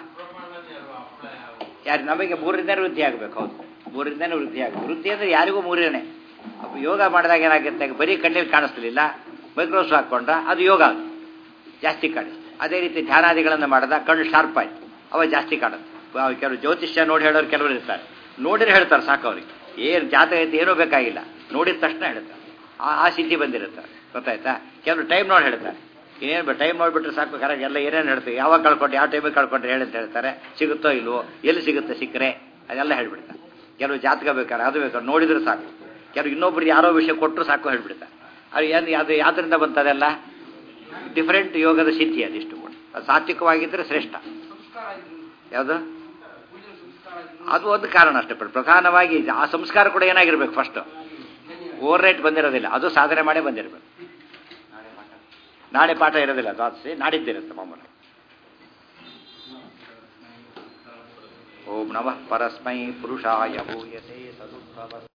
ಯಾರು ನಮಗೆ ಮೂರರಿಂದ ವೃದ್ಧಿ ಆಗಬೇಕು ಹೌದು ಮೂರರಿಂದ ವೃದ್ಧಿ ಆಗಬೇಕು ವೃದ್ಧಿ ಅಂದರೆ ಯಾರಿಗೂ ಮೂರನೇ ಅಪ್ಪ ಯೋಗ ಮಾಡಿದಾಗ ಏನಾಗುತ್ತೆ ಬರೀ ಕಣ್ಣಿಗೆ ಕಾಣಿಸ್ಲಿಲ್ಲ ಮೈಕ್ರೋಸ್ ಹಾಕ್ಕೊಂಡ್ರ ಅದು ಯೋಗ ಅದು ಜಾಸ್ತಿ ಕಾಣಿಸ್ತು ಅದೇ ರೀತಿ ಧ್ಯಾನಾದಿಗಳನ್ನು ಮಾಡಿದಾಗ ಕಣ್ಣು ಶಾರ್ಪ್ ಆಯ್ತು ಅವ ಜಾಸ್ತಿ ಕಾಣುತ್ತೆ ಅವ ಕೆಲವು ಜ್ಯೋತಿಷ್ಯ ನೋಡಿ ಹೇಳೋರು ಕೆಲವರು ಇರ್ತಾರೆ ನೋಡಿದ್ರೆ ಹೇಳ್ತಾರೆ ಸಾಕು ಅವ್ರಿಗೆ ಏನು ಜಾತಕ ಐತೆ ಏನೂ ಬೇಕಾಗಿಲ್ಲ ನೋಡಿದ ತಕ್ಷಣ ಹೇಳ್ತಾರೆ ಆ ಆ ಸಿದ್ಧಿ ಬಂದಿರುತ್ತಾರೆ ಗೊತ್ತಾಯ್ತಾ ಕೆಲವರು ಟೈಮ್ ನೋಡಿ ಹೇಳ್ತಾರೆ ಏನು ಟೈಮ್ ನೋಡಿಬಿಟ್ರೆ ಸಾಕು ಕರೆಕ್ಟ್ ಎಲ್ಲ ಏನೇನು ಹೇಳ್ತೀವಿ ಯಾವಾಗ ಕಳ್ಕೊಂಡು ಯಾವ ಟೈಮಿಗೆ ಕಳ್ಕೊಂಡ್ರೆ ಹೇಳಿ ಅಂತ ಹೇಳ್ತಾರೆ ಸಿಗುತ್ತೋ ಇಲ್ವೋ ಎಲ್ಲಿ ಸಿಗುತ್ತೆ ಸಿಕ್ಕರೆ ಅದೆಲ್ಲ ಹೇಳ್ಬಿಡ್ತಾರೆ ಕೆಲವು ಜಾತಕ ಬೇಕಾರೆ ಅದು ಬೇಕಾದ್ರೆ ನೋಡಿದ್ರೆ ಸಾಕು ಕೆಲವು ಇನ್ನೊಬ್ರು ಯಾರೋ ವಿಷಯ ಕೊಟ್ಟರು ಸಾಕು ಹೇಳ್ಬಿಡ್ತಾರೆ ಅದು ಏನು ಅದು ಯಾವ್ದರಿಂದ ಬಂತದೆಲ್ಲ ಡಿಫರೆಂಟ್ ಯೋಗದ ಸಿದ್ಧಿ ಅದಿಷ್ಟು ಕೂಡ ಅದು ಸಾತ್ವಿಕವಾಗಿದ್ದರೆ ಶ್ರೇಷ್ಠ ಯಾವುದು ಅದು ಒಂದು ಕಾರಣ ಅಷ್ಟೇ ಪ್ರ- ಪ್ರಧಾನವಾಗಿ ಆ ಸಂಸ್ಕಾರ ಕೂಡ ಏನಾಗಿರ್ಬೇಕು ಫಸ್ಟ್ ಓವರ್ ರೇಟ್ ಬಂದಿರೋದಿಲ್ಲ ಅದು ಸಾಧನೆ ಮಾಡೇ ಬಂದಿರಬೇಕು ನಾಳೆ ಪಾಠ ಇರೋದಿಲ್ಲ ದ್ವಾದಶಿ ನಾಡಿದ್ದಿರುತ್ತೆ ಮಾಮೂಲಿ ಓಂ ನಮಃ ಪರಸ್ಮೈ ಪುರುಷಾಯ ಭೂಯತೆ ಸದುದ್ಭವ